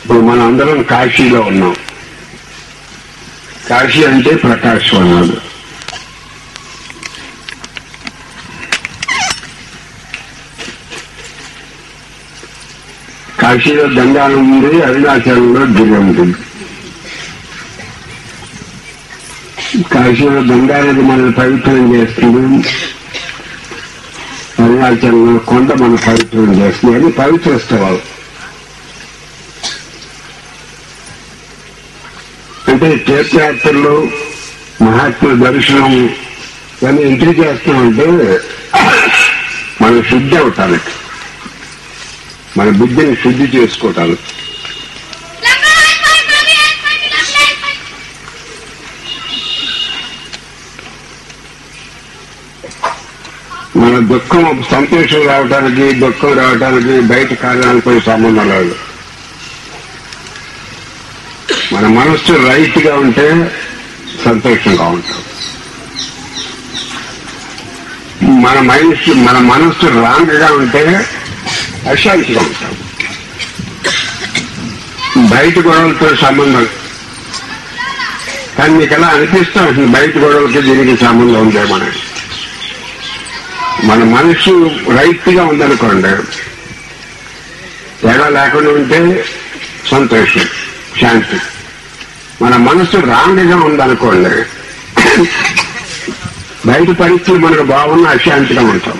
ఇప్పుడు మనం అందరం కాశీలో ఉన్నాం కాశీ అంటే ప్రకాశవనాలు కాశీలో గంగానం ఉంది అరుణాచలంలో గిరి ఉంటుంది కాశీలో గంగా నది మనల్ని పవిత్రం చేస్తుంది అరుణాచలంలో కొండ మనం పవిత్రం చేస్తుంది అది పవిత్ర స్థలాలు అంటే తీర్థయాత్రలు మహాత్ముల దర్శనం ఇవన్నీ ఎందుకు చేస్తామంటే మనం శుద్ధి అవటానికి మన బుద్ధిని శుద్ధి చేసుకోవటానికి మన దుఃఖం సంతోషం రావటానికి దుఃఖం రావటానికి బయట కారణాలతో సంబంధం లేదు మన మనస్సు రైట్ గా ఉంటే సంతోషంగా ఉంటాం మన మనస్సు మన మనస్సు రాంగ్ గా ఉంటే అశాంతిగా ఉంటాం బయట గొడవలతో సంబంధం కానీ మీకు ఎలా అనిపిస్తూ ఉంటుంది బయట గొడవలకి దీనికి సంబంధం ఉందే మన మన మనస్సు రైట్ గా ఉందనుకోండి తేడా లేకుండా ఉంటే సంతోషం శాంతి మన మనస్సు రాంగ్ గా ఉందనుకోండి బయట పరిస్థితులు మనకు బాగున్నా అశాంతిగా ఉంటాం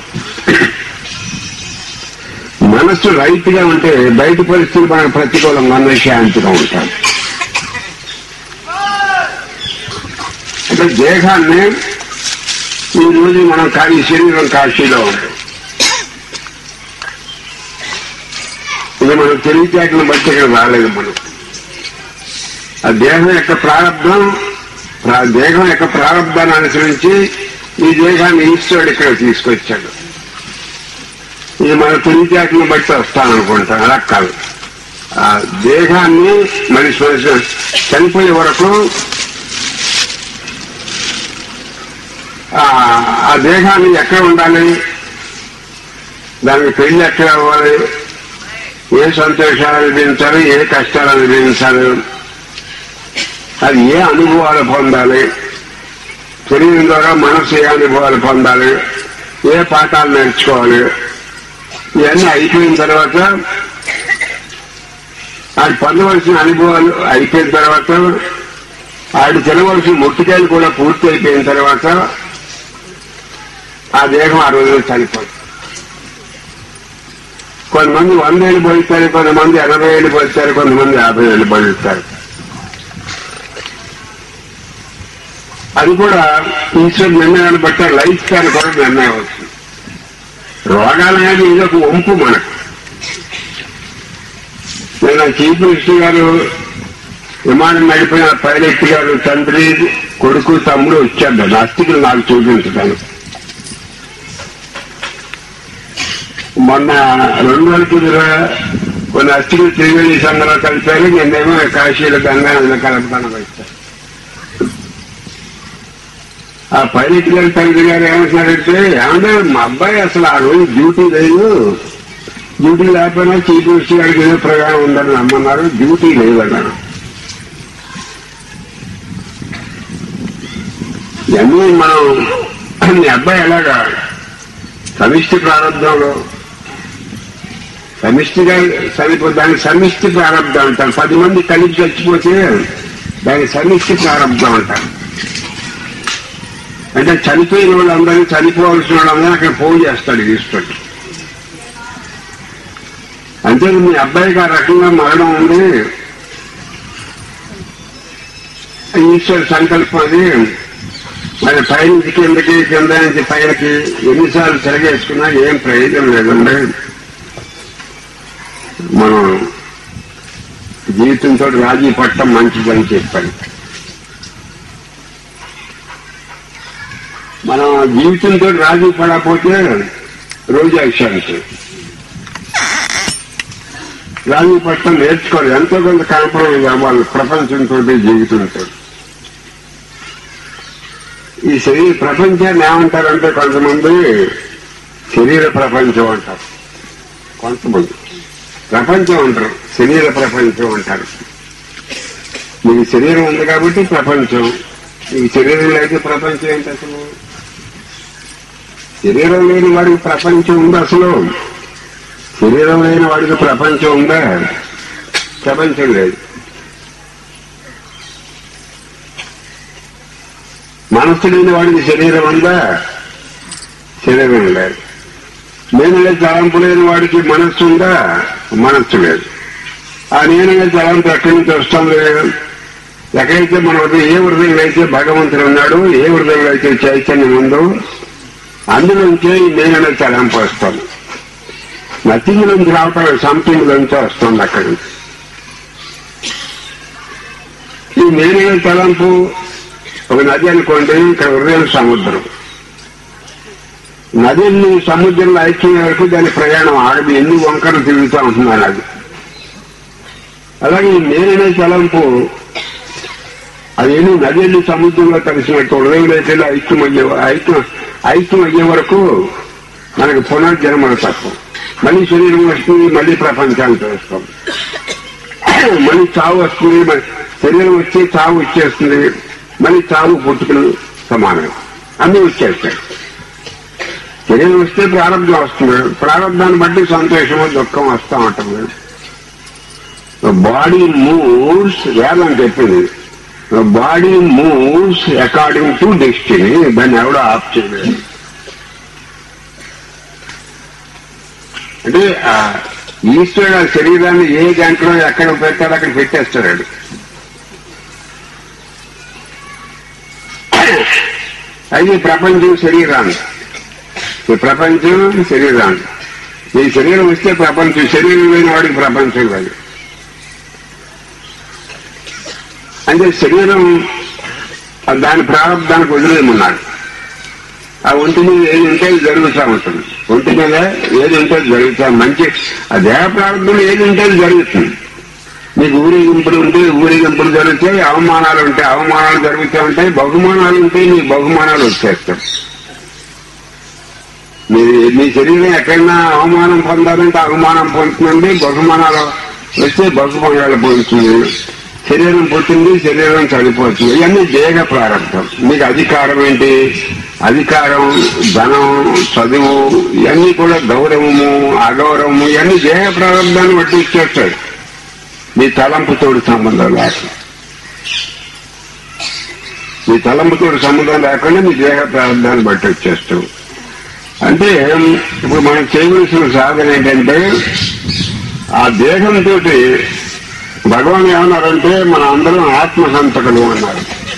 మనస్సు రైట్ గా ఉంటే బయట పరిస్థితులు మనకు ప్రతికూలంగా ఉన్న శాంతిగా ఉంటాం అంటే దేహాన్ని ఈ రోజు మనం కానీ శరీరం కాశీలో ఉంది ఇది మనం తెలివితేటలను బట్టి ఇక్కడ రాలేదు మనం ఆ దేహం యొక్క ప్రారంభం ప్రా- దేహం యొక్క ప్రారంభాన్ని అనుసరించి ఈ దేహాన్ని ఈశ్వరుడు ఇక్కడ తీసుకొచ్చాడు ఇది మన తెలివితేటలను బట్టి వస్తాననుకుంటాం అలా కాదు ఆ దేహాన్ని మరి శ్వాస చనిపోయే వరకు ఆ ఆ దేహాన్ని ఎక్కడ ఉండాలి దానికి పెళ్లి ఎక్కడ అవ్వాలి ఏ సంతోషాలు అనుభవించాలి ఏ కష్టాలు అనుభవించాలి అది ఏ అనుభవాలు పొందాలి శరీరం ద్వారా మనసు ఏ అనుభవాలు పొందాలి ఏ పాఠాలు నేర్చుకోవాలి ఇవన్నీ అయిపోయిన తర్వాత ఆడు పొందవలసిన అనుభవాలు అయిపోయిన తర్వాత ఆడు తినవలసిన ముట్టికాయలు కూడా పూర్తి అయిపోయిన తర్వాత ఆ దేహం ఆ రోజులో చనిపోతుంది కొంతమంది వంద ఏళ్ళు బతుకుతారు కొంతమంది ఎనభై ఏళ్ళు బతుకుతారు కొంతమంది యాభై ఏళ్ళు బతుకుతారు అది కూడా ఈశ్వరు నిర్ణయాన్ని బట్టి లైఫ్ స్టైల్ కూడా నిర్ణయం అవుతుంది రోగాలు అనేది ఇది ఒక వంపు మనకు నేను చీఫ్ మినిస్టర్ గారు విమానం నడిపిన పైలట్ గారు తండ్రి కొడుకు తమ్ముడు వచ్చాడు నాస్తికులు నాకు చూపించడానికి మొన్న రెండు వేల కుదిరా కొన్ని అస్థికులు త్రివేణి సంఘంలో కలిపారు నిన్నేమో కాశీలో గంగా నదిలో కలపడానికి వచ్చారు ఆ పైలట్ గారి తండ్రి గారు ఏమంటున్నారంటే ఏమంటే మా అబ్బాయి అసలు ఆ రోజు డ్యూటీ లేదు డ్యూటీ లేకపోయినా చీఫ్ మినిస్టర్ గారికి ఏదో ప్రయాణం ఉందని నమ్మన్నారు డ్యూటీ లేదన్నారు ఇవన్నీ మనం మీ అబ్బాయి ఎలాగా సమిష్టి ప్రారంభంలో సమిష్టిగా సరిపో దానికి సమిష్టి ప్రారంభం అంటారు పది మంది కలిసి చచ్చిపోతే దానికి సమిష్టి ప్రారంభం అంటారు అంటే చనిపోయిన వాళ్ళందరినీ చనిపోవాల్సిన వాళ్ళందరూ అక్కడ పోగు చేస్తాడు ఈశ్వరుడు అంతే మీ అబ్బాయికి ఆ రకంగా మరణం ఉంది ఈశ్వర సంకల్పం అది మరి పైనుంచి కిందకి కింద నుంచి పైనకి ఎన్నిసార్లు తిరగేసుకున్నా ఏం ప్రయోజనం లేదండి మనం జీవితంతో రాజీ పట్టడం మంచిదని చెప్పాను మనం జీవితంతో రాజీ పడకపోతే రోజు అశాంతి రాజీ పట్టడం నేర్చుకోవాలి ఎంతో కొంత కాంప్రమైజ్ అవ్వాలి ప్రపంచంతో జీవితంతో ఈ శరీర ప్రపంచాన్ని ఏమంటారంటే కొంతమంది శరీర ప్రపంచం అంటారు కొంతమంది ప్రపంచం అంటారు శరీర ప్రపంచం అంటారు మీకు శరీరం ఉంది కాబట్టి ప్రపంచం మీకు శరీరం లేకపోతే ప్రపంచం ఏంటి అసలు శరీరం లేని వాడికి ప్రపంచం ఉంది అసలు శరీరం లేని వాడికి ప్రపంచం ఉందా ప్రపంచం లేదు మనస్సు లేని వాడికి శరీరం ఉందా శరీరం లేదు నేనుగా తలంపు లేని వాడికి మనస్సు ఉందా మనస్సు లేదు ఆ నేనుగా తలంపు ఎక్కడి నుంచి వస్తుంది ఎక్కడైతే మన హృదయం ఏ హృదయంలో అయితే భగవంతుడు ఉన్నాడు ఏ హృదయంలో అయితే చైతన్యం ఉందో అందులోంచే ఈ నేననే తలంపు వస్తుంది నథింగ్ నుంచి రావటం సంథింగ్ నుంచి వస్తుంది అక్కడి నుంచి ఈ నేననే తలంపు ఒక నది అనుకోండి ఇక్కడ హృదయం సముద్రం నదిని సముద్రంలో ఐక్యం వరకు దాని ప్రయాణం ఆడది ఎన్ని వంకరలు తిరుగుతూ ఉంటున్నాను అది అలాగే ఈ నేననే తలంపు అదేమి నదిని సముద్రంలో కలిసినట్టు హృదయంలో అయితే ఐక్యం అయ్యే ఐక్యం ఐక్యం అయ్యే వరకు మనకు పునర్జన్మలు తక్కువ మళ్ళీ శరీరం వస్తుంది మళ్ళీ ప్రపంచానికి వస్తాం మళ్ళీ చావు వస్తుంది మరి శరీరం వచ్చి చావు వచ్చేస్తుంది మళ్ళీ చావు పుట్టుకులు సమానం అన్ని వచ్చేస్తాయి శరీరం వస్తే ప్రారంభం వస్తుంది ప్రారంభాన్ని బట్టి సంతోషము దుఃఖం వస్తూ ఉంటుంది బాడీ మూవ్స్ వేదం చెప్పింది body moves according to destiny దాన్ని ఎవడో ఆఫ్ చేయలేదు అంటే ఆ ఈశ్వరుడు ఆ శరీరాన్ని ఏ గంటలో ఎక్కడ పెట్టాడో అక్కడ పెట్టేస్తాడు వాడు. అది ప్రపంచం శరీరాన్ని ఈ ప్రపంచం శరీరాన్ని ఈ శరీరం వస్తే ప్రపంచం శరీరం లేని వాడికి ప్రపంచం కాదు అంటే శరీరం ఆ దాని ప్రారంభానికి వదిలేయమన్నాడు ఆ ఒంటి మీద ఏది ఉంటే అది జరుగుతూ ఉంటుంది ఒంటి మీద ఏది ఉంటే అది జరుగుతా మంచి ఆ దేహ ప్రారంభంలో ఏది ఉంటే అది జరుగుతుంది మీకు ఊరేగింపులు ఉంటే ఊరేగింపులు జరుగుతాయి అవమానాలు ఉంటే అవమానాలు జరుగుతూ ఉంటాయి బహుమానాలు ఉంటే మీ బహుమానాలు వచ్చేస్తాయి మీ మీ శరీరం ఎక్కడైనా అవమానం పొందాలంటే అవమానం పొందుతుంది బహుమానాలు వస్తే బహుమానాలు పొందుతుంది శరీరం పుట్టింది శరీరం చనిపోతుంది ఇవన్నీ దేహ ప్రారంభం మీకు అధికారం ఏంటి అధికారం ధనం చదువు ఇవన్నీ కూడా గౌరవము అగౌరవము ఇవన్నీ దేహ ప్రారంభాన్ని బట్టి ఇచ్చేస్తాడు మీ తలంపుతోడు సంబంధం లేకుండా మీ తలంపుతోడు సంబంధం లేకుండా మీ దేహ ప్రారంభాన్ని బట్టి వచ్చేస్తూ అంటే ఇప్పుడు మనం చేయవలసిన సాధన ఏంటంటే ఆ దేహంతో భగవాన్ ఏమన్నారంటే మన అందరం ఆత్మహంతకులు అన్నారు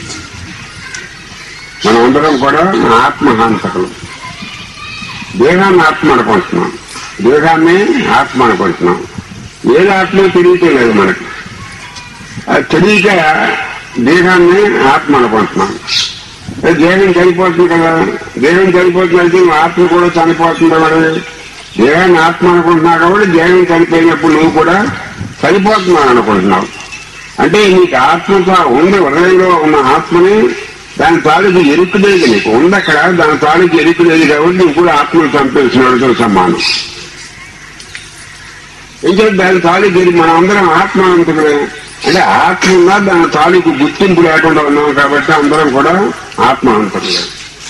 మనం అందరం కూడా ఆత్మహంతకులు దేహాన్ని ఆత్మ అనుకుంటున్నాం దేహాన్ని ఆత్మ అనుకుంటున్నాం ఏది ఆత్మ తెలియటం లేదు మనకి అది తెలియక దేహాన్ని ఆత్మ అనుకుంటున్నాం ఏ దేహం చనిపోతుంది కదా దేహం చనిపోతున్నది ఆత్మ కూడా చనిపోతుంది మరి దేహాన్ని ఆత్మ అనుకుంటున్నావు కాబట్టి దేహం చనిపోయినప్పుడు నువ్వు కూడా చనిపోతున్నావు అనుకుంటున్నావు అంటే నీకు ఆత్మ ఉంది హృదయంలో ఉన్న ఆత్మని దాని తాలూకు ఎరుకు లేదు నీకు ఉంది అక్కడ దాని తాలూకు ఎరుకు లేదు కాబట్టి నువ్వు కూడా ఆత్మను చంపేసినవాడితో సమానం ఇంకా దాని తాలూకు ఎరుకు మనం అందరం ఆత్మ అనుకుంటున్నాం అంటే ఆత్మ ఉన్నా దాని తాలూకు గుర్తింపు లేకుండా ఉన్నాం కాబట్టి అందరం కూడా ఆత్మ అనుకుంటున్నాం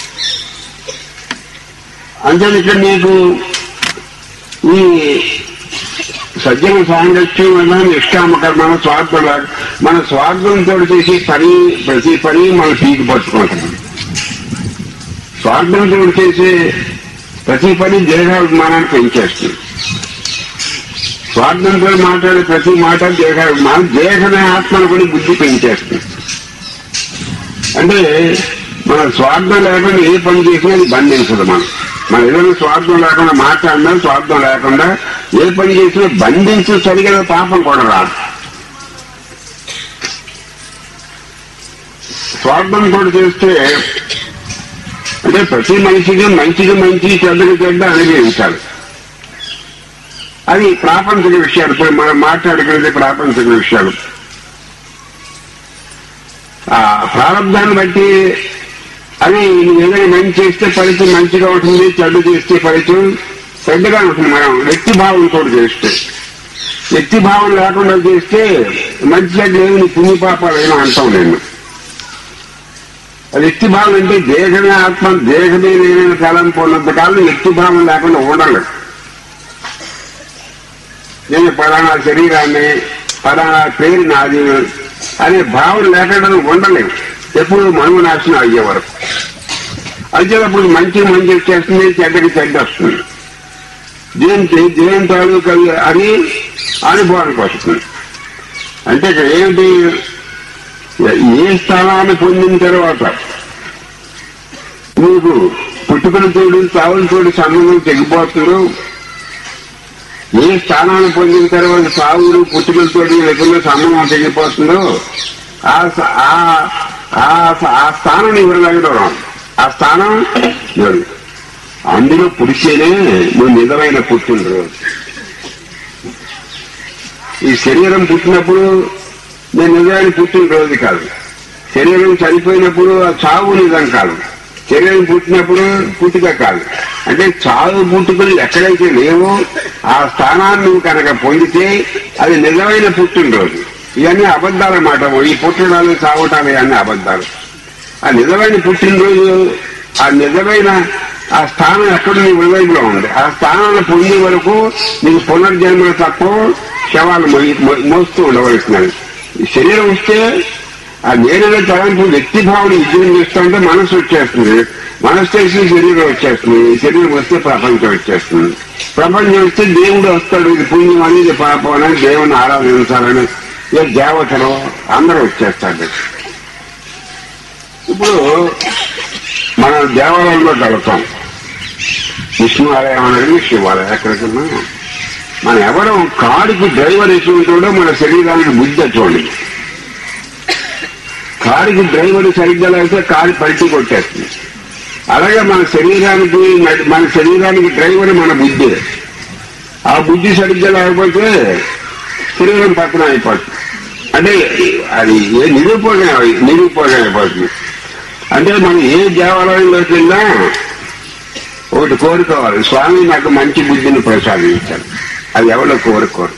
అంటే ఇక్కడ నీకు ఈ సజ్జన సాంగత్యం వల్ల నిష్కామ కర్మ స్వార్థం లాగా మన స్వార్థంతో చేసే పని ప్రతి పని మనం పీకి పట్టుకుంటాం స్వార్థంతో చేసే ప్రతి పని దేహాభిమానాన్ని పెంచేస్తుంది స్వార్థంతో మాట్లాడే ప్రతి మాట దేహాభిమానం దేహమే ఆత్మను కూడా బుద్ధి పెంచేస్తుంది అంటే మన స్వార్థం లేకుండా ఏ పని చేసినా అది బంధించదు మనం మన ఏదైనా స్వార్థం లేకుండా మాట్లాడినా స్వార్థం లేకుండా ఏ పని చేసినా బంధించి సరిగా పాపం కూడా రాదు స్వార్థం కూడా చేస్తే అంటే ప్రతి మనిషికి మంచికి మంచి చెడ్డకి చెడ్డ అనుభవించాలి అది ప్రాపంచిక విషయాలు ఇప్పుడు మనం మాట్లాడుకునేది ప్రాపంచిక విషయాలు ఆ ప్రారంభాన్ని బట్టి అది నువ్వు ఏదైనా మంచి చేస్తే ఫలితం మంచిగా ఉంటుంది చెడ్డ చేస్తే ఫలితం చెడ్డగా ఉంటుంది మనం వ్యక్తి భావంతో చేస్తే వ్యక్తి భావం లేకుండా చేస్తే మంచి చెడ్డ ఏమి పుణ్యపాపాలైనా అంటాం నేను వ్యక్తి భావం అంటే దేహమే ఆత్మ దేహమే నేనైన తలంపు ఉన్నంత కాలం వ్యక్తి భావం లేకుండా ఉండలేదు నేను పలానా శరీరాన్ని పలానా పేరు నాది అనే భావం లేకుండా ఉండలేము ఎప్పుడు మనోనాశనం అయ్యే వరకు వచ్చేటప్పుడు మంచి మంచి వచ్చేస్తుంది చెడ్డకి చెడ్డ వస్తుంది దేనికి దేని తాలూకు అది అని అనుభవానికి వస్తుంది అంటే ఇక్కడ ఏమిటి ఏ స్థానాన్ని పొందిన తర్వాత నీకు పుట్టుకలతోడు చావులతోటి సంబంధం తెగిపోతుందో ఏ స్థానాన్ని పొందిన తర్వాత సావులు పుట్టుకలతోటి లేకుండా సంబంధం తెగిపోతుందో ఆ స- ఆ- ఆ- ఆ స్థానం నీకు వెళ్ళడం ఆ స్థానం ఎవరు? అందులో పుడితేనే నువ్వు నిజమైన పుట్టినరోజు ఈ శరీరం పుట్టినప్పుడు నేను నిజాన్ని పుట్టినరోజు కాదు శరీరం చనిపోయినప్పుడు ఆ చావు నిజం కాదు శరీరం పుట్టినప్పుడు పుట్టుక కాదు అంటే చావు పుట్టుకలు ఎక్కడైతే లేవో ఆ స్థానాన్ని నువ్వు కనుక పొందితే అది నిజమైన పుట్టినరోజు ఇవన్నీ అబద్ధాల మాట ఈ పుట్టడాలు చావటాలు ఇవన్నీ అబద్ధాలు ఆ నిజమైన పుట్టినరోజు ఆ నిజమైన ఆ స్థానం ఎక్కడ నీ హృదయంలో ఉంది ఆ స్థానాన్ని పొందే వరకు నీకు పునర్జన్మలు తక్కువ శవాలు మోయి- మో- మోస్తూ ఉండవలసినది ఈ శరీరం వస్తే ఆ నేననే తలంపు వ్యక్తి భావన విజయం చేస్తుంటే మనసు వచ్చేస్తుంది మనసు చేసి శరీరం వచ్చేస్తుంది శరీరం వస్తే ప్రపంచం వచ్చేస్తుంది ప్రపంచం వస్తే దేవుడు వస్తాడు ఇది పుణ్యం అని ఇది పాపం అని దేవుని ఆరాధించాలని ఇక దేవతలు అందరూ వచ్చేస్తాడు ఇప్పుడు మనం దేవాలయంలో వెళ్తాం విష్ణు ఆలయం అనేది శివాలయం ఎక్కడికన్నా మనం ఎవరు కారుకి డ్రైవర్ ఎటువంటివాడో మన శరీరానికి బుద్ధి చూడండి కారుకి డ్రైవర్ సరిగ్గా లేకపోతే కారు పల్టీ కొట్టేస్తుంది అలాగే మన శరీరానికి మన శరీరానికి డ్రైవర్ మన బుద్ధి ఆ బుద్ధి సరిగ్గా లేకపోతే శరీరం పక్కన అయిపోతుంది అంటే అది ఏ నిరూపణ నిరూపణ అయిపోతుంది అంటే మనం ఏ దేవాలయంలోకి వెళ్ళినా ఒకటి కోరుకోవాలి స్వామి నాకు మంచి బుద్ధిని ప్రసాదించాడు అది ఎవరో కోరుకోరు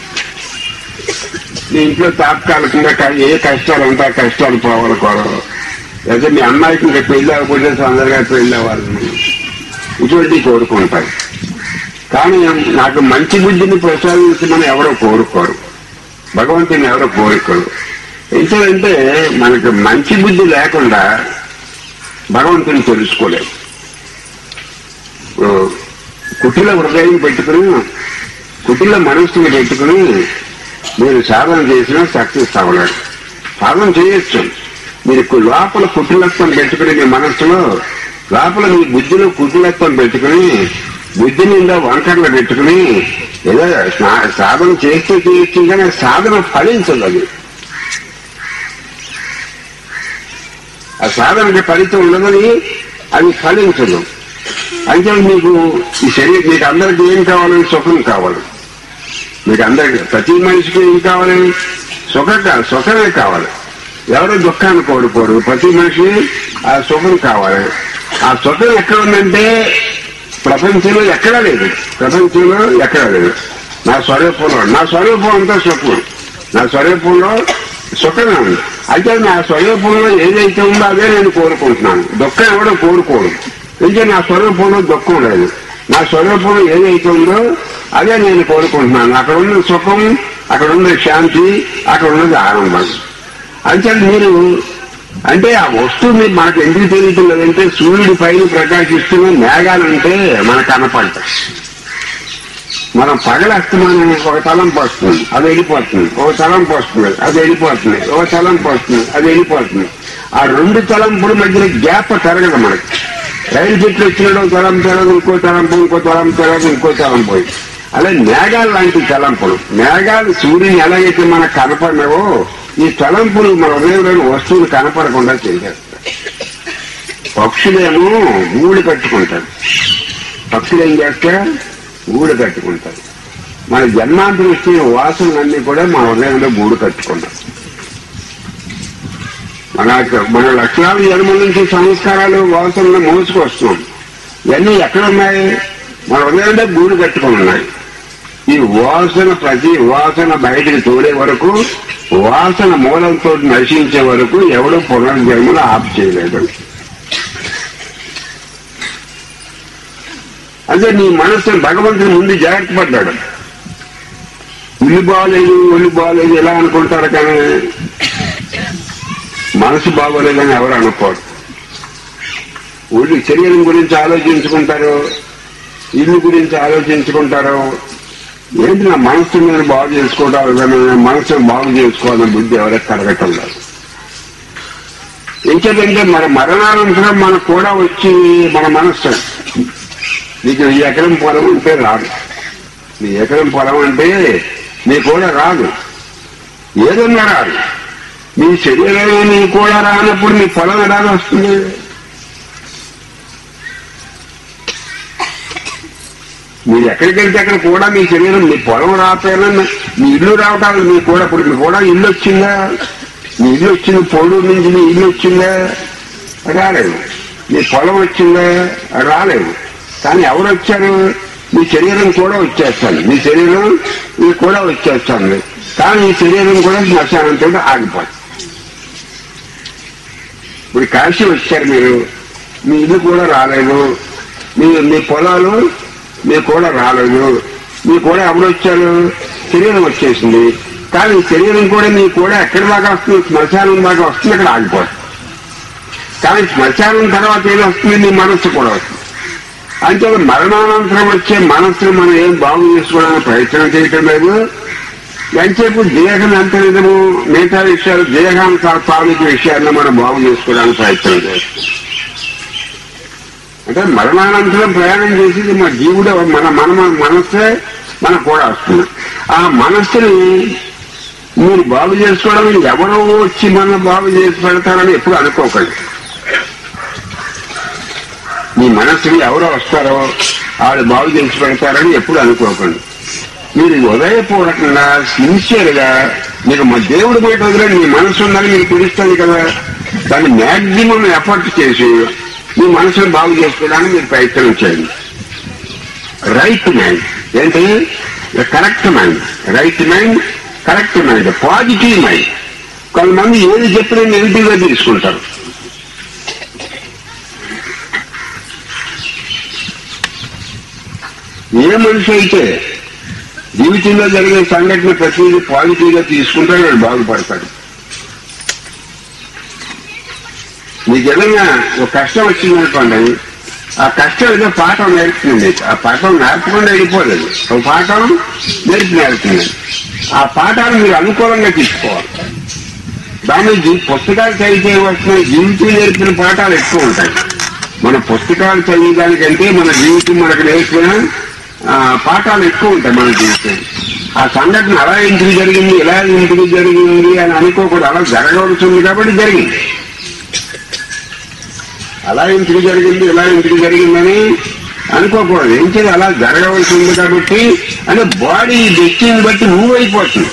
నీ ఇంట్లో తాత్కాలికంగా క- ఏ కష్టాలు ఉంటే ఆ కష్టాలు పోవాలి కోరు అయితే మీ అమ్మాయికి ఇంకా పెళ్లి అవ్వకపోతే తొందరగా పెళ్లి అవ్వాలని ఇటువంటివి కోరుకుంటారు కానీ నాకు మంచి బుద్ధిని ప్రసాదించమని ఎవరో కోరుకోరు భగవంతుని ఎవరో కోరుకోరు ఎందుకంటే మనకు మంచి బుద్ధి లేకుండా భగవంతుని తెలుసుకోలేము ఇప్పుడు కుటిల హృదయం పెట్టుకుని కుటిల మనస్సుని పెట్టుకుని మీరు సాధన చేసినా సక్సెస్ అవ్వలేడు సాధన చేయొచ్చు మీరు కు- లోపల కుటిలత్వం పెట్టుకుని మీ మనస్సులో లోపల మీ బుద్ధిలో కుటిలత్వం పెట్టుకుని బుద్ధి నిండా వంకర్లు పెట్టుకుని ఏదో స్నా- సాధన చేస్తే చేయొచ్చు కానీ సాధన ఫలించదు అది ఆ సాధనకి ఫలితం ఉండదని అది ఫలించదు అయితే మీకు ఈ శరీరం మీకు అందరికి ఏం కావాలని సుఖం కావాలి మీకు అందరికి ప్రతి మనిషికి ఏం కావాలి సుఖం కావాలి సుఖమే కావాలి ఎవరు దుఃఖాన్ని కోరుకోరు ప్రతి మనిషి ఆ సుఖం కావాలి ఆ సుఖం ఎక్కడ ఉందంటే ప్రపంచంలో ఎక్కడా లేదు ప్రపంచంలో ఎక్కడా లేదు నా స్వరూపంలో నా స్వరూపం అంతా సుఖం నా స్వరూపంలో సుఖమే ఉంది అయితే నా స్వరూపంలో ఏదైతే ఉందో అదే నేను కోరుకుంటున్నాను దుఃఖం ఎవడో కోరుకోడు ఇంకా నా స్వరూపంలో దుఃఖం లేదు నా స్వరూపంలో ఏదైతే ఉందో అదే నేను కోరుకుంటున్నాను అక్కడ ఉన్న సుఖం అక్కడ ఉన్న శాంతి అక్కడ ఉన్నది ఆనందం అంటే మీరు అంటే ఆ వస్తువు మీరు మనకు ఎందుకు తెలియటం లేదంటే సూర్యుడి పైన ప్రకాశిస్తున్న మేఘాలంటే మనకు కనపడతాయి మనం పగల అస్తమానం ఒక తలంపు వస్తుంది అది వెళ్ళిపోతుంది ఒక తలంపు వస్తుంది అది వెళ్ళిపోతుంది ఒక తలంపు వస్తుంది అది వెళ్ళిపోతుంది ఆ రెండు తలంపుల మధ్యన గ్యాప్ పెరగదు మనకి రైలు చెట్లు వచ్చినప్పుడు ఒక తలంపు తెరదు ఇంకో తలంపు ఇంకో తలంపు తెరదు ఇంకో తలంపు అలా మేఘాలు లాంటి తలంపులు మేఘాలు సూర్యుని ఎలాగైతే మనకు కనపడినవో ఈ తలంపులు మన ఉదయంలోని వస్తువులు కనపడకుండా చేసేస్తాయి పక్షులేమో గూడు కట్టుకుంటారు పక్షులు ఏం చేస్తా గూడు కట్టుకుంటారు మన జన్మాంతరం ఇచ్చిన వాసనలన్నీ కూడా మన హృదయంలో గూడు కట్టుకున్నాం మన మన లక్షణాలు జన్మల నుంచి సంస్కారాలు వాసనలు మోసుకొస్తున్నాం ఇవన్నీ ఎక్కడ ఉన్నాయి మన హృదయంలో గూడు కట్టుకుని ఉన్నాయి ఈ వాసన ప్రతి వాసన బయటికి తోడే వరకు వాసన మూలంతో నశించే వరకు ఎవడు పునర్జన్మలు ఆప్ చేయలేదు అంటే నీ మనస్సు భగవంతుని ముందు జాగ్రత్త పడ్డాడు ఇల్లు బాగలేదు ఒళ్ళు బాగలేదు ఎలా అనుకుంటారు కానీ మనసు బాగోలేదని ఎవరు అనుకోరు ఒళ్ళు శరీరం గురించి ఆలోచించుకుంటారు ఇల్లు గురించి ఆలోచించుకుంటారు ఏంటి నా మనసు నేను బాగు చేసుకోవడం కానీ మనసును బాగు చేసుకోవాలని బుద్ధి ఎవరికి కలగటం లేదు ఇంకేంటంటే మన మరణానంతరం మనకు కూడా వచ్చి మన మనస్సు నీకు ఈ ఎకరం పొలం ఉంటే రాదు నీ ఎకరం పొలం అంటే నీ కూడా రాదు ఏదన్నా రాదు నీ శరీరం నీ కూడా రానప్పుడు నీ పొలం ఎలా వస్తుంది మీరు ఎక్కడికి వెళ్తే అక్కడ కూడా మీ శరీరం మీ పొలం రాకపోయినా మీ ఇల్లు రావటాలు మీ కూడా ఇప్పుడు మీ కూడా ఇల్లు వచ్చిందా మీ ఇల్లు వచ్చింది పొడు నుంచి మీ ఇల్లు వచ్చిందా రాలేదు మీ పొలం వచ్చిందా రాలేదు కానీ ఎవరు వచ్చారు మీ శరీరం కూడా వచ్చేస్తాను మీ శరీరం మీ కూడా వచ్చేస్తుంది కానీ ఈ శరీరం కూడా శ్మశానంతో ఆగిపోతుంది ఇప్పుడు కాశీ వచ్చారు మీరు మీ ఇల్లు కూడా రాలేదు మీ మీ పొలాలు మీ కూడా రాలేదు మీ కూడా ఎవరు వచ్చారు శరీరం వచ్చేసింది కానీ ఈ శరీరం కూడా మీ కూడా ఎక్కడి దాకా వస్తుంది శ్మశానం దాకా వస్తుంది అక్కడ ఆగిపోతుంది కానీ శ్మశానం తర్వాత ఏం వస్తుంది మీ మనస్సు కూడా వస్తుంది అంటే మరణానంతరం వచ్చే మనస్సును మనం ఏం బాగు చేసుకోవడానికి ప్రయత్నం చేయటం లేదు ఎంతసేపు దేహం ఎంత విధము మిగతా విషయాలు దేహానికి తాలూకు విషయాలను మనం బాగు చేసుకోవడానికి ప్రయత్నం చేస్తాం అంటే మరణానంతరం ప్రయాణం చేసేది మన జీవుడు మన మన మనస్సే మనకు కూడా వస్తుంది ఆ మనస్సుని మీరు బాగు చేసుకోవడం ఎవరో వచ్చి మన బాగు చేసి పెడతారని ఎప్పుడు అనుకోకండి మీ మనస్సుని ఎవరో వస్తారో ఆవిడ బాగు చేసి పెడతారని ఎప్పుడు అనుకోకండి మీరు ఉదయపూర్వకంగా సిన్సియర్ గా మీకు మా దేవుడి మాట వదిలేండి మీ మనసు ఉందని మీకు తెలుస్తుంది కదా దాన్ని మ్యాక్సిమం ఎఫర్ట్ చేసి మీ మనసును బాగు చేసుకోవడానికి మీరు ప్రయత్నం చేయండి రైట్ మైండ్ ఏంటి correct mind right mind correct mind positive mind కొంతమంది ఏది చెప్పినా నెగిటివ్ గా తీసుకుంటారు ఏ మనిషి అయితే జీవితంలో జరిగే సంఘటన ప్రతిదీ పాజిటివ్ గా తీసుకుంటే వాడు బాగుపడతాడు మీకు ఏదైనా ఒక కష్టం వచ్చిందనుకోండి ఆ కష్టం ఏదో పాఠం నేర్పుతుంది మీకు. ఆ పాఠం నేర్పకుండా వెళ్ళిపోలేదు ఒక పాఠం నేర్పి నేర్పుతుంది ఆ పాఠాన్ని మీరు అనుకూలంగా తీసుకోవాలి దాని జీ- పుస్తకాలు చదివితే వస్తున్న జీవితం నేర్పిన పాఠాలు ఎక్కువ ఉంటాయి మన పుస్తకాలు చదివేదానికంటే మన జీవితం మనకు నేర్పిన ఆ, పాఠాలు ఎక్కువ ఉంటాయి మన జీవితం ఆ సంఘటన అలా ఎందుకు జరిగింది ఇలా ఎందుకు జరిగింది అని అనుకోకూడదు అలా జరగవలసింది కాబట్టి జరిగింది అలా ఎందుకు జరిగింది ఇలా ఎందుకు జరిగిందని అనుకోకూడదు ఏం చేయాలి అలా జరగవలసింది కాబట్టి అంటే బాడీ డెస్టిని బట్టి మూవ్ అయిపోతుంది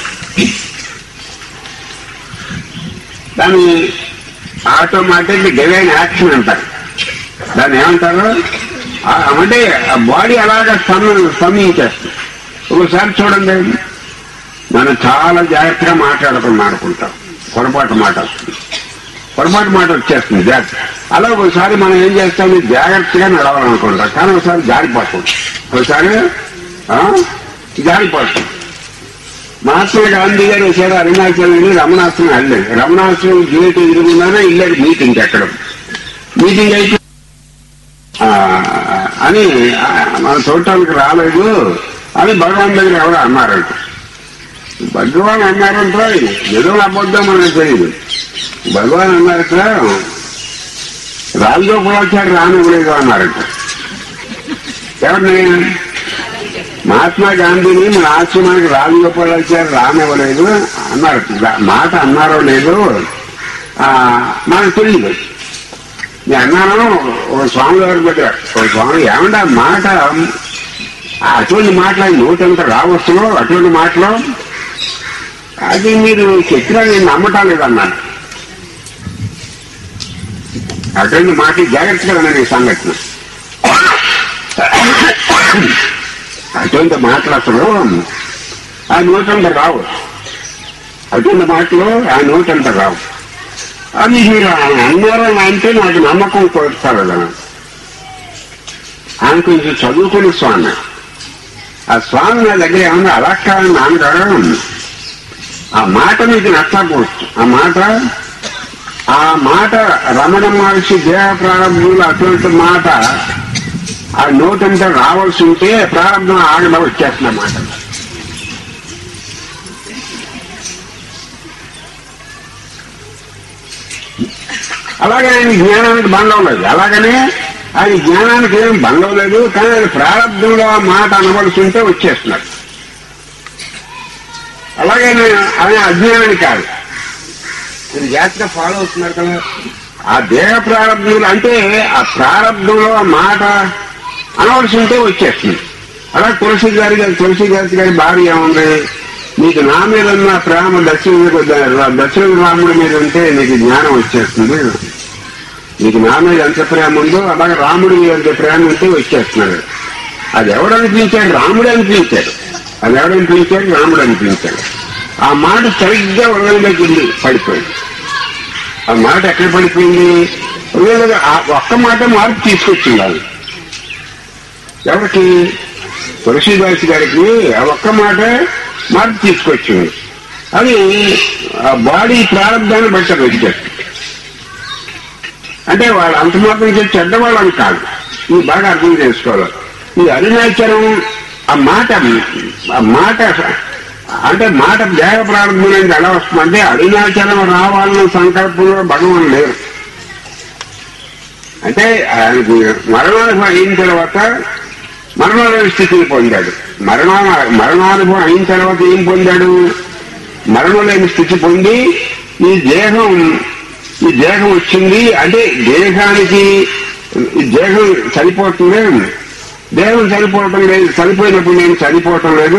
దాన్ని ఆటోమేటిక్ డివైన్ యాక్షన్ అంటారు దాన్ని ఏమంటారు ఆ- అంటే ఆ బాడీ అలాగా స్పంద స్పందించేస్తుంది ఒకసారి చూడండి మనం చాలా జాగ్రత్తగా మాట్లాడుకుని మాడుకుంటాం పొరపాటు మాట వస్తుంది పొరపాటు మాట వచ్చేస్తుంది జాగ్రత్త అలా ఒకసారి మనం ఏం చేస్తాం జాగ్రత్తగా నడవాలనుకుంటాం కానీ ఒకసారి జారిపోతుంది ఒకసారి ఆ, జారిపోతుంది మహాత్మా గాంధీ గారు ఒకసారి అరుణాచలం వెళ్ళి రమణాశ్రమం వెళ్ళలేదు రమణాశ్రమం గేట్ ఎదురుగుండానే వెళ్ళాడు మీటింగ్ ఎక్కడ మీటింగ్ అయితే ఆ, అని ఆ, మన చూడటానికి రాలేదు అని భగవాన్ దగ్గర ఎవరో అన్నారంట భగవాన్ అన్నారంట ఏదో అబద్ధం మనకు తెలియదు భగవాన్ అన్నారట రాజగోపాలాచారి రానివ్వలేదు అన్నారట ఎవరిని మహాత్మా గాంధీని మన ఆశ్రమానికి రాజగోపాలాచారి రానివ్వలేదు అన్నారు రా- మాట అన్నారో లేదో ఆ, మనకు తెలియదు నేను అన్నాను ఒక స్వామి గారు దగ్గర ఒక స్వామి ఏమంటే ఆ మాట ఆ అటువంటి మాటలు నోటంతా రావచ్చును అటువంటి మాటలు అది మీరు చెప్పినా నేను నమ్మటం లేదన్నాను అటువంటి మాట జాగ్రత్తగా ఉన్నాను ఈ సంఘటన అటువంటి మాటలు అసలు ఆ నోటంత రావు అటువంటి మాటలు ఆ నోటంత రావు అది మీరు అన్నారని అంటే నాకు నమ్మకం కొడతారు కదా ఆయన కొంచెం చదువుకున్న స్వామి ఆ స్వామి నా దగ్గర ఏమన్నా అలా కాదని నాన్నగారు ఆ మాట మీకు నచ్చకపోవచ్చు ఆ మాట ఆ మాట రమణ మహర్షి దేహ ప్రారంభంలో అటువంటి మాట ఆ నోటంతా రావాల్సి ఉంటే ప్రారంభం ఆగడం వచ్చేస్తున్న మాట అలాగే ఆయన జ్ఞానానికి భంగం లేదు అలాగనే ఆయన జ్ఞానానికి ఏం భంగం లేదు కానీ ఆయన ప్రారంభంలో ఆ మాట అనవలసి ఉంటే వచ్చేస్తున్నాడు అలాగే నేను ఆయన అజ్ఞానాన్ని కాదు మీరు జాగ్రత్తగా ఫాలో అవుతున్నారు కదా ఆ దేహ ప్రారంభంలో అంటే ఆ ప్రారంభంలో ఆ మాట అనవలసి ఉంటే వచ్చేస్తుంది అలా తులసి గారి గారి తులసి గారి గారి భార్య ఏముంది నీకు నా మీద ఉన్న ప్రేమ దక్షిణ దక్షిణ రాముడి మీద ఉంటే నీకు జ్ఞానం వచ్చేస్తుంది నీకు నా మీద ఎంత ప్రేమ ఉందో అలాగే రాముడి మీద ఎంత ప్రేమ ఉంటే వచ్చేస్తున్నాడు అది ఎవడు అనిపించాడు రాముడు అనిపించాడు అది ఎవడు అనిపించాడు రాముడు అనిపించాడు ఆ మాట సరిగ్గా ఉదయంలోకి పడిపోయింది ఆ మాట ఎక్కడ పడిపోయింది ఉదయంలో ఆ ఒక్క మాట మార్పు తీసుకొచ్చింది అది ఎవరికి తులసీదాస్ గారికి ఆ ఒక్క మాట మార్పు తీసుకొచ్చింది అది ఆ బాడీ ప్రారంభాన్ని బట్టి అది వచ్చేది అంటే వాళ్ళు అంత మాత్రం చేసి చెడ్డవాళ్ళని కాదు ఇది బాగా అర్థం చేసుకోవాలి ఈ అరుణాచలం ఆ మాట ఆ మాట అంటే మాట దేహ ప్రారంభం నుంచి ఎలా వస్తుందంటే అరుణాచలం రావాలన్న సంకల్పంలో భగవాన్ లేరు అంటే ఆయనకు మరణానుభవం అయిన తర్వాత మరణాల స్థితిని పొందాడు మరణా మరణానుభవం అయిన తర్వాత ఏం పొందాడు మరణం లేని స్థితి పొంది ఈ దేహం ఈ దేహం వచ్చింది అంటే దేహానికి ఈ దేహం చనిపోతుంది దేహం చనిపోవటం లేదు చనిపోయినప్పుడు నేను చనిపోవటం లేదు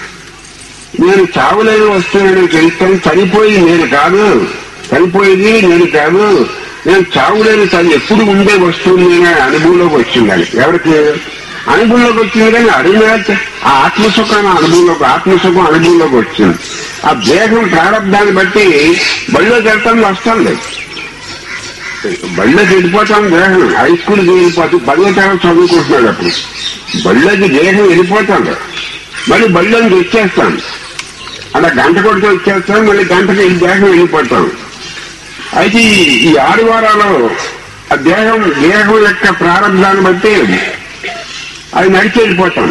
నేను చావులేని వస్తువుని తెలుస్తాను చనిపోయి నేను కాదు చనిపోయేది నేను కాదు నేను చావులేని చని ఎప్పుడు ఉండే వస్తువుని నేను అనుభవంలోకి వచ్చిందని ఎవరికి అనుభవంలోకి వచ్చింది కానీ అరుణాచ ఆ ఆత్మసుఖాన్ని అనుభవంలోకి ఆత్మసుఖం అనుభవంలోకి వచ్చింది ఆ దేహం ప్రారంభాన్ని బట్టి బళ్ళోకి వెళ్తాను వస్తుంది బళ్ళోకి వెళ్ళిపోతాం దేహం హై స్కూల్కి వెళ్ళిపోతూ పదో తరగతి చదువుకుంటున్నాడు అప్పుడు బళ్ళోకి దేహం వెళ్ళిపోతాడు మళ్ళీ బళ్ళోకి వచ్చేస్తాం అలా గంట కొడితే వచ్చేస్తాం మళ్ళీ గంటకి ఈ దేహం వెళ్ళిపోతాం అయితే ఈ- ఈ ఆరు వారాలు ఆ దేహం దేహం యొక్క ప్రారంభాన్ని బట్టి అది నడిచి వెళ్ళిపోతాం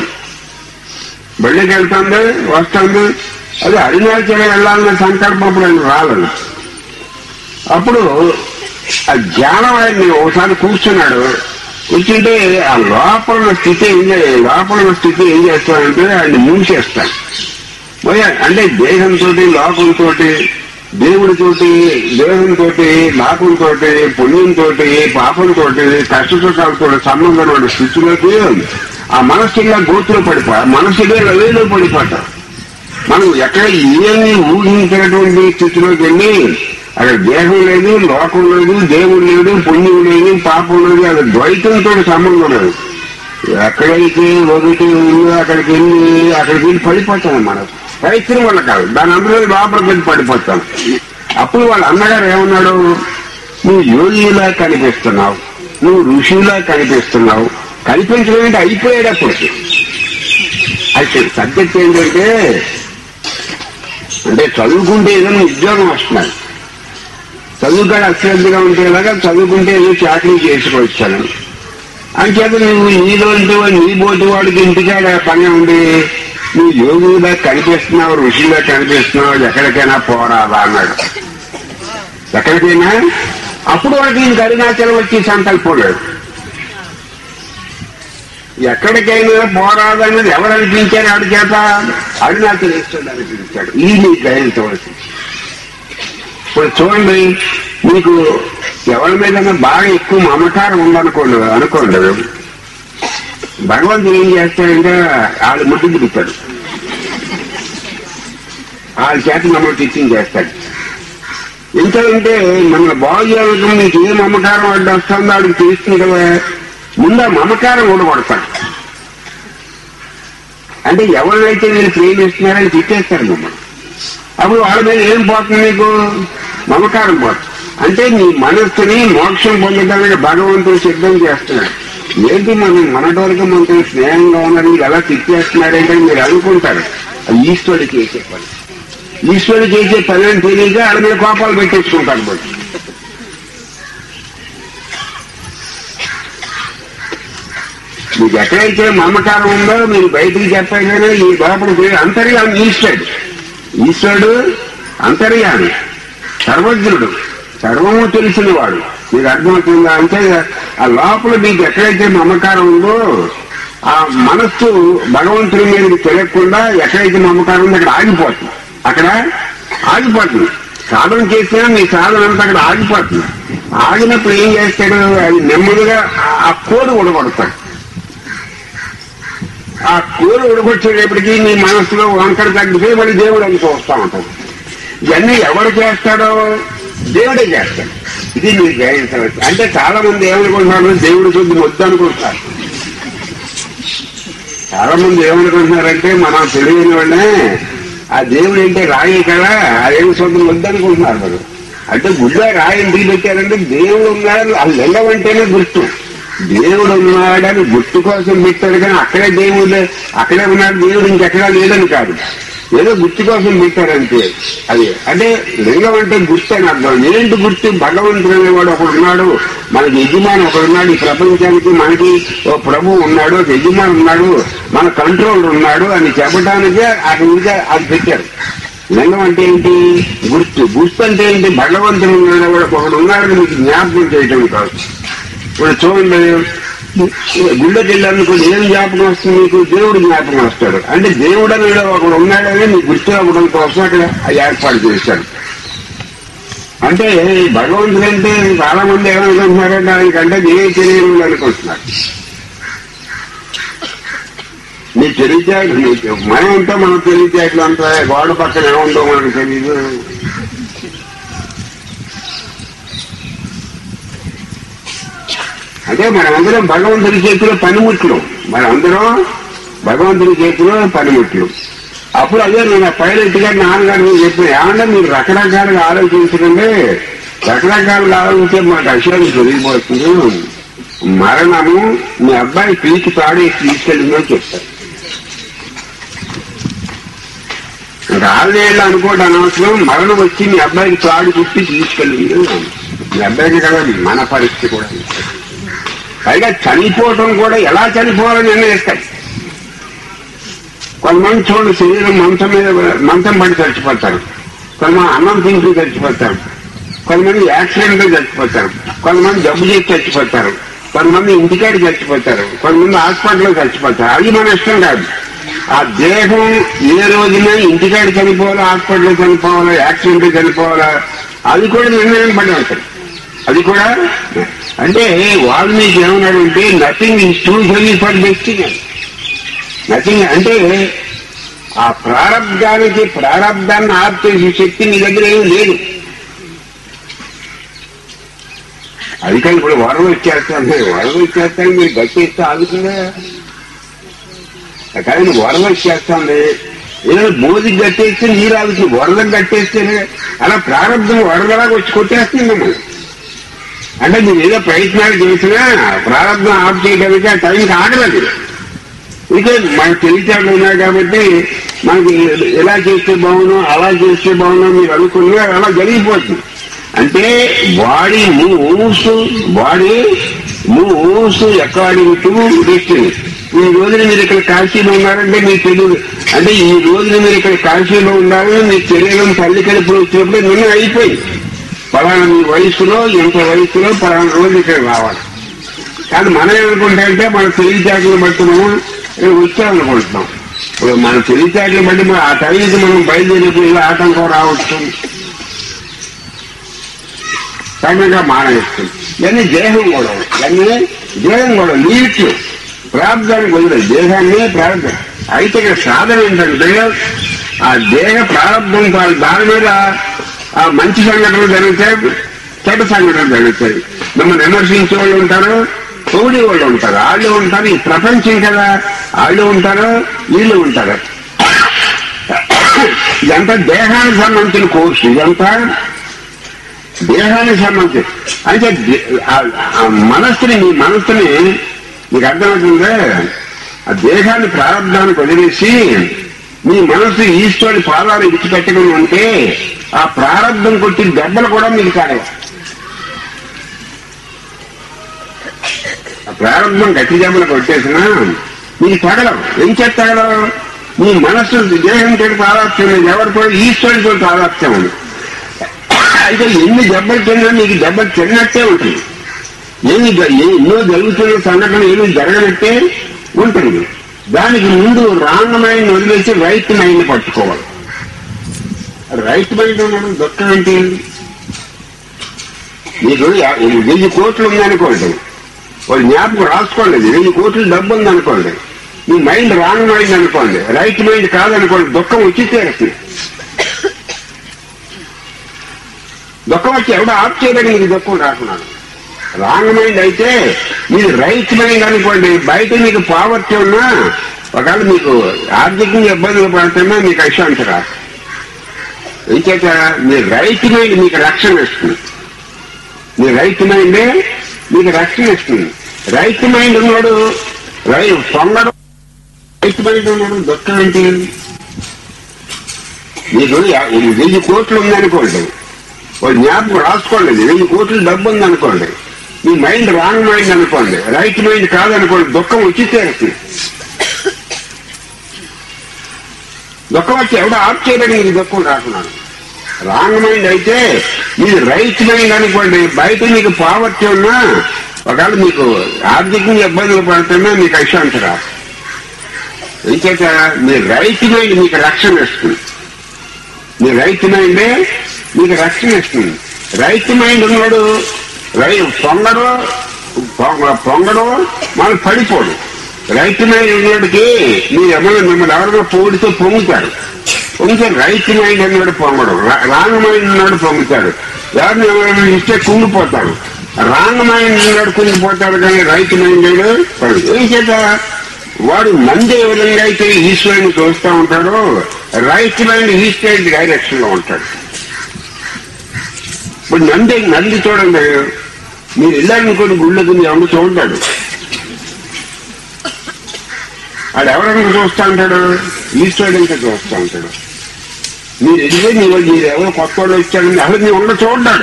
బళ్ళకి వెళ్తుంది వస్తుంది అది అరుణాచలం వెళ్ళాలన్న సంకల్పం అప్పుడు ఆయన రాలేదు అప్పుడు ఆ జ్ఞానం ఆయన్ని ఒకసారి కూర్చున్నాడు కూర్చుంటే ఆ లోపల ఉన్న స్థితి ఏం చే- లోపల ఉన్న స్థితి ఏం చేస్తాడంటే ఆయన మూసేస్తాడు మరి అంటే దేహంతో లోకంతో దేవుడితోటి దేహంతో లాభంతో పుణ్యంతో పాపంతో కష్ట సుఖాలతో సంబంధం ఉన్న స్థితిలోకి ఆ మనస్సుగా గోతులో పడిపో ఆ మనస్సుగా రవేలో పడిపోతాం మనం ఎక్కడ ఏమి ఊహించినటువంటి స్థితిలోకి వెళ్ళి అక్కడ దేహం లేదు లోకం లేదు దేవుడు లేదు పుణ్యం లేదు పాపం లేదు అది ద్వైతంతో సంబంధం లేదు ఎక్కడైతే ఒకటి ఉందో అక్కడికి వెళ్ళి అక్కడికి వెళ్ళి పడిపోతాం మనం ప్రయత్నం వల్ల కాదు దాని అందరూ లోపలికి వెళ్ళి పడిపోతాం అప్పుడు వాళ్ళ అన్నగారు ఏమన్నాడు నువ్వు యోగిలా కనిపిస్తున్నావు నువ్వు ఋషిలా కనిపిస్తున్నావు కనిపించడం అంటే అయిపోయాడు అప్పటికి అయితే సబ్జెక్ట్ ఏంటంటే అంటే చదువుకుంటే ఏదైనా ఉద్యోగం వస్తున్నాడు చదువుకాడ అశ్రద్ధగా ఉంటే ఇలాగా చదువుకుంటే ఏదో చాకరీ చేసుకొచ్చాను అంచేత నువ్వు నీలోంటి వాడు నీ బోటి వాడికి ఇంటికాడ పని ఉంది నువ్వు యోగులా కనిపిస్తున్నావు ఋషిలా కనిపిస్తున్నావు ఎక్కడికైనా పోరాదా అన్నాడు ఎక్కడికైనా అప్పుడు వాడికి ఇంక అరుణాచలం వచ్చి సంకల్పం లేదు ఎక్కడికైనా పోరాదన్నది ఎవరు అనిపించారు ఆడి చేత అరుణాచలేశ్వరుడు అనిపించాడు ఈ నీ గ్రహించవలసి ఇప్పుడు చూడండి మీకు ఎవరి మీద బాగా ఎక్కువ మమకారం ఉందనుకోండి అనుకోండి భగవంతుడు ఏం చేస్తాడంటే వాళ్ళు ముద్దు దిగుతాడు వాళ్ళ చేత మమ్మల్ని టీచింగ్ చేస్తాడు ఎందుకంటే మన బాగు చేయడం మీకు ఏ మమకారం అడ్డు వస్తుందో వాడికి తెలుస్తుంది కదా ముందు ఆ మమకారం ఊడగొడతాడు అంటే ఎవరినైతే మీరు ప్రేమిస్తున్నారని తిట్టేస్తారు మమ్మల్ని అప్పుడు వాళ్ళ మీద ఏం పోతుంది మీకు మమకారం పోతుంది అంటే మీ మనస్సుని మోక్షం పొందడానికి భగవంతుడు సిద్ధం చేస్తున్నాడు ఏంటి మనం మనటి వరకు మనతో స్నేహంగా ఉన్నారు మీరు ఎలా తిట్టేస్తున్నారంటే మీరు అనుకుంటారు అది ఈశ్వరుడు చేసే పని ఈశ్వరుడు చేసే పని అని తెలియక వాళ్ళ మీద కోపాలు పెట్టేసుకుంటారు బట్టి మీకు ఎక్కడైతే మమకారం ఉందో మీరు బయటికి చెప్పగానే ఈ లోపలికి అంతర్యామి ఈశ్వరుడు ఈశ్వరుడు అంతర్యామి సర్వజ్ఞుడు సర్వము తెలిసిన వాడు మీకు అర్థమవుతుందా అంటే ఆ లోపల మీకు ఎక్కడైతే మమకారం ఉందో ఆ మనస్సు భగవంతుడి మీద తెలియకుండా ఎక్కడైతే మమకారం ఉందో అక్కడ ఆగిపోతుంది అక్కడ ఆగిపోతుంది సాధన చేసినా మీ సాధన అంతా అక్కడ ఆగిపోతుంది ఆగినప్పుడు ఏం చేస్తాడు అది నెమ్మదిగా ఆ- ఆ కోడు ఉడగొడతాడు ఆ కూర ఉడకొచ్చేటప్పటికి నీ మనసులో వంకర తగ్గితే మళ్ళీ దేవుడు అనుకో వస్తా ఉంటాడు ఇవన్నీ ఎవరు చేస్తాడో దేవుడే చేస్తాడు ఇది మీరు గ్రహించవచ్చు అంటే చాలా మంది ఏమనుకుంటున్నారు దేవుడు కొద్ది వద్దు అనుకుంటున్నారు చాలా మంది ఏమనుకుంటున్నారంటే మనం తెలియని వాళ్ళే ఆ దేవుడు అంటే రాయి కదా అదేమి సొంతం వద్దనుకుంటున్నారు వాళ్ళు అంటే గుడ్డ రాయి ఎందుకు పెట్టారంటే దేవుడు ఉన్నాడు అది వెళ్ళవంటేనే గుర్తు దేవుడు ఉన్నాడని గుర్తు కోసం పెట్టాడు కానీ అక్కడే దేవుడు లే- అక్కడే ఉన్నాడు దేవుడు ఇంకెక్కడా లేదని కాదు ఏదో గుర్తు కోసం పెట్టారంతే అది అంటే లింగం అంటే గుర్తు అని అర్థం ఏంటి గుర్తు భగవంతుడు అనేవాడు ఒకడు ఉన్నాడు మనకి యజమాని ఒకడు ఉన్నాడు ఈ ప్రపంచానికి మనకి ఓ ప్రభు ఉన్నాడు ఒక యజమాని ఉన్నాడు మన కంట్రోల్ ఉన్నాడు అని చెప్పడానికే అక్కడ అది పెట్టారు లింగం అంటే ఏంటి గుర్తు గుర్తు అంటే ఏంటి భగవంతుడు ఉన్నాడు వాడు ఒకడు ఉన్నాడని మీకు జ్ఞాపకం చేయటం కాదు ఇప్పుడు చూడండి గుళ్ళకి వెళ్ళాలనుకోండి ఏం జ్ఞాపకం వస్తుంది మీకు దేవుడు జ్ఞాపకం వస్తాడు అంటే దేవుడు అనేది ఒకడు ఉన్నాడని మీకు గుర్తు అవ్వడం కోసం అక్కడ ఆ ఏర్పాటు చేశాడు అంటే ఈ భగవంతుడు అంటే చాలా మంది ఏమనుకుంటున్నారంటే ఆయనకంటే నేనే తెలియదు అనుకుంటున్నారు మీ తెలివితేటలు మీకు మనం ఉంటే మన తెలివితేటలు అంతా గోడ పక్కన ఏముందో మనకు తెలియదు అంటే మనమందరం భగవంతుడి చేతిలో పనిముట్లు మనందరం భగవంతుడి చేతిలో పనిముట్లు అప్పుడు అదే నేను ఆ పైలట్ గారు నాన్నగారు మీరు చెప్పిన ఏమన్నా మీరు రకరకాలుగా ఆలోచించకండి రకరకాలుగా ఆలోచించే మాకు అశ్వాన్ని పెరిగిపోతుంది మరణము మీ అబ్బాయి పీకి తాడేసి తీసుకెళ్ళిందని చెప్తారు రాళ్ళేళ్ళు అనుకోవడం అనవసరం మరణం వచ్చి మీ అబ్బాయికి తాడు కుట్టి తీసుకెళ్ళింది మీ అబ్బాయికి కదా మన పరిస్థితి కూడా పైగా చనిపోవటం కూడా ఎలా చనిపోవాలని నిర్ణయిస్తాయి కొంతమంది చూడండి శరీరం మంచం మీద మంచం పడి చచ్చిపోతారు కొంతమంది అన్నం తింటూ చచ్చిపోతారు కొంతమంది యాక్సిడెంట్ చచ్చిపోతారు కొంతమంది జబ్బు చేసి చచ్చిపోతారు కొంతమంది ఇంటికాడ చచ్చిపోతారు కొంతమంది హాస్పిటల్లో చచ్చిపోతారు అది మన ఇష్టం కాదు ఆ దేహం ఏ రోజున ఇంటికాడ చనిపోవాలా హాస్పిటల్లో చనిపోవాలా యాక్సిడెంట్ చనిపోవాలా అది కూడా నిర్ణయం పడి ఉంటుంది అది కూడా అంటే వాల్మీకి ఏమన్నాడంటే nothing is too heavy for destiny nothing అంటే ఆ ప్రారంధానికి ప్రారంధాన్ని ఆర్చేసే శక్తి మీ దగ్గర ఏం లేదు అది కానీ ఇప్పుడు వరం వచ్చేస్తాను వరం వచ్చేస్తాను మీరు గట్టేస్తే ఆగుతుందా కానీ వరం వచ్చేస్తుంది ఏదో మోదీ గట్టేస్తే నీరు ఆగుతుంది వరద గట్టేస్తే అలా ప్రారంభం వరదలాగా వచ్చి కొట్టేస్తుంది మిమ్మల్ని అంటే మీరు ఏదో ప్రయత్నాలు చేసినా ప్రారంభం ఆఫ్ చేయడానికి ఆ టైంకి ఆగలేదు ఇంకా మన తెలివితేటలు ఉన్నాయి కాబట్టి మనకి ఎలా చేస్తే బాగును అలా చేస్తే బాగును మీరు అనుకున్నా అలా జరిగిపోతుంది అంటే body moves body moves according to destiny ఈ రోజున మీరు ఇక్కడ కాశీలో ఉన్నారంటే మీకు తెలియదు అంటే ఈ రోజున మీరు ఇక్కడ కాశీలో ఉండాలని మీ శరీరం తల్లి కడుపులో వచ్చినప్పుడు నిన్న అయిపోయింది పలానా మీ వయసులో ఎంత వయసులో పలానా రోజు ఇక్కడ రావాలి కానీ మనం ఏమనుకుంటామంటే మన తెలివితేటలు బట్టి మనం ఇక్కడ వచ్చామనుకుంటున్నాం ఇప్పుడు మన తెలివితేటలు బట్టి మనం ఆ టైంకి మనం బయలుదేరిపోయి ఇలా ఆటంకం రావచ్చు సడన్గా మానేస్తుంది ఇవన్నీ దేహం కూడా ఇవన్నీ దేహం కూడా నీట్లు ప్రారంభానికి వదిలేదు దేహాన్ని ప్రారంభం అయితే ఇక్కడ సాధన ఏంటంటే ఆ దేహ ప్రారంభం కాదు దాని మీద ఆ మంచి సంఘటనలు జరుగుతాయి చెడ్డ సంఘటనలు జరుగుతాయి మిమ్మల్ని విమర్శించే వాళ్ళు ఉంటారు పొగిడి వాళ్ళు ఉంటారు వాళ్ళు ఉంటారు ఈ ప్రపంచం కదా వాళ్ళు ఉంటారు వీళ్ళు ఉంటారు ఇదంతా దేహానికి సంబంధించిన కోర్సు ఇదంతా దేహానికి సంబంధించి అంటే దే- ఆ- ఆ మనస్సుని మీ మనస్సుని మీకు అర్థమవుతుందే ఆ దేహాన్ని ప్రారంభానికి వదిలేసి మీ మనస్సు ఈశ్వరుడి పాదాలు విడిచిపెట్టుకుని ఉంటే ఆ ప్రారంభం కొట్టి దెబ్బలు కూడా మీకు కాలేవు ఆ ప్రారంభం గట్టి దెబ్బలు కొట్టేసినా మీకు తగలవు ఏం చేత తగలవు మీ మనస్సు దేహంతో ప్రారాప్యం లేదు ఎవరితో ఈశ్వరుడితో ప్రారాప్యం ఉంది అయితే ఎన్ని దెబ్బలు తిన్నా మీకు దెబ్బలు తిన్నట్టే ఉంటుంది ఏమి జ- ఏ- ఎన్నో జరుగుతున్న సంఘటన ఏమి జరగనట్టే ఉంటుంది దానికి ముందు రాంగ్ మైండ్ వదిలేసి రైట్ మైండ్ పట్టుకోవాలి రైట్ మైండ్ ఉండడం దుఃఖం ఏంటి మీకు యా- వెయ్యి కోట్లు ఉందనుకోండి వాళ్ళు జ్ఞాపకం రాసుకోండి వెయ్యి కోట్లు డబ్బు ఉందనుకోండి మీ మైండ్ రాంగ్ మైండ్ అనుకోండి రైట్ మైండ్ కాదనుకోండి దుఃఖం వచ్చి తీరుతుంది దుఃఖం వచ్చి ఎవడో ఆప్ చేయడానికి మీకు దుఃఖం రాకున్నాను రాంగ్ మైండ్ అయితే మీరు రైట్ మైండ్ అనుకోండి బయట మీకు పావర్టీ ఉన్నా ఒకవేళ మీకు ఆర్థికంగా ఇబ్బందులు పడుతున్నా మీకు అశాంతి రాదు ఇంకేత మీ రైట్ మైండ్ మీకు రక్షణ ఇస్తుంది మీ రైట్ మైండే మీకు రక్షణ ఇస్తుంది రైట్ మైండ్ ఉన్నాడు రై పొంగడు రైట్ మైండ్ ఉన్నాడు దుఃఖం ఏంటి మీకు యా- వెయ్యి కోట్లు ఉందనుకోండి వాళ్ళు జ్ఞాపకం రాసుకోండి వెయ్యి కోట్లు డబ్బు ఉందనుకోండి మీ మైండ్ రాంగ్ మైండ్ అనుకోండి రైట్ మైండ్ కాదనుకోండి దుఃఖం వచ్చి తీరుతుంది దుఃఖం వచ్చి ఎవడో ఆప్ చేయడానికి మీకు దుఃఖం రాకున్నాను రాంగ్ మైండ్ అయితే మీరు రైట్ మైండ్ అనుకోండి బయట మీకు పావర్టీ ఉన్నా ఒకవేళ మీకు ఆర్థికంగా ఇబ్బందులు పడుతున్నా మీకు అశాంతి రాదు ఇంకేత మీ రైట్ మైండ్ మీకు రక్షణ ఇస్తుంది మీ రైట్ మైండే మీకు రక్షణ ఇస్తుంది రైట్ మైండ్ ఉన్నాడు రై పొంగడు పొంగ- పొంగడు మనం పడిపోడు రైట్ మైండ్ ఉన్నోడికి మీరు ఎవరైనా మిమ్మల్ని ఎవరైనా పొగిడితే పొంగుతారు పొంగితే రైట్ మైండ్ అన్నాడు పొంగడు రా- రాంగ్ మైండ్ ఉన్నాడు పొంగుతాడు ఎవరిని ఎవరైనా ఇస్తే కుంగిపోతాడు రాంగ్ మైండ్ ఉన్నాడు కుంగిపోతాడు కానీ రైట్ మైండ్ పడు ఏం చేత వాడు నంది ఏ విధంగా అయితే ఈశ్వరుని చూస్తూ ఉంటాడో రైట్ మైండ్ ఈస్టర్న్ డైరెక్షన్ లో ఉంటాడు ఇప్పుడు నంది నంది చూడండి మీరు వెళ్ళారనుకోండి గుళ్ళకి మీ అమ్మ చూఉంటాడు వాడు ఎవరైనా చూస్తూ ఉంటాడు ఈశ్వరుడు ఇంకా చూస్తూ ఉంటాడు మీరు వెళ్ళి నీ మీరు ఎవరో కొత్త వాళ్ళు వచ్చాడని అసలు నీ ఉండ చూడ్డాడు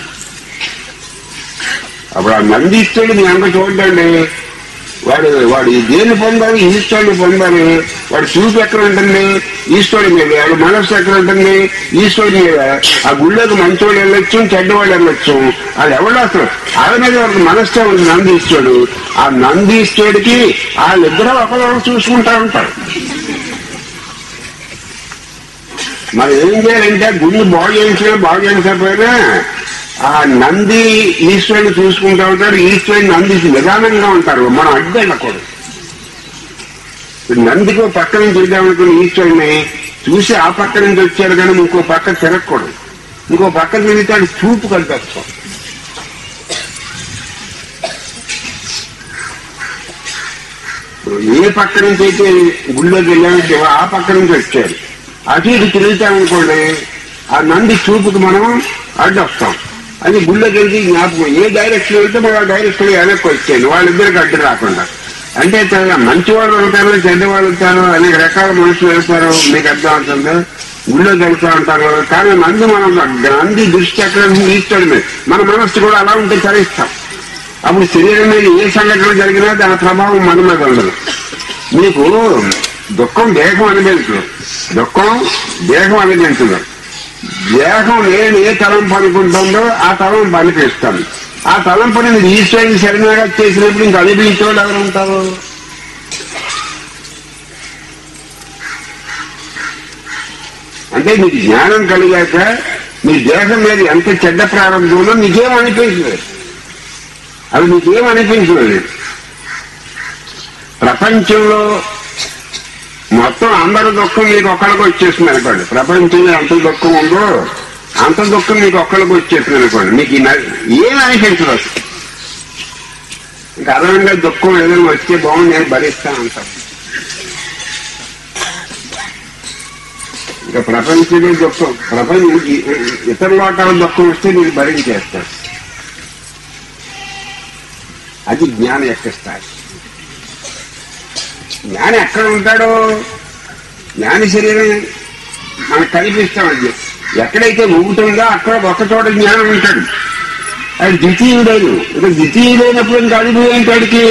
అప్పుడు ఆ నంది ఇస్తాడు మీ అంగ చూడండి వాడు వాడు దేన్ని పొందాలి ఈశ్వరుని పొందాలి వాడు చూపు ఎక్కడ ఉంటుంది ఈశ్వరుడి మీద వాడు మనస్సు ఎక్కడ ఉంటుంది ఈశ్వరుడి మీద ఆ గుళ్ళోకి మంచోళ్ళు వెళ్ళొచ్చు చెడ్డవాళ్ళు వెళ్ళొచ్చు అది ఎవడు అసలు ఆయన మీద వాడికి మనస్సే ఉంది నందీశ్వరుడు ఆ నందీశ్వరుడికి వాళ్ళిద్దరూ ఒకరు చూసుకుంటా ఉంటారు మరి ఏం చేయాలంటే గుండు బాగు చేయించినా బాగు చేయించకపోయినా ఆ నంది ఈశ్వరుని చూసుకుంటూ ఉంటాడు ఈశ్వరుని నంది విధానంగా ఉంటారు మనం అడ్డు వెళ్ళకూడదు ఇప్పుడు నందికి ఒక పక్క నుంచి వెళ్దామనుకున్న ఈశ్వరుని చూసి ఆ పక్క నుంచి వచ్చాడు కానీ ఇంకో పక్క తిరగకూడదు ఇంకో పక్క తిరిగితే అది చూపు కల్పిస్తాం ఇప్పుడు ఏ పక్క నుంచి అయితే గుళ్ళోకి వెళ్ళామో శివ ఆ పక్క నుంచి వచ్చాడు అటు ఇటు తిరుగుతామనుకోండి ఆ నంది చూపుకి మనం అడ్డొస్తాం అది గుళ్ళోకి వెళ్తే జ్ఞాపకం ఏ డైరెక్షన్ వెళ్తే మనం ఆ డైరెక్షన్ వెనక్కి వచ్చాను వాళ్ళిద్దరికి అడ్డు రాకుండా అంటే చాలా మంచి వాళ్ళు ఉంటారు చెడ్డవాళ్ళు ఉంటారు అనేక రకాల మనుషులు వెళ్తారు మీకు అర్థం అవుతుంది గుళ్ళోకి వెళ్తూ ఉంటారు కానీ నంది మనం నంది దృష్టి ఎక్కడ ఈస్తాడు మీద మన మనస్సు కూడా అలా ఉంటే చరిస్తాం అప్పుడు శరీరం మీద ఏ సంఘటన జరిగినా దాని ప్రభావం మన మీద ఉండదు మీకు దుఃఖం దేహం అనుభవించదు దుఃఖం దేహం అనుభవించదు దేహం నేను ఏ తలంపు అనుకుంటుందో ఆ తలంపు అనిపిస్తాను ఆ తలంపుని మీరు ఈశ్వరుని శరణగా చేసినప్పుడు ఇంక అనుభవించే వాళ్ళు ఎవరు ఉంటారు అంటే మీకు జ్ఞానం కలిగాక మీ దేహం మీద ఎంత చెడ్డ ప్రారంభంలో మీకేం అనిపించలేదు అవి మీకేం అనిపించలేదు ప్రపంచంలో మొత్తం అందరి దుఃఖం మీకు ఒక్కరికి వచ్చేసింది అనుకోండి ప్రపంచంలో ఎంత దుఃఖం ఉందో అంత దుఃఖం మీకు ఒక్కరికి వచ్చేసింది అనుకోండి మీకు ఈ న- ఏం అనిపించదు అసలు ఇంకా అదనంగా దుఃఖం ఏదైనా వస్తే బాగుంది నేను భరిస్తాను అంటాం ఇంకా ప్రపంచమే దుఃఖం ప్రపంచం ఇ- ఇతర లోకాల దుఃఖం వస్తే మీరు భరించేస్తారు అది జ్ఞానం యొక్క స్థాయి జ్ఞానం ఎక్కడ ఉంటాడో జ్ఞాని శరీరం మనకు కనిపిస్తామండి ఎక్కడైతే ఊగుతుందో అక్కడ ఒక చోట జ్ఞానం ఉంటాడు అది ద్వితీయుడైన ఇక ద్వితీయుడైనప్పుడు ఇంకా అనుభవం ఏంటాడికి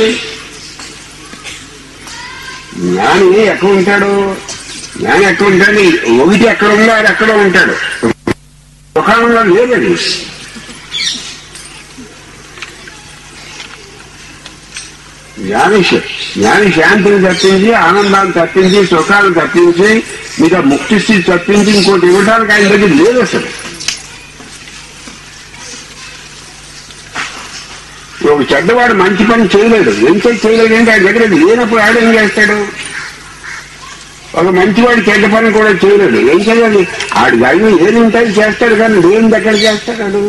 జ్ఞాని ఎక్కడ ఉంటాడు జ్ఞాని ఎక్కడ ఉంటాడు ఒకటి ఎక్కడ ఉందో అది ఎక్కడ ఉంటాడు దుకాణంలో లేదండి జ్ఞాని శ- జ్ఞాని శాంతిని తప్పించి ఆనందాన్ని తప్పించి సుఖాలను తప్పించి మీకు ఆ ముక్తి స్థితి తప్పించి ఇంకోటి ఇవ్వడానికి ఆయన దగ్గర లేదు అసలు ఒక చెడ్డవాడు మంచి పని చేయలేడు ఎంత చేయలేడు అంటే ఆయన దగ్గర లేనప్పుడు ఆడు ఏం చేస్తాడు ఒక మంచివాడు చెడ్డ పని కూడా చేయలేడు ఏం చేయాలి ఆడి దగ్గర ఏది ఉంటాయి చేస్తాడు కానీ లేని దగ్గర చేస్తాడు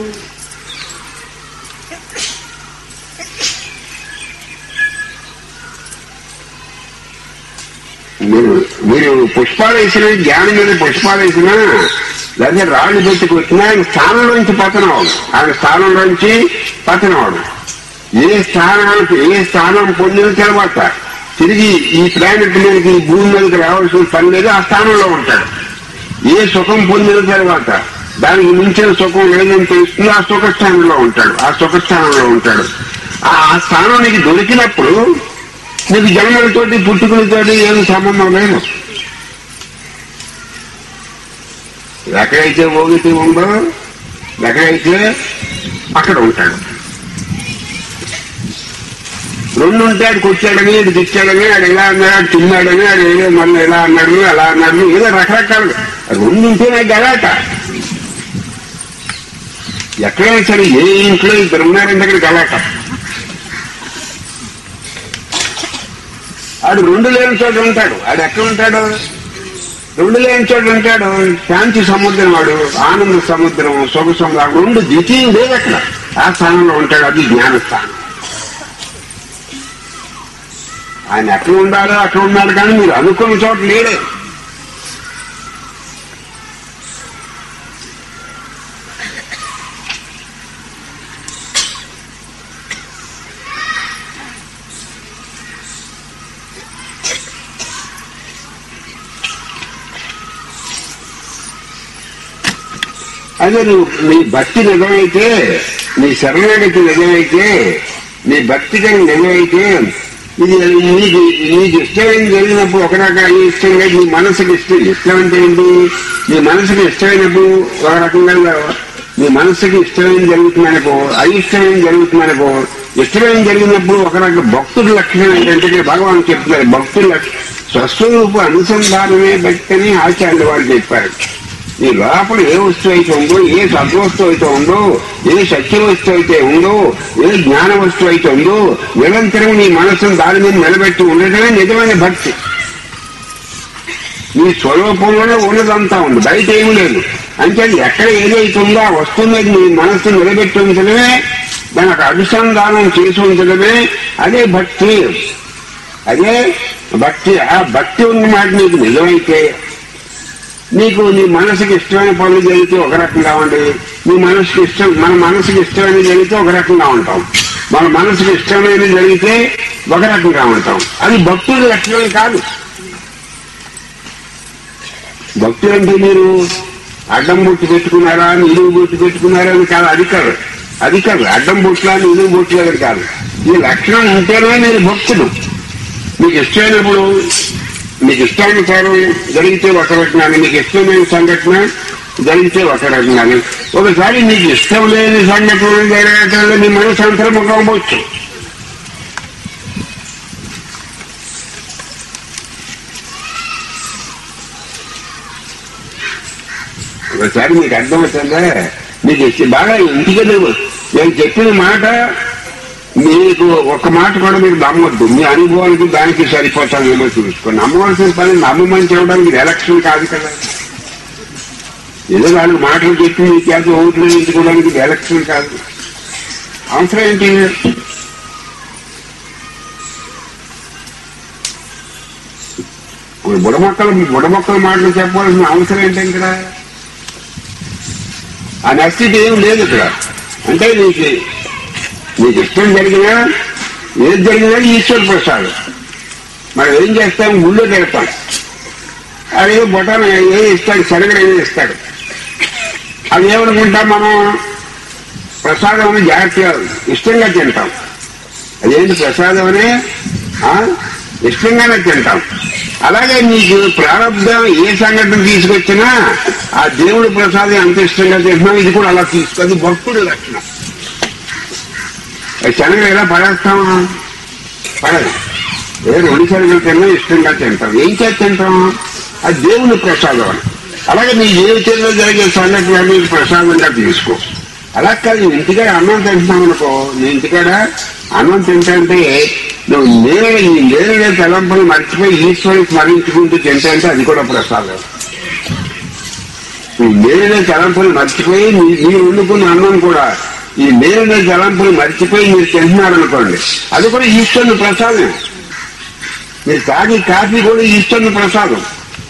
మీరు మీరు పుష్పాలు వేసిన జ్ఞానం మీద పుష్పాలు వేసినా లేదా రాళ్ళు పెట్టి కొట్టినా ఆయన స్థానం నుంచి పతనం అవడు ఆయన స్థానం నుంచి పతనం అవడు ఏ స్థానానికి ఏ స్థానం పొందిన తర్వాత తిరిగి ఈ ప్లానెట్ మీదకి ఈ భూమి మీదకి రావాల్సిన పని లేదు ఆ స్థానంలో ఉంటాడు ఏ సుఖం పొందిన తర్వాత దానికి మించిన సుఖం లేదని తెలుస్తుంది ఆ సుఖ స్థానంలో ఉంటాడు ఆ సుఖ స్థానంలో ఉంటాడు ఆ ఆ స్థానం నీకు దొరికినప్పుడు నీకు జన్మలతోటి పుట్టుకలతోటి ఏమి సంబంధం లేదు ఎక్కడైతే ఓగితే ఉందో ఎక్కడైతే అక్కడ ఉంటాడు రెండు ఉంటే ఆడికి వచ్చాడని ఆడు తెచ్చాడని ఆడు ఇలా అన్నాడు ఆడు తిన్నాడని ఆడు ఏదో మళ్ళీ ఎలా అన్నాడు అలా అన్నాడు ఏదో రకరకాలు రెండు ఉంటేనే గలాట ఎక్కడైనా సరే ఏ ఇంట్లో ఇద్దరు ఉన్నారంటే అక్కడ గలాట ఆడు రెండు లేని చోట ఉంటాడు ఆడు ఎక్కడ ఉంటాడు రెండు లేని చోట ఉంటాడు శాంతి సముద్రం వాడు ఆనంద సముద్రం సుఖ సముద్రం రెండు ద్వితీయం లేదు అక్కడ ఆ స్థానంలో ఉంటాడు అది జ్ఞానస్థానం ఆయన ఎక్కడ ఉండాలో అక్కడ ఉన్నాడు కానీ మీరు అనుకున్న చోట లేడే అదే నువ్వు నీ భక్తి నిజమైతే నీ శరణాగతి నిజమైతే నీ భక్తి కానీ నిజమైతే ఇది నీకు నీకు ఇష్టమైన జరిగినప్పుడు ఒక రకంగా ఇష్టంగా నీ మనసుకి ఇష్టం ఇష్టం అంటే ఏంటి నీ మనసుకి ఇష్టమైనప్పుడు ఒక రకంగా నీ మనసుకి ఇష్టమైన జరుగుతుందనుకో అయిష్టమైన జరుగుతుందనుకో ఇష్టమైన జరిగినప్పుడు ఒక రకంగా భక్తుడి లక్షణం ఏంటంటే భగవాన్ చెప్తున్నారు భక్తుల లక్ష- స్వస్వరూప అనుసంధానమే భక్తి అని ఆచార్య వారు చెప్పారు నీ లోపల ఏ వస్తువు అయితే ఉందో ఏ సద్వస్తువు అయితే ఉందో ఏ సత్య వస్తువు అయితే ఉందో ఏ జ్ఞాన వస్తువు అయితే ఉందో నిరంతరం నీ మనసును దాని మీద నిలబెట్టి ఉండటమే నిజమైన భక్తి నీ స్వరూపంలోనే ఉన్నదంతా ఉంది బయట ఏమీ లేదు అంటే ఎక్కడ ఏదైతే ఉందో ఆ వస్తువు మీద నీ మనస్సు నిలబెట్టి ఉంచడమే దానికి అనుసంధానం చేసి ఉంచడమే అదే భక్తి అదే భక్తి ఆ భక్తి ఉన్న మాట నీకు నిజమైతే నీకు నీ మనసుకి ఇష్టమైన పనులు జరిగితే ఒక రకంగా ఉండి నీ మనసుకి ఇష్టం మన మనసుకి ఇష్టమైన జరిగితే ఒక రకంగా ఉంటాం మన మనసుకి ఇష్టమైన జరిగితే ఒక రకంగా ఉంటాం అది భక్తుడి లక్షణం కాదు భక్తులు అంటే మీరు అడ్డం బొట్టు పెట్టుకున్నారా నిలువు బొట్టు పెట్టుకున్నారా అని కాదు అది కాదు అది కాదు అడ్డం బొట్లా నిలువు బొట్లు అని కాదు ఈ లక్షణం ఉంటేనే మీరు భక్తుడు మీకు ఇష్టమైనప్పుడు మీకు ఇష్టానుసారం జరిగితే ఒక రకంగానే మీకు ఇష్టమైన సంఘటన జరిగితే ఒక రకంగానే ఒకసారి మీకు ఇష్టం లేని సంఘటన జరగటంలో మీ మనసు అంతర్ముఖం అవ్వచ్చు ఒకసారి మీకు అర్థమవుతుందా మీకు ఇష్ట- బాగా ఇంటికి లేవు నేను చెప్పిన మాట మీకు ఒక మాట కూడా మీరు నమ్మొద్దు మీ అనుభవానికి దానికి సరిపోతానేమో చూసుకోండి నమ్మవలసిన పని నమ్మమని చెప్పడానికి ఇది ఎలక్షన్ కాదు కదా ఏదో వాళ్ళు మాటలు చెప్పి మీ చేత ఓట్లు వేయించుకోవడానికి ఇది ఎలక్షన్ కాదు అవసరం ఏంటి ఇప్పుడు బుడమొక్కలు బుడమొక్కల మాటలు చెప్పాల్సిన అవసరం ఏంటి ఇక్కడ ఆ నస్థితి ఏం లేదు ఇక్కడ అంటే నీకు నీకు ఇష్టం జరిగినా ఏది జరిగినా ఈశ్వర ప్రసాదం మనం ఏం చేస్తాం గుళ్ళో పెడతాం అదేదో బొటాన్ ఏదో ఇస్తాడు శనగలు ఏదో ఇస్తాడు అది ఏమనుకుంటాం మనం ప్రసాదం అని జాగ్రత్తగా ఇష్టంగా తింటాం అదేంటి ప్రసాదం అని ఆ, ఇష్టంగానే తింటాం అలాగే నీకు ప్రారంభం ఏ సంఘటన తీసుకొచ్చినా ఆ దేవుడి ప్రసాదం ఎంత ఇష్టంగా తింటున్నాం ఇది కూడా అలా తీసుకో అది భక్తుడి లక్షణం అది శనగలు ఎలా పడేస్తామా పడదు ఏ రెండు శనగలు తిన్నా ఇష్టంగా తింటాం ఏం చేసి తింటాం అది దేవుని ప్రసాదం అని అలాగే నీ జీవితంలో జరిగే సంఘటనలు ప్రసాదంగా తీసుకో అలా కాదు నువ్వు ఇంటికాడ అన్నం తింటున్నావు అనుకో నీ ఇంటికాడ అన్నం తింటే నువ్వు నేను ఈ లేని తలంపులు మర్చిపోయి ఈశ్వరుని స్మరించుకుంటూ తింటే అది కూడా ప్రసాదం ఈ లేని తలంపులు మర్చిపోయి మీ- మీరు వండుకున్న అన్నం కూడా ఈ లేని తలంపులు మర్చిపోయి మీరు తింటున్నారనుకోండి అది కూడా ఈశ్వరుని ప్రసాదం మీరు తాగి కాఫీ కూడా ఈశ్వరుని ప్రసాదం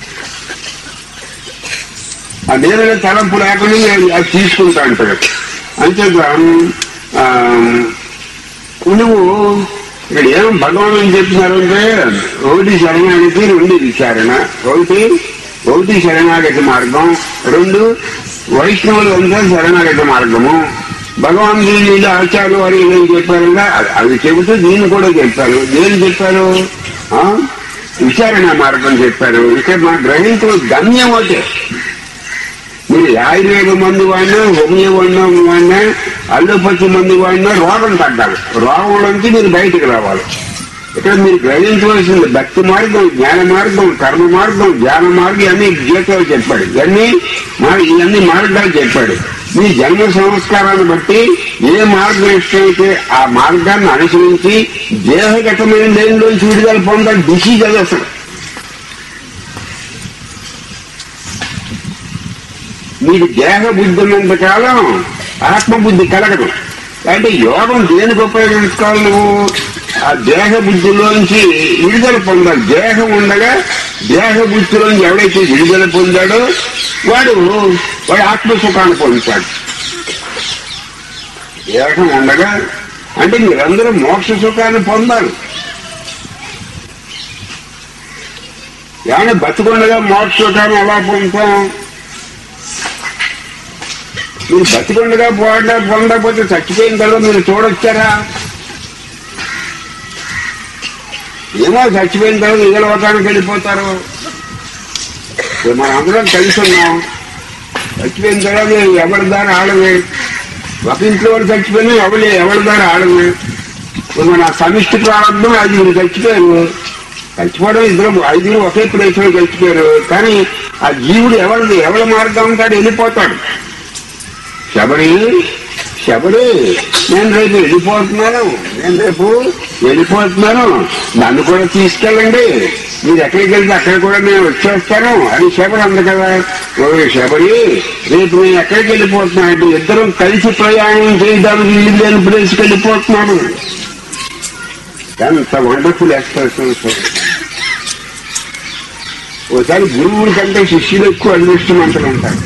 ఆ నేరుగా తలంపు లేకుండా నేను అది తీసుకుంటా అంటాడు అంతేగా ఆ, నువ్వు ఇక్కడ ఏం భగవాన్ ఏం చెప్తున్నారంటే ఒకటి శరణాగతి రెండు విచారణ ఒకటి ఒకటి శరణాగతి మార్గం రెండు వైష్ణవులు అంతా శరణాగతి మార్గము భగవాన్ దీని ఆచార్య వారు ఏం చెప్పారంటే అది- అది చెబుతూ దీన్ని కూడా చెప్పారు దేని చెప్పారు ఆ? విచారణ మార్గం చెప్పారు ఇక్కడ మా గ్రహించిన గమ్యం ఒకటే మీరు ఆయుర్వేద మందు వాడినా హోమియో వండం వాడినా అల్లోపతి మందు వాడినా రోగం తగ్గాలి రోగం నుంచి మీరు బయటకు రావాలి ఇక్కడ మీరు గ్రహించవలసింది భక్తి మార్గం జ్ఞాన మార్గం కర్మ మార్గం జ్ఞాన మార్గం అన్ని గీతలు చెప్పాడు ఇవన్నీ మా- ఇవన్నీ మార్గాలు చెప్పాడు మీ జన్మ సంస్కారాన్ని బట్టి ఏ మార్గం ఇష్టమైతే ఆ మార్గాన్ని అనుసరించి దేహగతమైన లేనిలోంచి విడుదల పొందాలి డిసీజ్ అది అసలు మీకు దేహ బుద్ధి ఉన్నంత కాలం ఆత్మబుద్ధి కలగదు అంటే యోగం దేనికి ఉపయోగించుకోవాలి నువ్వు ఆ దేహ బుద్ధిలోంచి విడుదల పొందాలి దేహం ఉండగా దేహ బుద్ధిలోంచి ఎవడైతే విడుదల పొందాడో వాడు వాడు ఆత్మసుఖాన్ని పొందుతాడు దేహం ఉండగా అంటే మీరందరూ మోక్ష సుఖాన్ని పొందాలి ఏమైనా బతుకుండగా మోక్ష సుఖాన్ని ఎలా పొందుతాం మీరు బతికొండగా పోవడా పొందకపోతే చచ్చిపోయిన తర్వాత మీరు చూడొచ్చారా ఏమో చచ్చిపోయిన తర్వాత ఏ లోకానికి వెళ్ళిపోతారు ఇప్పుడు మనం అందరం కలిసి ఉన్నాం చచ్చిపోయిన తర్వాత ఎవరి దారి ఆడవే ఒక ఇంట్లో వాడు చచ్చిపోయినా ఎవరి ఎవరి దారి ఆడవే ఇప్పుడు మన సమిష్టి ప్రారంభం ఐదుగురు చచ్చిపోయారు చచ్చిపోవడం ఇద్దరు ఐదుగురు ఒకే ప్లేస్ లో చచ్చిపోయారు కానీ ఆ జీవుడు ఎవరిది ఎవరి మార్గం ఉంటాడు వెళ్ళిపోతాడు శబరి శబరి నేను రేపు వెళ్ళిపోతున్నాను నేను రేపు వెళ్ళిపోతున్నాను నన్ను కూడా తీసుకెళ్ళండి మీరు ఎక్కడికి వెళ్తే అక్కడ కూడా నేను వచ్చేస్తాను అని శబరి అంది కదా ఓ శబరి రేపు నేను ఎక్కడికి వెళ్ళిపోతున్నాను అంటే ఇద్దరం కలిసి ప్రయాణం చేయడానికి వీలు లేని ప్లేస్కి వెళ్ళిపోతున్నాను ఎంత వండర్ఫుల్ ఎక్స్ప్రెషన్ ఒకసారి గురువుల కంటే శిష్యులు ఎక్కువ అదృష్టవంతులు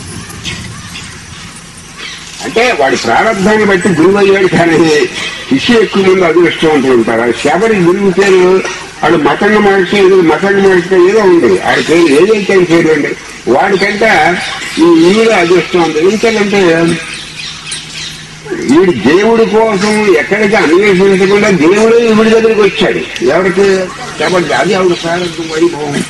అంటే వాడి ప్రారంభాన్ని బట్టి గురువు అయ్యాడు కానీ శిష్యులు ఎక్కువ మంది అదృష్టవంతులు ఉంటారు ఆ శబరి గురువు పేరు వాడు మతంగ మహర్షి ఏదో మతంగ మహర్షి ఏదో ఉంది ఆడి పేరు ఏదైతే ఆయన పేరు అండి వాడికంటే ఈ ఈవిడ అదృష్టవంతుడు ఎందుకంటే వీడు దేవుడి కోసం ఎక్కడికి అన్వేషించకుండా దేవుడే ఈవిడి దగ్గరికి వచ్చాడు ఎవరికి కాబట్టి అది ఆవిడ ప్రారంభం వైభవం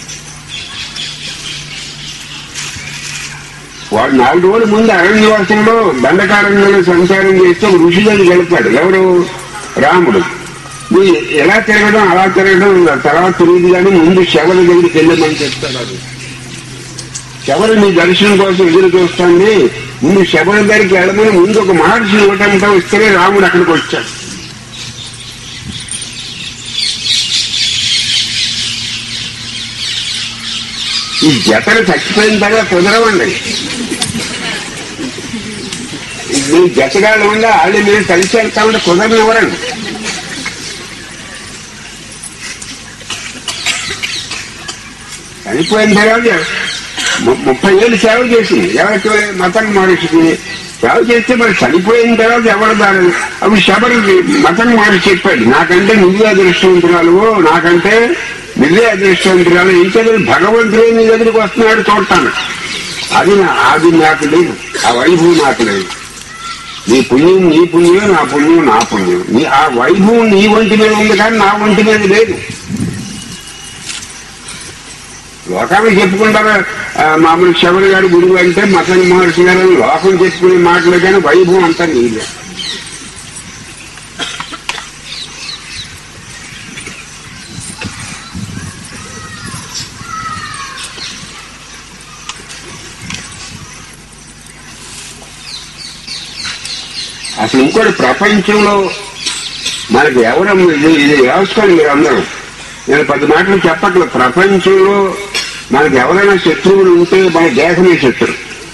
వాడు నాలుగు రోజుల ముందు అరణ్యవాసంలో దండకారణ్యంలో సంచారం చేస్తే ఒక ఋషి దగ్గరికి వెళ్తాడు ఎవరు రాముడు నువ్వు ఎలా తిరగడం అలా తిరగడం తర్వాత తెలియదు కానీ ముందు శవల దగ్గరికి వెళ్ళమని చెప్తాడు అది శబరి నీ దర్శనం కోసం ఎదురు చూస్తుంది ముందు శబరి దగ్గరికి వెళ్ళమని ముందు ఒక మహర్షి ఇవ్వటంతో వస్తేనే రాముడు అక్కడికి వచ్చాడు ఈ జతలు చచ్చిపోయిన తర్వాత కుదరవండి మీ జతగాళ్ళు ఉండే వాళ్ళు మీరు కలిసి వెళ్తామంటే కుదరనివ్వరండి చనిపోయిన తర్వాత ము- ముప్పై ఏళ్ళు సేవ చేసింది ఎవరికి మతం మహర్షికి సేవ చేస్తే మరి చనిపోయిన తర్వాత ఎవరు దాని అప్పుడు శబరికి మతం మహర్షి చెప్పాడు నాకంటే నువ్వే అదృష్టవంతురాలు నాకంటే నువ్వే అదృష్టవంతురాలు ఇంకా భగవంతుడే నీ దగ్గరికి వస్తున్నాడు చూడటాను అది నా అది నాకు లేదు ఆ వైభవం నాకు లేదు నీ పుణ్యం నీ పుణ్యం నా పుణ్యం నా పుణ్యం నీ ఆ వైభవం నీ ఒంటి మీద ఉంది కానీ నా ఒంటి మీద లేదు లోకానికి చెప్పుకుంటారు ఆ, మామూలు శబరి గారు గురువు అంటే మతన్ మహర్షి గారు అని లోకం చెప్పుకునే మాటలు కానీ వైభవం అంతా నీదే అసలు ఇంకోటి ప్రపంచంలో మనకి ఎవరు ఇది ఇది వ్యవస్థలు మీరు అందరూ నేను పది మాటలు చెప్పట్లేదు ప్రపంచంలో మనకి ఎవరైనా శత్రువులు ఉంటే మన దేహమే శత్రువు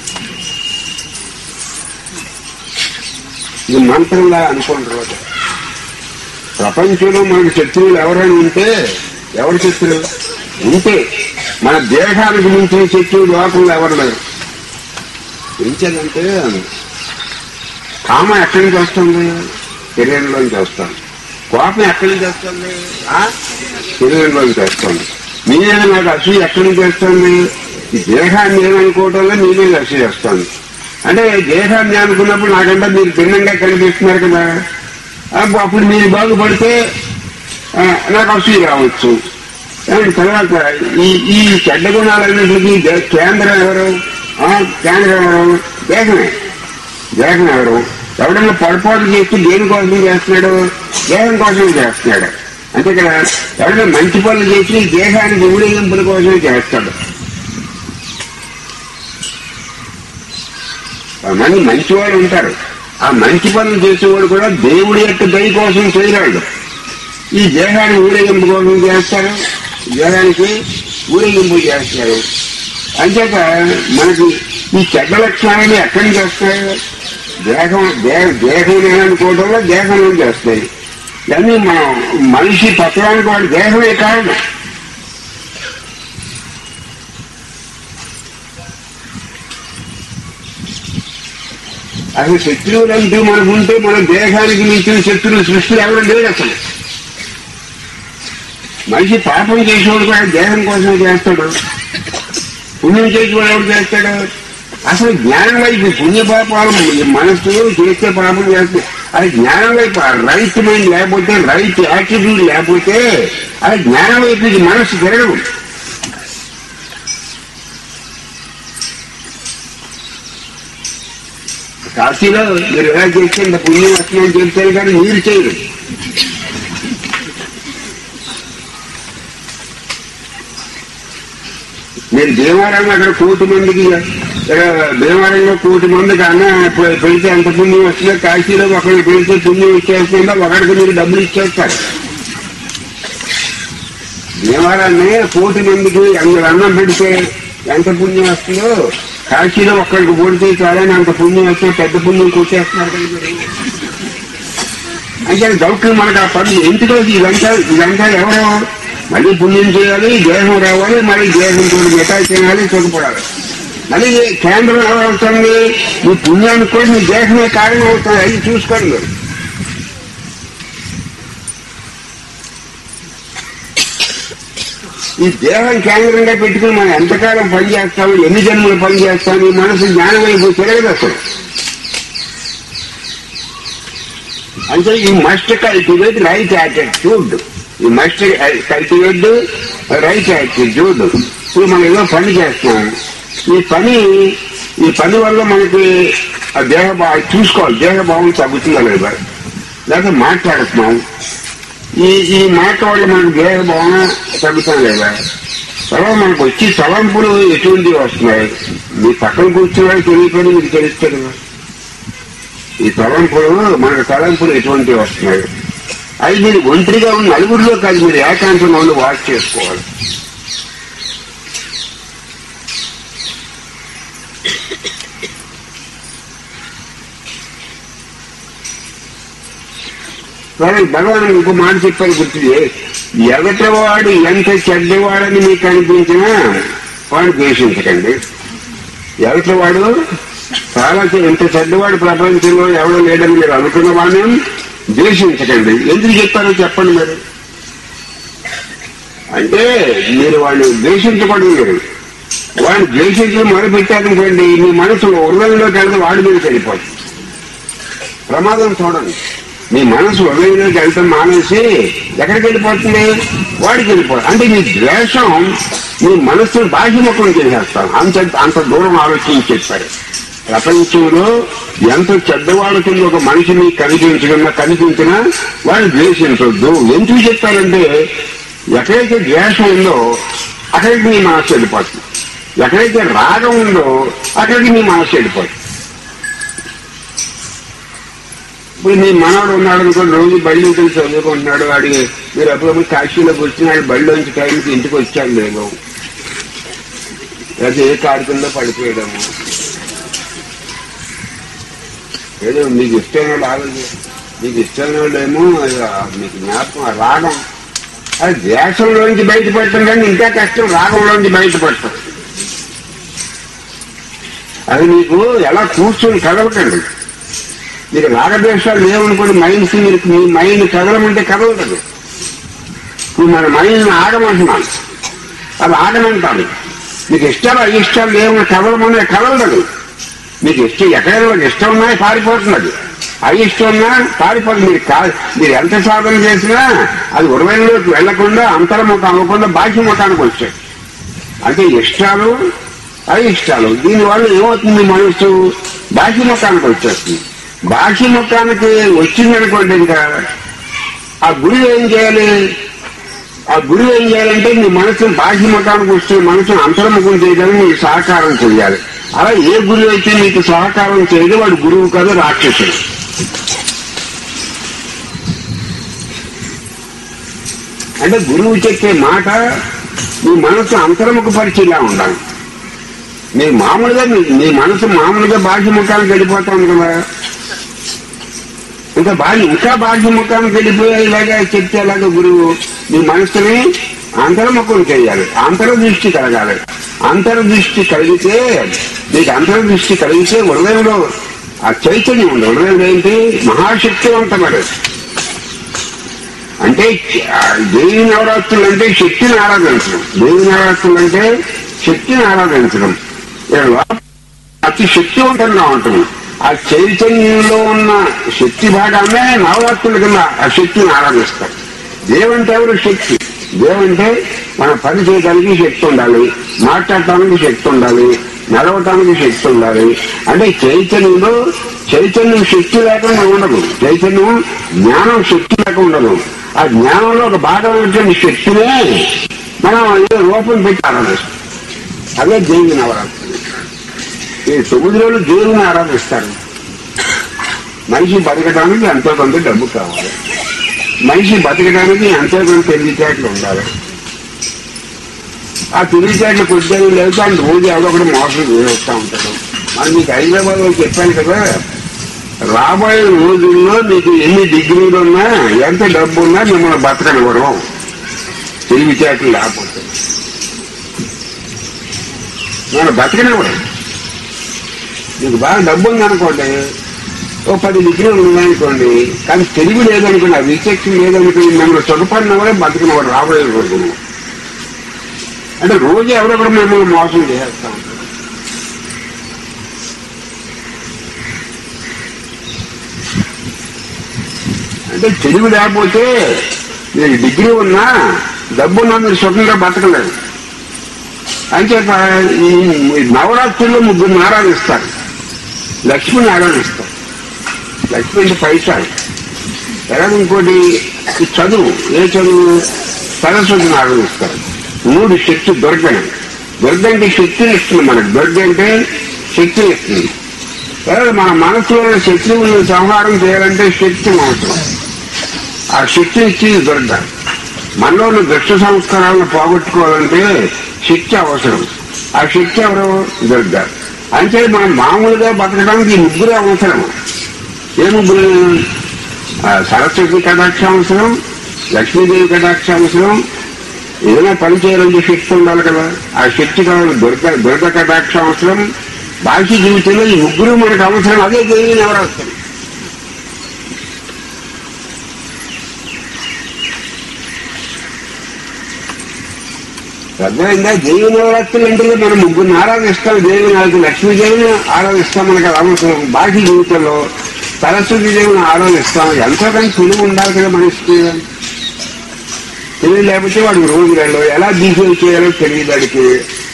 ఇది మంత్రంలా అనుకుంటారు వాళ్ళు. ప్రపంచంలో మనకి శత్రువులు ఎవరైనా ఉంటే ఎవరు శత్రువు ఉంటే మన దేహానికి మించిన శత్రువు లోకంలో ఎవరు లేరు ఎంచేదంటే కామం ఎక్కడి నుంచి వస్తుంది శరీరంలోంచి వస్తుంది కోపం ఎక్కడి నుంచి వస్తుంది ఆ? శరీరంలోంచి వస్తుంది మీ మీద నాకు అసూయ ఎక్కడి నుంచి వస్తుంది ఈ దేహాన్ని ఏమనుకోవటంలో మీ మీద అసూయ వస్తుంది అంటే దేహాన్ని అనుకున్నప్పుడు నాకంటే మీరు భిన్నంగా కనిపిస్తున్నారు కదా అప్పుడు అప్పుడు మీరు బాగుపడితే ఆ, నాకు అసూయ రావచ్చు కానీ తర్వాత ఈ ఈ చెడ్డ గుణాలన్నింటికి దే- కేంద్రం ఎవరు ఆ, కేంద్రం ఎవరు దేహమే దేహం ఎవరు ఎవడన్నా పొరపాటు చేసి దేనికోసం చేస్తున్నాడు దేహం కోసం చేస్తున్నాడు అంతే కదా ఎవడన్నా మంచి పనులు చేసి దేహానికి ఊరేగింపుల కోసం చేస్తాడు మంది మంచివాళ్ళు ఉంటారు ఆ మంచి పనులు చేసేవాడు కూడా దేవుడి యొక్క దయ కోసం చేయరాడు ఈ దేహాన్ని ఊరేగింపు కోసం చేస్తారు దేహానికి ఊరేగింపు చేస్తారు అంచేత మనకి ఈ చెడ్డ లక్షణాలని ఎక్కడి నుంచి వస్తాయి దేహం దేహ దేహం లేదనుకోవడంలో దేహం నుంచి వస్తాయి కానీ మనం మనిషి పత్రానికి వాడి దేహమే కారణం అసలు శత్రువులు అంటూ మనకుంటే మన దేహానికి మించిన శత్రువులు సృష్టి ఎవరు లేదు అసలు మనిషి పాపం చేసేవాడు కూడా దేహం కోసమే చేస్తాడు పుణ్యం చేసేవాడు ఎవడు చేస్తాడు అసలు జ్ఞానం వైపు పుణ్య పాపాలు ఈ మనస్సు చేస్తే పాపం చేస్తే అది జ్ఞానం వైపు ఆ రైట్ మైండ్ లేకపోతే రైట్ యాటిట్యూడ్ లేకపోతే అది జ్ఞానం వైపు ఇది మనస్సు తిరగదు కాశీలో మీరు ఎలా చేస్తే ఇంత పుణ్యం వస్తుందని చెప్తారు కానీ మీరు చేయరు మీరు భీమవరం అక్కడ కోటి మందికి ఇక్కడ భీమవరంలో కోటి మందికి అన్న పె- పెడితే ఎంత పుణ్యం వస్తుందో కాశీలో ఒకరికి పెడితే పుణ్యం ఇచ్చేస్తుందో ఒకరికి మీరు డబ్బులు ఇచ్చేస్తారు భీమవరాన్ని కోటి మందికి అందరు అన్నం పెడితే ఎంత పుణ్యం వస్తుందో కాశీలో ఒక్కడికి పొడితే చాలని అంత పుణ్యం వస్తే పెద్ద పుణ్యం కొట్టేస్తున్నారు కదా మీరు. అంటే డౌట్లు మనకు ఆ పని ఎందుకో ఇదంతా ఇదంతా ఎవరు మళ్ళీ పుణ్యం చేయాలి దేహం రావాలి మళ్ళీ దేహంతో మిఠాయి తినాలి సుఖపడాలి మళ్ళీ ఈ కేంద్రం ఏమవుతుంది మీ పుణ్యానికి కూడా మీ దేహమే కారణం అవుతుంది అది చూసుకోండి మీరు. ఈ దేహం కేంద్రంగా పెట్టుకుని మనం ఎంతకాలం పని చేస్తాము ఎన్ని జన్మలు పని చేస్తాము ఈ మనసు జ్ఞానం వైపు తిరగదు అసలు అంటే we must cultivate right attitude we must cultivate right attitude ఇప్పుడు మనం ఏదో పని చేస్తున్నాం ఈ పని ఈ పని వల్ల మనకి ఆ దేహ భావం చూసుకోవాలి దేహ భావం తగ్గుతుందా లేదా లేకపోతే మాట్లాడుతున్నాం ఈ ఈ మాట వల్ల మనకు దేహ భావన తగ్గుతాం లేదా తర్వాత మనకు వచ్చి తలంపులు ఎటువంటివి వస్తున్నాయి మీ పక్కన కూర్చున్నాడు తెలియకపోయినా మీకు తెలుస్తుంది కదా ఈ తలంపులు మనకు తలంపులు ఎటువంటివి వస్తున్నాయి అవి మీరు ఒంటరిగా ఉన్న నలుగురిలో కాదు మీరు ఏకాంతంగా ఉండి వాచ్ చేసుకోవాలి సరే భగవాన్ ఇంకో మాట చెప్పారు గుర్తు చే- ఎదటవాడు ఎంత చెడ్డవాడని మీకు కనిపించినా వాడు ద్వేషించకండి ఎదటవాడు చాలా చె- ఎంత చెడ్డవాడు ప్రపంచంలో ఎవడో లేడని మీరు అనుకున్న వాడిని ద్వేషించకండి ఎందుకు చెప్పారో చెప్పండి మీరు అంటే మీరు వాడిని ద్వేషించకూడదు మీరు వాడిని ద్వేషించడం మొదలు పెట్టారనుకోండి మీ మనసు హృదయంలోకి వెళ్తే వాడి మీదకి వెళ్ళిపోతుంది ప్రమాదం చూడండి మీ మనసు హృదయంలోకి వెళ్తాం మానేసి ఎక్కడికి వెళ్ళిపోతుంది వాడికి వెళ్ళిపోతుంది అంటే మీ ద్వేషం మీ మనస్సును బాహ్యముఖం చేసేస్తాం అంత అంత దూరం ఆలోచించి చెప్పారు ప్రపంచంలో ఎంత చెడ్డవాళ్ళ కింద ఒక మనిషి మీకు కనిపించకుండా కనిపించినా వాడిని ద్వేషించొద్దు ఎందుకు చెప్పారంటే ఎక్కడైతే ద్వేషం ఉందో అక్కడికి మీ మనస్సు వెళ్ళిపోతుంది ఎక్కడైతే రాగం ఉందో అక్కడికి మీ మనస్సు వెళ్ళిపోతుంది ఇప్పుడు మీ మనవాడు ఉన్నాడు అనుకోండి రోజు బళ్ళు ఇంటికి చదువుకుంటున్నాడు వాడికి మీరు అప్పుడప్పుడు కాశీలోకి వచ్చినాడు బళ్ళోంచి టైంకి ఇంటికి వచ్చాడు లేదు లేదా ఏ కారు కింద పడిపోయడము ఏదో మీకు ఇష్టమైన వాళ్ళు ఆలోచన మీకు ఇష్టమైన వాళ్ళు ఏమో అది ఆ మీకు జ్ఞాపకం ఆ రాగం అది దేశంలోంచి బయటపడటం కానీ ఇంకా కష్టం రాగంలోంచి బయటపడటం అది మీకు ఎలా కూర్చొని కదలకండి మీకు రాగద్వేషాలు లేవనుకోండి మైండ్స్ మీరు మీ మైండ్ కదలమంటే కదలదు ఇప్పుడు మన మైండ్ ఆగమంటున్నాను అది ఆగమంటాను మీకు ఇష్టాలు అయిష్టాలు లేవని కదలమనే కదలదు మీకు ఇష్టం ఎక్కడైనా ఒక ఇష్టం ఉన్నా పారిపోతున్నది అయిష్టం ఉన్నా పారిపోతుంది మీరు కా మీరు ఎంత సాధన చేసినా అది ఉరవైలోకి వెళ్లకుండా అంతర్ముఖం అవ్వకుండా బాహ్యముఖానికి వచ్చాయి అంటే ఇష్టాలు అయిష్టాలు దీనివల్ల ఏమవుతుంది మనసు బాహ్యముఖానికి వచ్చేస్తుంది బాహ్యముఖానికి వచ్చిందనుకోండి ఇంకా ఆ గురువు ఏం చేయాలి ఆ గురువు ఏం చేయాలంటే మీ మనసును బాహ్యముఖానికి వస్తే మనసును అంతర్ముఖం చేయడానికి మీకు సహకారం చేయాలి అలా ఏ గురువు అయితే మీకు సహకారం చేయదు వాడు గురువు కాదు రాక్షసుడు అంటే గురువు చెప్పే మాట మీ మనసు అంతర్ముఖ పరిచేలా ఉండాలి మీ మామూలుగా మీ మీ మనసు మామూలుగా బాహ్యముఖానికి వెళ్ళిపోతాం కదా ఇంకా బాహ్య ఇంకా బాహ్యముఖానికి వెళ్ళిపోయేలాగా చెప్పేలాగా గురువు మీ మనసుని అంతర్ముఖం చేయాలి అంతర్దృష్టి కలగాలి అంతర్దృష్టి కలిగితే మీకు అంతర్దృష్టి కలిగితే హృదయంలో ఆ చైతన్యం ఉంది హృదయంలో ఏంటి మహాశక్తివంతమైన అంటే ఆ దేవి నవరాత్రులు అంటే శక్తిని ఆరాధించడం దేవి నవరాత్రులు అంటే శక్తిని ఆరాధించడం ఇక్కడ లోపల అతి శక్తివంతంగా ఉంటుంది ఆ చైతన్యంలో ఉన్న శక్తి భాగాన్నే నవరాత్రుల కింద ఆ శక్తిని ఆరాధిస్తారు దేవంటే ఎవరు శక్తి దేవంటే మన పని చేయడానికి శక్తి ఉండాలి మాట్లాడటానికి శక్తి ఉండాలి నడవటానికి శక్తి ఉండాలి అంటే చైతన్యంలో చైతన్యం శక్తి లేకుండా ఉండదు చైతన్యం జ్ఞానం శక్తి లేక ఉండదు ఆ జ్ఞానంలో ఒక భాగమైనటువంటి శక్తినే మనం ఏదో రూపం పెట్టి ఆరాధిస్తాం అదే దేవి నవరాత్రి ఈ తొమ్మిది రోజులు దేవుని ఆరాధిస్తారు మనిషి బతకడానికి ఎంతో కొంత డబ్బు కావాలి మనిషి బతకడానికి ఎంతో కొంత తెలివితేటలు ఉండాలి ఆ తెలివితేటలు కొద్దిగా లేకపోతే ఆయన రోజు ఎవడో ఒకటి మోసం చేస్తూ ఉంటాడు మరి మీకు హైదరాబాద్ లో చెప్పాను కదా రాబోయే రోజుల్లో మీకు ఎన్ని డిగ్రీలు ఉన్నా ఎంత డబ్బు ఉన్నా మిమ్మల్ని బతకనివ్వరు తెలివితేటలు లేకపోతే నేను బతకనివ్వరు మీకు బాగా డబ్బు ఉందనుకోండి ఓ పది డిగ్రీలు ఉన్నాయనుకోండి కానీ తెలివి లేదనుకోండి ఆ విచక్షణ లేదనుకోండి మిమ్మల్ని సుఖపడిన కూడా బతికినవాడు రాబోయే రోజుల్లో అంటే రోజు ఎవరొకరు మిమ్మల్ని మోసం చేసేస్తా ఉంటారు అంటే తెలివి లేకపోతే మీకు డిగ్రీ ఉన్నా డబ్బు ఉన్నా మీరు సుఖంగా బతకలేదు అంచేత ఈ ఈ నవరాత్రుల్లో ముగ్గురు ఆరాధిస్తారు లక్ష్మిని ఆరాధిస్తారు లక్ష్మి అంటే పైసా తర్వాత ఇంకోటి ఈ చదువు ఏ చదువు సరస్వతిని ఆరాధిస్తారు మూడు శక్తి దుర్గని దుర్గ అంటే శక్తిని ఇస్తుంది మనకు దుర్గ అంటే శక్తిని ఇస్తుంది తర్వాత మన మనసులో శత్రువులను సంహారం చేయాలంటే శక్తి అవసరం ఆ శక్తి ఇచ్చేది దుర్గ మనలో ఉన్న దుష్ట సంస్కారాలను పోగొట్టుకోవాలంటే శక్తి అవసరం ఆ శక్తి ఎవరు దుర్గ అంటే మనం మామూలుగా బతకడానికి ఈ ముగ్గురు అవసరం ఏ ముగ్గురు ఆ, సరస్వతి కటాక్ష అవసరం లక్ష్మీదేవి కటాక్షాంశం ఏదైనా పని చేయాలంటే శక్తి ఉండాలి కదా ఆ శక్తి కావాలి దుర్గ దుర్గ కటాక్ష అవసరం బాహ్య జీవితంలో ఈ ముగ్గురు మనకు అవసరం అదే దేవి నవరాత్రి అర్థమైందా దేవి నవరాత్రులు అంటే మనం ముగ్గురిని ఆరాధిస్తాం దేవి నవరాత్రి లక్ష్మీదేవిని ఆరాధిస్తాం మనకు అది అవసరం బాహ్య జీవితంలో సరస్వతి దేవిని ఆరాధిస్తాం ఎంతో కానీ తెలివి ఉండాలి కదా మనిషికి తెలివి లేకపోతే వాడికి రోజులలో ఎలా బిహేవ్ చేయాలో తెలియదు వాడికి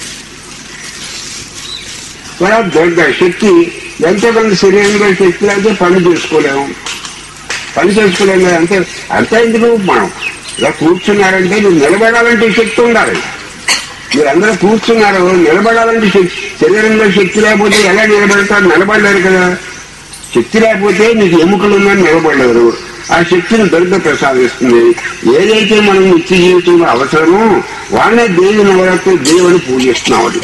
కూడా దొడ్డ శక్తి ఎంతో కొంత శరీరంలో శక్తి లేకపోతే పని చేసుకోలేము పని చేసుకోలేము కదా. అంతే అంతే ఎందుకు మనం ఇలా కూర్చున్నారంటే మీరు నిలబడాలంటే శక్తి ఉండాలి మీరందరూ కూర్చున్నారు నిలబడాలంటే శక్తి శరీరంలో శక్తి లేకపోతే ఎలా నిలబడతారు నిలబడలేరు కదా శక్తి లేకపోతే మీకు ఎముకలు ఉందని నిలబడలేరు ఆ శక్తిని దొరిక ప్రసాదిస్తుంది ఏదైతే మనం నిత్య జీవితంలో అవసరమో వాళ్ళే దేవి నవరాత్రి దేవుని పూజిస్తున్నాం అది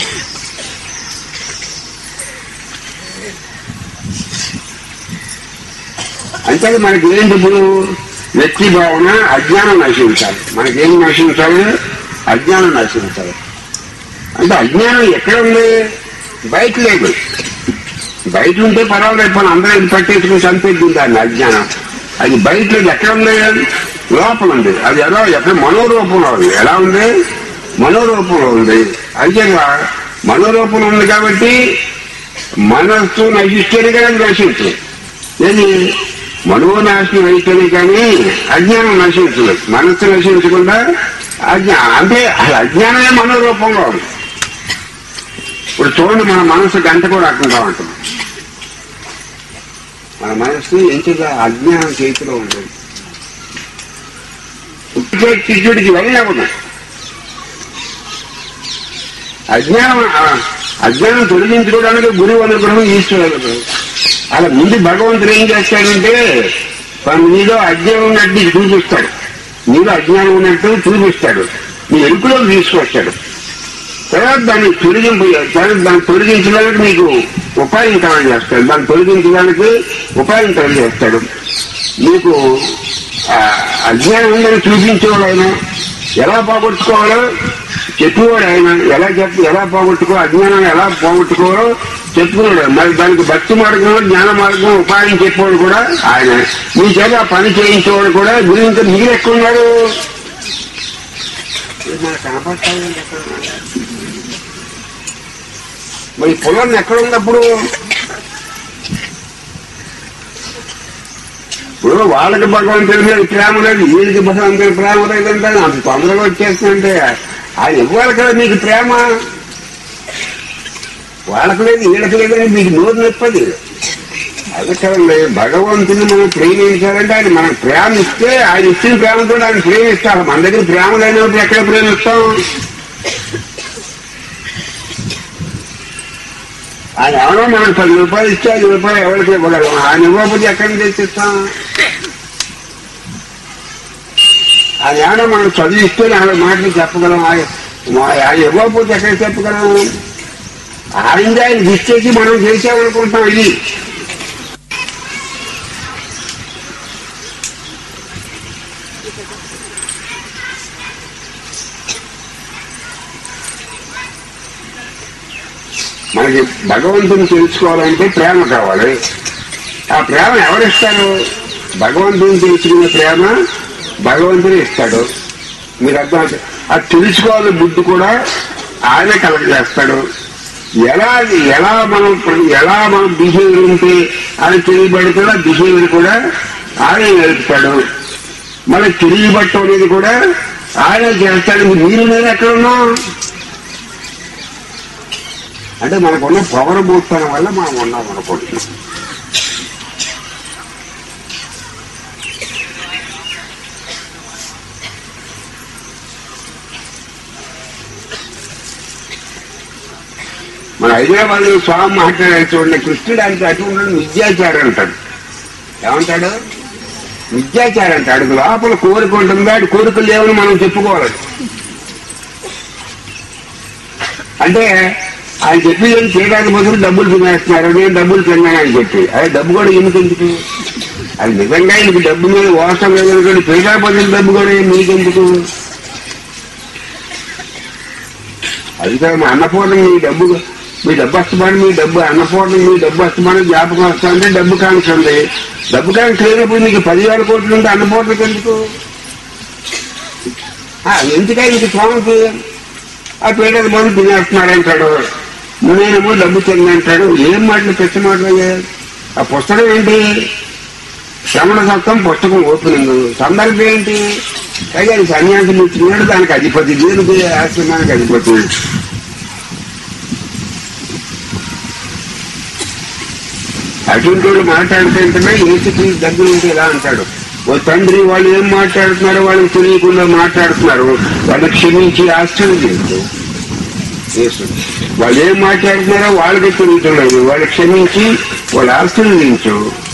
అంటే మనకి ఏంటి ఇప్పుడు వ్యక్తి భావన అజ్ఞానం నశించాలి మనకేం నశించాలి అజ్ఞానం నశించాలి అంటే అజ్ఞానం ఎక్కడ ఉంది బయట లేదు బయట ఉంటే పర్వాలేదు పని అందరూ ఇది పట్టేసుకుని చంపేద్ది దాన్ని అజ్ఞానం అది బయట లేదు ఎక్కడ ఉంది లోపల ఉంది అది ఎలా ఎక్కడ మనోరూపంలో ఉంది ఎలా ఉంది మనోరూపంలో ఉంది అయితే మనోరూపంలో ఉంది కాబట్టి మనస్సు నశిస్తేనే కానీ అది నశించదు ఏది మనోనాశనం అయితేనే కానీ అజ్ఞానం నశించలేదు మనస్సు నశించకుండా అజ్ఞా అంటే అసలు అజ్ఞానమే మనోరూపంలో ఉంది ఇప్పుడు చూడండి మన మనసు గంట కూడా అర్థంగా ఉంటుంది మన మనసు ఎంతగా అజ్ఞానం చేతిలో ఉంటుంది ఉట్టికే చిచ్చుడికి వెళ్ళకూడదు అజ్ఞానం ఆ, అజ్ఞానం తొలగించుకోవడానికి గురువు అనుగ్రహం ఈశ్వరుడు అలా ముందు భగవంతుడు ఏం చేస్తాడంటే తను నీలో అజ్ఞానం ఉన్నట్టు నీకు చూపిస్తాడు నీలో అజ్ఞానం ఉన్నట్టు చూపిస్తాడు నీ ఎరుకులో తీసుకొస్తాడు తర్వాత దాన్ని తొలగింపు తర్వాత దాన్ని తొలగించడానికి నీకు ఉపాయం కలగ చేస్తాడు దాన్ని తొలగించడానికి ఉపాయం కలగ చేస్తాడు నీకు ఆ, అజ్ఞానం ఉందని చూపించేవాడు ఆయన ఎలా పోగొట్టుకోవాలో చెప్పేవాడు ఆయన ఎలా చెప్పి ఎలా పోగొట్టుకో అజ్ఞానం ఎలా పోగొట్టుకోవాలో చెప్పుకున్నాడు మరి దానికి భక్తి మార్గం జ్ఞాన మార్గం ఉపాయం చెప్పేవాడు కూడా ఆయన మీ చేత ఆ పని చేయించేవాడు కూడా గురి ఇంకా మీరు ఎక్కున్నాడు కనపడతాడు మరి పొలం ఎక్కడ ఉన్నప్పుడు ఇప్పుడు వాళ్ళకి భగవంతుడి మీద ప్రేమ లేదు వీళ్ళకి భగవంతుడి ప్రేమ లేదంటే అంత తొందరగా వచ్చేస్తుందంటే ఆయన ఇవ్వాలి కదా మీకు ప్రేమ వాళ్ళకి లేదు వీళ్ళకి లేదని మీకు నోరు నొప్పది అది కదండి భగవంతుని మనం ప్రేమించాలంటే ఆయన మనకు ప్రేమ ఇస్తే ఆయన ఇచ్చిన ప్రేమతో ఆయన ప్రేమిస్తాం మన దగ్గర ప్రేమ లేనప్పుడు ఎక్కడ ప్రేమిస్తాం ఆయన ఎవరో మనకు పది రూపాయలు ఇస్తే ఐదు రూపాయలు ఎవరికి ఇవ్వగలం ఆయన ఇవ్వకపోతే ఎక్కడి నుంచి తెచ్చిస్తాం ఆయన ఏమన్నా మనం చదివిస్తే నాలుగు మాటలు చెప్పగలం ఆయన మా- ఆయన ఇవ్వకపోతే ఎక్కడ చెప్పగలం ఆయన ఆయన ఇచ్చేసి మనం చేసామనుకుంటాం ఇది మనకి భగవంతుని తెలుసుకోవాలంటే ప్రేమ కావాలి ఆ ప్రేమ ఎవరిస్తారు భగవంతుని తెలుసుకునే ప్రేమ భగవంతుని ఇస్తాడు మీరు అర్థం అవుతుంది. అది తెలుసుకోవాలి బుద్ధి కూడా ఆయన కలగజేస్తాడు ఎలా ఎలా మనం ఎలా మనం బిహేవియర్ ఉంటే ఆయన తెలియబడుతుందో ఆ బిహేవియర్ కూడా ఆయన నేర్పుతాడు మళ్ళీ తెలియబట్టం అనేది కూడా ఆయన చేస్తాడు మీరు నేను ఎక్కడ ఉన్నాం అంటే మనకున్న పవర్ మూర్తనం వల్ల మనం ఉన్నాం అనుకుంటున్నాం మన హైదరాబాద్ లో స్వామి మాట్లాడారు చూడండి కృష్ణుడు అంటే అటువంటి విద్యాచారం అంటాడు ఏమంటాడు విద్యాచారం అంటాడు లోపల కోరిక ఉంటుంది వాడి కోరికలు లేవని మనం చెప్పుకోవాలి అంటే ఆయన చెప్పి చేయడానికి బదులు డబ్బులు తినేస్తున్నారు నేను డబ్బులు తిన్నాను అని చెప్పి అదే డబ్బు కూడా ఎందుకు ఎందుకు అది నిజంగా నీకు డబ్బు మీద వాసన లేదనుకోండి పేదాపతిన డబ్బు కూడా ఏం మీకెందుకు అది కాదు మా అన్నపూర్ణ మీ డబ్బు మీ డబ్బు వస్తామని మీ డబ్బు అన్నపూర్ణ మీ డబ్బు వస్తామని జ్ఞాపకం వస్తామంటే డబ్బు కాంక్ష ఉంది డబ్బు కాంక్ష లేనప్పుడు నీకు పదివేల కోట్లు ఉంటే అన్నపూర్ణకి ఎందుకు ఆ, ఎందుక ఇంక స్వామికి ఆ పేదల మంది తినేస్తున్నాడు అంటాడు నేనేమో డబ్బు తింది అంటాడు ఏం మాటలు పెద్ద మాటలు ఆ పుస్తకం ఏంటి శ్రవణ సత్వం పుస్తకం ఓపెనింగ్ సందర్భం ఏంటి అయితే అది సన్యాసం ఇచ్చినాడు దానికి అధిపతి దేనికి ఆశ్రమానికి అధిపతి అటువంటి వాళ్ళు మాట్లాడుతుంటే ఏసుకి దగ్గర ఉంటే ఇలా అంటాడు ఓ తండ్రి వాళ్ళు ఏం మాట్లాడుతున్నారో వాళ్ళకి తెలియకుండా మాట్లాడుతున్నారు వాళ్ళని క్షమించి ఆశ్రయించు యేసు వాళ్ళు ఏం మాట్లాడుతున్నారో వాళ్ళకి తెలియట్లేదు వాళ్ళు క్షమించి వాళ్ళు ఆశీర్వదించు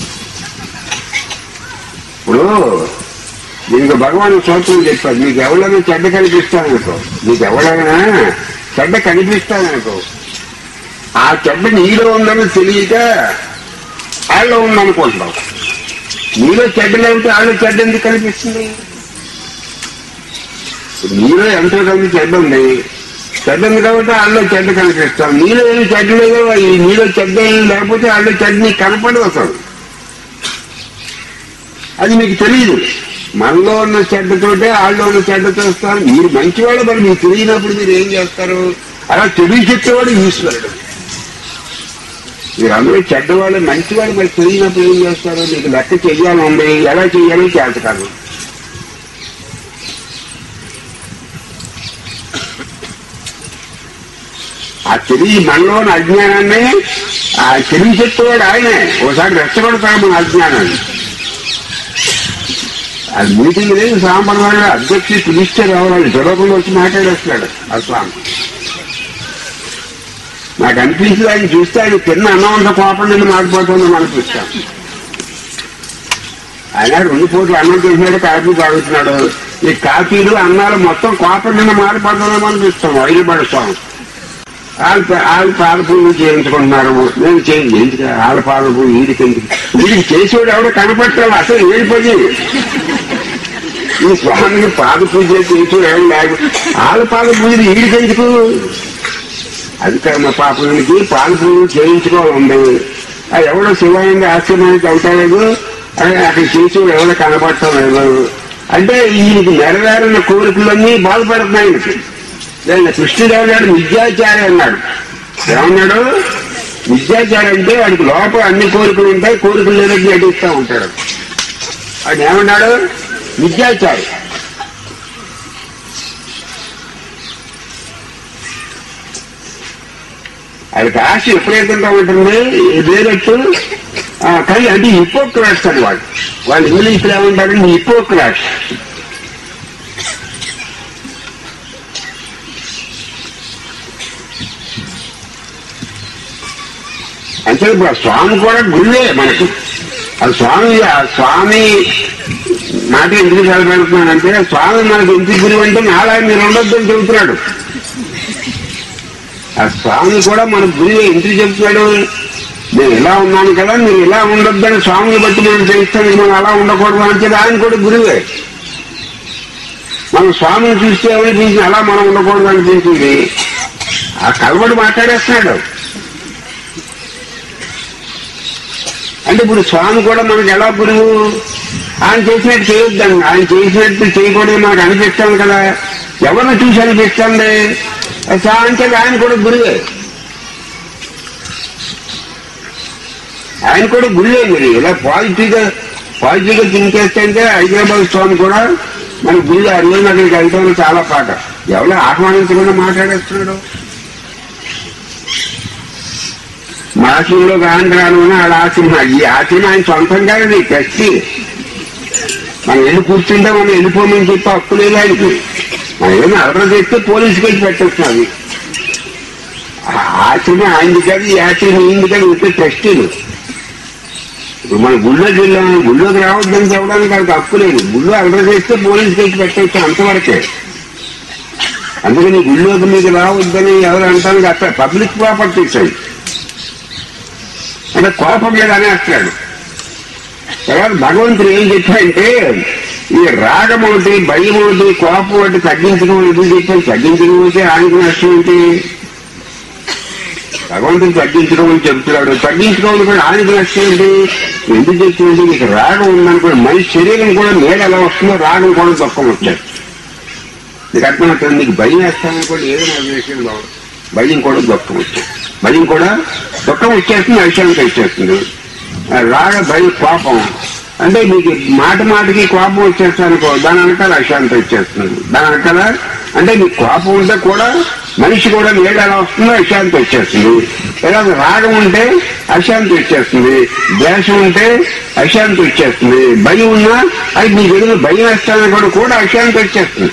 ఇప్పుడు దీనికి భగవాన్ సూత్రం చెప్పారు మీకు ఎవరైనా చెడ్డ కనిపిస్తాననుకో మీకు ఎవరైనా చెడ్డ కనిపిస్తాననుకో ఆ చెడ్డ నీలో ఉందని తెలియక వాళ్ళు ఉందనుకుంటున్నావు నీలో చెడ్డ లేకపోతే వాళ్ళు చెడ్డ ఎందుకు కనిపిస్తుంది నీలో ఎంతో కొంత చెడ్డ ఉంది చెడ్డ ఉంది కాబట్టి వాళ్ళు చెడ్డ కనిపిస్తాం నీలో ఏమి చెడ్డ లేదు ఈ నీలో చెడ్డ ఏం లేకపోతే వాళ్ళు చెడ్డ నీకు కనపడదు అసలు అది మీకు తెలియదు మనలో ఉన్న చెడ్డతోటే వాళ్ళు ఉన్న చెడ్డ చూస్తారు మీరు మంచివాళ్ళు మరి మీకు తెలియనప్పుడు మీరు ఏం చేస్తారు అలా తెలియ చెప్పేవాడు ఈశ్వరుడు మీరు అందరూ చెడ్డవాళ్ళు మంచివాళ్ళు మరి తెలియనప్పుడు ఏం చేస్తారు మీకు లెక్క చెయ్యాలి ఉంది ఎలా చెయ్యాలో చేత కాదు ఆ తెలియ మనలోని అజ్ఞానాన్ని ఆ తెలియ చెప్పేవాడు ఆయనే ఒకసారి రెచ్చగొడతాడు మన అజ్ఞానాన్ని ఆ మీటింగ్ లేదు సాంప్రదాయ అధ్యక్షుడు పిలిస్తే రావాలి జలకుండా వచ్చి మాట్లాడేస్తున్నాడు ఆ స్వామి నాకు అనిపించింది ఆయన చూస్తే ఆయన తిన్న అన్నం అంత కోపం నిన్ను మారిపోతుందని అనిపిస్తాను ఆయన రెండు పూటలు అన్నం చేసినాడు కాఫీ తాగుతున్నాడు ఈ కాఫీలు అన్నాలు మొత్తం కోపం నిన్న మారిపోతుందని అనిపిస్తాం ఐదు పడుస్తాం వాళ్ళు వాళ్ళు పాల పూలు చేయించుకుంటున్నారు నేను చేయించి వాళ్ళ పాల పూలు వీడికి ఎందుకు వీడికి చేసేవాడు ఎవడో కనపట్టాలి అసలు ఏడిపోయి ఈ స్వామిని పాద పూజ చేసేవాడు ఎవరు లేకు వాళ్ళ పాద పూజలు వీడికి ఎందుకు అది కాదు మా పాపనికి పాల పూజలు చేయించుకోవాలి అది ఎవడో శివాయంగా ఆశ్రమానికి అవుతాలేదు అని అక్కడ చేసేవాడు ఎవడో కనపడటం అంటే ఈయనకి నెరవేరిన కోరికలన్నీ బాధపడుతున్నాయి ఈయనకి. లేదా కృష్ణుదేవుడు గారు విద్యాచారి అన్నాడు ఏమన్నాడు విద్యాచారి అంటే వాడికి లోపల అన్ని కోరికలు ఉంటాయి కోరికలు లేదని నటిస్తూ ఉంటాడు వాడు ఏమన్నాడు విద్యాచారి ఆయనకి ఆశ ఎప్పుడైతే ఉంటుంది వేరట్టు కానీ అంటే హిపోక్రాట్స్ అని వాడు వాళ్ళు ఇంగ్లీష్లో ఏమంటారంటే హిపోక్రాట్స్ అంటే ఇప్పుడు ఆ స్వామి కూడా గురువే మనకు ఆ స్వామి ఆ స్వామి మాట ఎందుకు చదివేస్తున్నానంటే స్వామి మనకు ఎందుకు గురువు అంటే నాలా మీరు ఉండొద్దని చెబుతున్నాడు ఆ స్వామి కూడా మన గురువే ఎందుకు చెబుతున్నాడు నేను ఇలా ఉన్నాను కదా మీరు ఇలా ఉండొద్దని స్వామిని బట్టి మనం తెలుస్తాను మనం అలా ఉండకూడదు అంటే ఆయన కూడా గురువే మనం స్వామిని చూస్తే ఏమనిపించింది అలా మనం ఉండకూడదు అనిపించింది ఆ కలబడి మాట్లాడేస్తున్నాడు అంటే ఇప్పుడు స్వామి కూడా మనకు ఎలా గురువు ఆయన చేసినట్టు చేయొద్దండి ఆయన చేసినట్టు చేయకూడదు మనకు అనిపిస్తాను కదా ఎవరిని చూసి అనిపిస్తుంది అంటే ఆయన కూడా గురువే ఆయన కూడా గురువే మీరు ఇలా పాజిటివ్ గా పాజిటివ్ గా థింక్ చేస్తే హైదరాబాద్ స్వామి కూడా మన గురువు ఆ రోజు అక్కడికి వెళ్తామని చాలా పాట ఎవరో ఆహ్వానించకుండా మాట్లాడేస్తున్నాడు మాసంలో ఆంధ్రాలు ఆడ ఆశీర్మ ఈ ఆశీర్మ ఆయన సొంతంగా ఇది టెస్ట్ మనం వెళ్ళి కూర్చుంటే మనం వెళ్ళిపోమని చెప్పి హక్కు లేదు ఆయనకి మనం ఏమైనా అలర చేస్తే పోలీసుకి వెళ్ళి పెట్టేస్తున్నది ఆశీర్మ ఆయనది కాదు ఈ ఆశీర్మ ఈయనది కాదు వచ్చే టెస్ట్ ఇది ఇప్పుడు మన గుళ్ళోకి వెళ్ళాం గుళ్ళోకి రావద్దని చెప్పడానికి అది హక్కు లేదు గుళ్ళో అలర చేస్తే పోలీసుకి వెళ్ళి పెట్టేస్తాం అంతవరకే అందుకని గుళ్ళోకి మీకు రావద్దని ఎవరు అంటానికి అక్కడ పబ్లిక్ ప్రాపర్టీస్ అవి అంటే కోపం మీద అనేస్తాడు తర్వాత భగవంతుడు ఏం చెప్పాడంటే ఈ రాగం ఒకటి భయం ఒకటి కోపం ఒకటి తగ్గించడం ఎందుకు చెప్పాను తగ్గించడం అంటే ఆయనకు నష్టం ఏంటి భగవంతుడు తగ్గించడం అని చెప్తున్నాడు తగ్గించడం కూడా ఆయనకు నష్టం ఏంటి ఎందుకు చెప్తుంది నీకు రాగం ఉందనుకో మనిషి శరీరం కూడా నేల ఎలా వస్తుందో రాగం కూడా దుఃఖం వచ్చాడు నీకు అర్థమవుతుంది నీకు భయం వేస్తామనుకోండి ఏదో నా విషయంలో భయం కూడా దుఃఖం వచ్చేది భయం కూడా దుఃఖం వచ్చేస్తుంది అశాంతి వచ్చేస్తుంది ఆ రాగ భయ కోపం అంటే మీకు మాట మాటకి కోపం వచ్చేస్తుంది అనుకో దాని వెనకాల అశాంతి వచ్చేస్తుంది దాని వెనకాల అంటే మీకు కోపం ఉంటే కూడా మనిషి కూడా నేడు ఎలా వస్తుందో అశాంతి వచ్చేస్తుంది లేదా రాగం ఉంటే అశాంతి వచ్చేస్తుంది ద్వేషం ఉంటే అశాంతి వచ్చేస్తుంది భయం ఉన్నా అది మీకు ఎదురు భయం వేస్తానని కూడా కూడా అశాంతి వచ్చేస్తుంది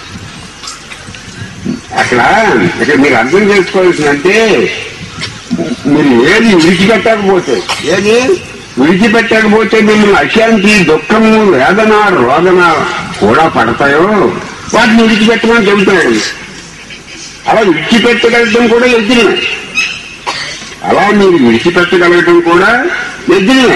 అక్కడ ఇక్కడ మీరు అర్థం చేసుకోవాల్సిందంటే మీరు ఏది విడిచిపెట్టకపోతే ఏది విడిచిపెట్టకపోతే మిమ్మల్ని అశాంతి దుఃఖము వేదన రోదన కూడా పడతాయో వాటిని విడిచిపెట్టమని చెబుతున్నాడు అలా విడిచిపెట్టగలగడం కూడా ఎద్దునే అలా మీరు విడిచిపెట్టగలగడం కూడా ఎద్దునే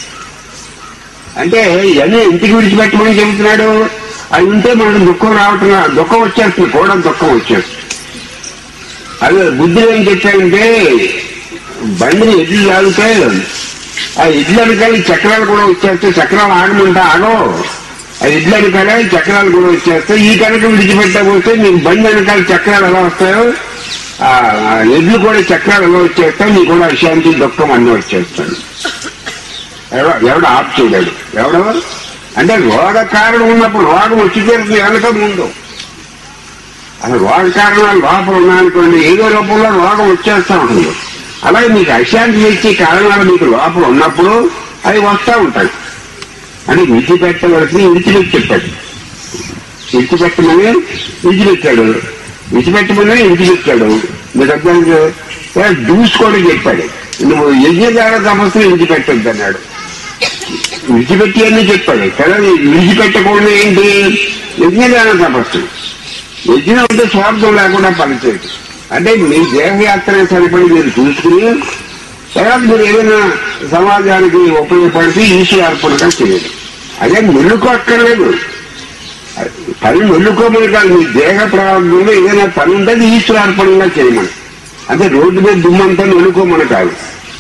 అంటే ఇవన్నీ ఇంటికి విడిచిపెట్టమని చెబుతున్నాడు అది ఉంటే మనకు దుఃఖం రావటం దుఃఖం వచ్చేస్తుంది కూడా దుఃఖం వచ్చేస్తుంది అదే బుద్ధులు ఏం చెప్పారంటే బండిని ఎడ్లు లాగితే ఆ ఎడ్లు వెనకాల ఈ చక్రాలు కూడా వచ్చేస్తే చక్రాలు ఆగమంటే ఆగో ఆ ఎడ్లు వెనకాల ఈ చక్రాలు కూడా వచ్చేస్తే ఈ కనుక విడిచిపెట్టకపోతే మీకు బండి వెనకాల చక్రాలు ఎలా వస్తాయో ఆ ఆ ఎడ్లు కూడా చక్రాలు ఎలా వచ్చేస్తాయి మీకు కూడా అశాంతి దుఃఖం అన్నీ వచ్చేస్తాయి ఎవడో ఎవడో ఆప్ చేయలేడు ఎవడో అంటే రోగ కారణం ఉన్నప్పుడు రోగం వచ్చి తీరుతుంది వెనక ముందు అసలు రోగ కారణాలు లోపల ఉన్నాయనుకోండి ఏదో రూపంలో రోగం వచ్చేస్తా ఉంటుంది అలాగే మీకు అశాంతి ఇచ్చే కారణాలు మీకు లోపల ఉన్నప్పుడు అవి వస్తూ ఉంటాయి అని విడిచిపెట్టవలసి విడిచిపెట్టి చెప్పాడు విడిచిపెట్టమని విడిచిపెట్టాడు విడిచిపెట్టమని విడిచిపెట్టాడు మీరు అర్థానికి డూస్ కూడా చెప్పాడు నువ్వు యజ్ఞదార సమస్యను విడిచిపెట్టొద్దు అన్నాడు విడిచిపెట్టి అని చెప్పాడు కదా విడిచిపెట్టకూడదు ఏంటి యజ్ఞదాన తపస్సు యజ్ఞం అంటే స్వార్థం లేకుండా పనిచేయదు అంటే మీ దేహయాత్ర సరిపడి మీరు చూసుకుని తర్వాత మీరు ఏదైనా సమాజానికి ఉపయోగపడితే ఈశ్వరార్పణగా చేయండి అదే మెల్లుకో అక్కర్లేదు పని మెల్లుకోమని కాదు మీ దేహ ప్రారంభంలో ఏదైనా పని ఉంటే అది ఈశ్వరార్పణగా చేయమని అంటే రోడ్డు మీద దుమ్మంతా మెల్లుకోమని కాదు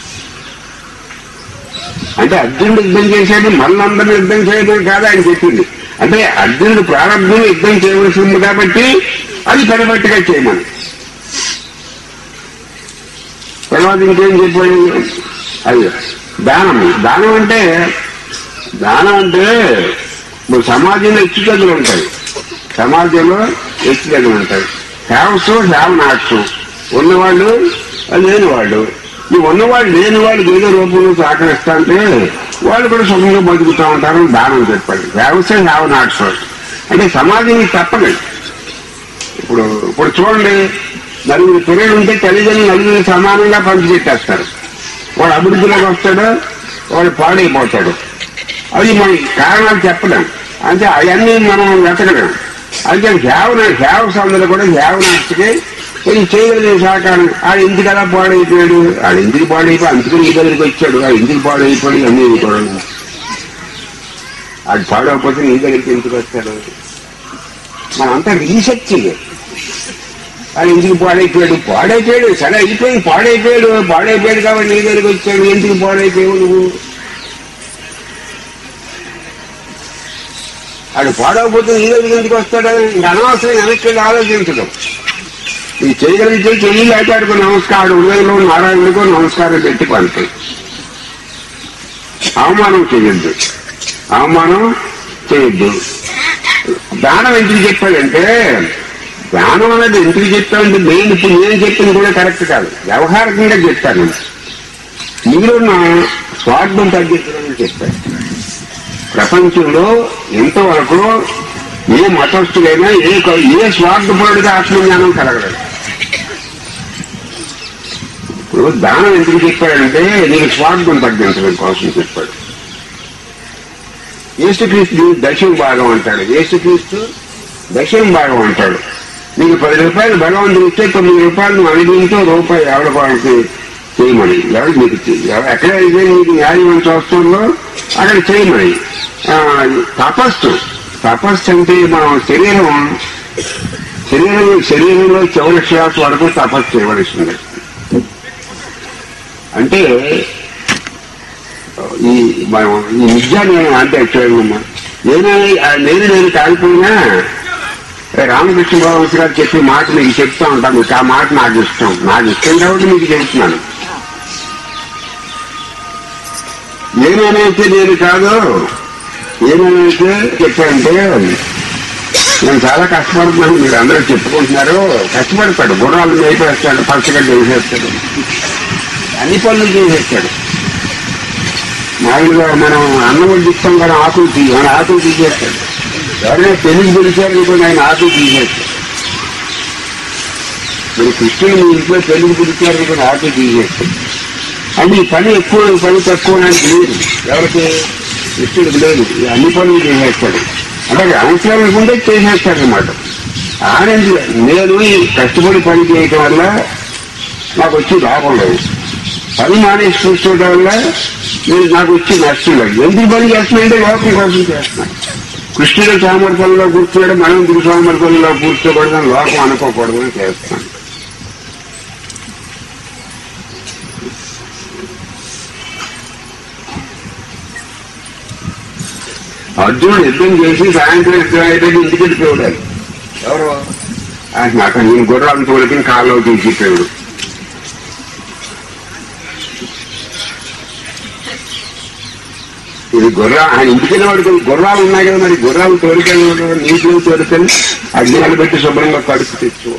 అంటే అర్జునుడు యుద్ధం చేసేది మనందరిని యుద్ధం చేయడం కాదు ఆయన చెప్పింది అంటే అర్జునుడు ప్రారంభం యుద్ధం చేయవలసి ఉంది కాబట్టి అది పెరబట్టుగా చేయమని తర్వాత ఇంకేం చెప్పాడు అయ్యో దానం దానం అంటే దానం అంటే ఇప్పుడు సమాజంలో హెచ్చుతగ్గులు ఉంటాయి సమాజంలో హెచ్చుతగ్గులు ఉంటాయి హ్యావ్స్ హ్యావ్ నాట్స్ ఉన్నవాళ్ళు లేని వాళ్ళు ఈ ఉన్నవాళ్ళు లేని వాళ్ళు ఏదో రూపంలో సహకరిస్తా అంటే వాళ్ళు కూడా సుఖంగా బతుకుతూ ఉంటారు దానం చెప్పాడు వ్యవసాయం హ్యావ్ నాట్స్ అంటే సమాజం తప్పలేదు ఇప్పుడు ఇప్పుడు చూడండి నలుగురు పిల్లలు ఉంటే తల్లిదండ్రులు నలుగురు సమానంగా పంచిపెట్టేస్తారు వాడు అభివృద్ధిలోకి వస్తాడు వాడు పాడైపోతాడు అది మన కారణాలు చెప్పలేం అంటే అవన్నీ మనం వెతకలేం అంటే సేవన సేవ సందులో కూడా సేవనాస్తికి కొంచెం చేయగలిగిన సహకారం ఆ ఇంటికి అలా పాడైపోయాడు ఆ ఇంటికి పాడైపోయి అందుకని ఈ దగ్గరికి వచ్చాడు ఆ ఇంటికి పాడైపోయి అన్ని కూడా అది పాడైపోతే నీ దగ్గరికి ఎందుకు వస్తాడు మనంతా రీసెర్చ్ చేయాలి అది ఎందుకు పాడైపోయాడు పాడైపోయాడు సరే అయిపోయి పాడైపోయాడు పాడైపోయాడు కాబట్టి నీ దగ్గరికి వచ్చాడు ఎందుకు పాడైపోయావు నువ్వు వాడు పాడవకపోతే నీ దగ్గరికి ఎందుకు వస్తాడు ఇంకా అనవసరం వెనక్కి వెళ్ళి ఆలోచించడం ఈ చేయగలిగితే చెయ్యి లేటాడుకో నమస్కారం ఉదయంలో నారాయణుడికో నమస్కారం పెట్టి పంపి అవమానం చేయొద్దు అవమానం చేయొద్దు దానం ఎందుకు చెప్పాడంటే దానం అనేది ఎందుకు చెప్పామంటే నేను ఇప్పుడు నేను చెప్పింది కూడా కరెక్ట్ కాదు వ్యవహారికంగా చెప్తాను మీరున్న స్వార్థం తగ్గించడం చెప్పాను ప్రపంచంలో ఎంతవరకు ఏ మతస్థుడైనా ఏ క- ఏ స్వార్థపరుడిగా ఆత్మజ్ఞానం కలగలేదు ఇప్పుడు దానం ఎందుకు చెప్పాడంటే నీకు స్వార్థం తగ్గించడం కోసం చెప్పాడు యేసుక్రీస్తు దశమ భాగం అంటాడు యేసుక్రీస్తు దశమ భాగం అంటాడు నీకు పది రూపాయలు భగవంతుడు ఇస్తే తొమ్మిది రూపాయలు నువ్వు అనుభవించో రూపాయి ఎవడ వాళ్ళకి చేయమని ఎవరు మీకు చే- ఎవ- ఎక్కడైతే మీకు న్యాయం అని చూస్తుందో అక్కడ చేయమని ఆ, తపస్సు తపస్సు అంటే మనం శరీరం శరీరం శరీరంలో చివరి శ్వాస వరకు తపస్సు చేయవలసింది అంటే ఈ మనం ఈ విద్య నేను అంటే చూడమ్మా నేను ఆ నేను నేను కాకపోయినా రామకృష్ణ పరమహంస గారు చెప్పే మాట మీకు చెప్తా ఉంటాను మీకు ఆ మాట నాకు ఇష్టం నాకు ఇష్టం కాబట్టి మీకు చెప్తున్నాను ఏమేనైతే నేను కాదు ఏమేనైతే చెప్పానంటే నేను చాలా కష్టపడుతున్నాను మీరు అందరూ చెప్పుకుంటున్నారు కష్టపడతాడు గుర్రాలు మేపేస్తాడు పచ్చగా చేసేస్తాడు అన్ని పనులు చేసేస్తాడు మామూలుగా మనం అన్నం వడ్డిస్తాం కానీ ఆకులు తీ మన ఆకులు తీసేస్తాడు ఎవరైనా పెళ్లికి పిలిచారు అనుకోండి ఆయన ఆకులు తీసేస్తాడు మీరు కృష్ణుని మీ ఇంట్లో పెళ్లికి పిలిచారు అనుకోండి ఆకులు తీసేస్తాడు అంటే ఈ పని ఎక్కువ ఈ పని తక్కువ అనేది లేదు ఎవరికి కృష్ణుడికి లేదు ఈ అన్ని పనులు చేసేస్తాడు అలాగే అవసరం లేకుండా చేసేస్తాడు అనమాట ఆనంది నేను ఈ కష్టపడి పని చేయటం వల్ల నాకు వచ్చి లాభం లేదు పని మానేసి కూర్చోవడం వల్ల నేను నాకు వచ్చి నష్టం లేదు ఎందుకు పని చేస్తున్నాయంటే లోకం కోసం చేస్తున్నాను కృష్ణుడి సామర్థ్యంలో కూర్చోవడం మనం గురు సామర్థ్యంలో కూర్చోకూడదని లోకం అనుకోకూడదని చేస్తున్నాను అర్జునుడు యుద్ధం చేసి సాయంత్రం యుద్ధం అయితే ఇంటికి వెళ్ళిపోయాడు ఎవరు ఆయన అక్కడ నేను గుర్రాలను తోలికి కాల్లో తీసిపోయాడు ఇది గుర్రా ఆయన ఇంటికి వాడికి గుర్రాలు ఉన్నాయి కదా మరి గుర్రాలు తోలికెళ్ళి నీటిలో తోలికెళ్ళి అగ్నిహాలు పెట్టి శుభ్రంగా కడుపు తెచ్చు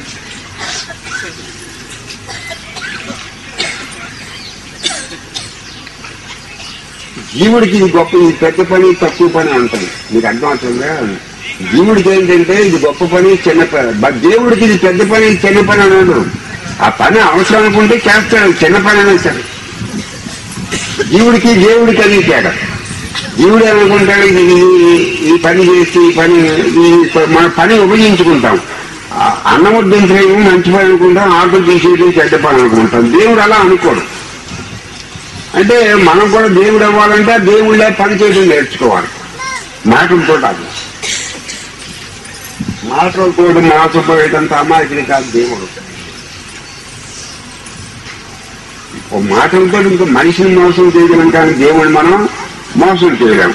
జీవుడికి ఇది గొప్ప ఇది పెద్ద పని తక్కువ పని అంటాను మీకు అర్థం అవుతుందా జీవుడికి ఏంటంటే ఇది గొప్ప పని చిన్న పని బట్ దేవుడికి ఇది పెద్ద పని చిన్న పని అన్నాడు ఆ పని అవసరం అనుకుంటే చేస్తాడు చిన్న పని అయినా సరే జీవుడికి దేవుడికి అది తేడా జీవుడు ఏమనుకుంటాడు ఇది ఈ- ఈ పని చేసి ఈ పని ఈ మన పని ఉపయోగించుకుంటాం ఆ అన్నం వడ్డించడం మంచి పని అనుకుంటాం ఆటో తీసేయడం చెడ్డ పని అనుకుంటాం దేవుడు అలా అనుకోడు అంటే మనం కూడా దేవుడు అవ్వాలంటే ఆ దేవుళ్ళే పని చేయడం నేర్చుకోవాలి మాటలతో కాదు మాటలతో మోసపోయేటంత అమాయకుడి కాదు దేవుడు ఓ మాటలతో ఇంకో మనిషిని మోసం చేయగలం కానీ దేవుడు మనం మోసం చేయలేం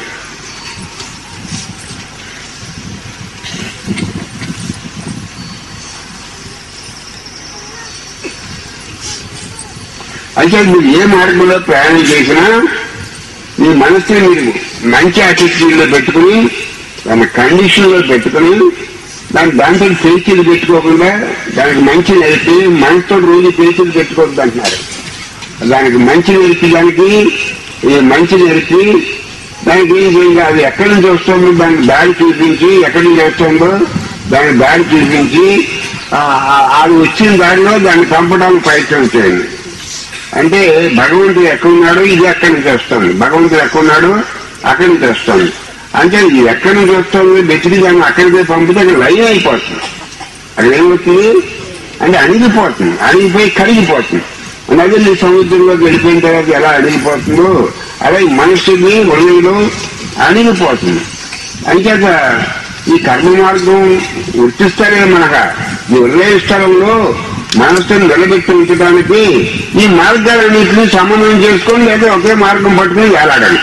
అయితే మీరు ఏ మార్గంలో ప్రయాణం చేసినా మీ మనసుని మీరు మంచి యాటిట్యూడ్లో పెట్టుకుని దాని కండిషన్లో పెట్టుకుని దాని దాంట్లో పేచీలు పెట్టుకోకుండా దానికి మంచి నేర్పి మనసుతో రోజు పేచీలు పెట్టుకోవద్దు అంటున్నారు దానికి మంచి నేర్పి దానికి ఈ మంచి నేర్పి దానికి ఏం చేయాలి అది ఎక్కడి నుంచి వస్తుందో దానికి దారి చూపించి ఎక్కడి నుంచి వస్తుందో దానికి దారి చూపించి ఆ- ఆ- అది వచ్చిన దారిలో దాన్ని చంపడానికి ప్రయత్నం చేయండి అంటే భగవంతుడు ఎక్కడున్నాడు ఇది ఎక్కడి నుంచి వస్తుంది భగవంతుడు ఎక్కడున్నాడు అక్కడి నుంచి వస్తుంది అంటే ఇది ఎక్కడి నుంచి వస్తుంది వెతికి దాన్ని అక్కడికి పంపితే అక్కడ లయం అయిపోతుంది అది ఏమవుతుంది అంటే అణిగిపోతుంది అణిగిపోయి కరిగిపోతుంది అలాగే నీ సముద్రంలోకి వెళ్ళిపోయిన తర్వాత ఎలా అణిగిపోతుందో అలాగే మనుషుని హృదయంలో అణిగిపోతుంది అంచేత ఈ కర్మ మార్గం గుర్తిస్తారే మనక ఈ హృదయ స్థలంలో మనసుని నిలబెట్టి ఉంచడానికి ఈ మార్గాలన్నింటినీ సమన్వయం చేసుకొని లేదా ఒకే మార్గం పట్టుకుని వేలాడాలి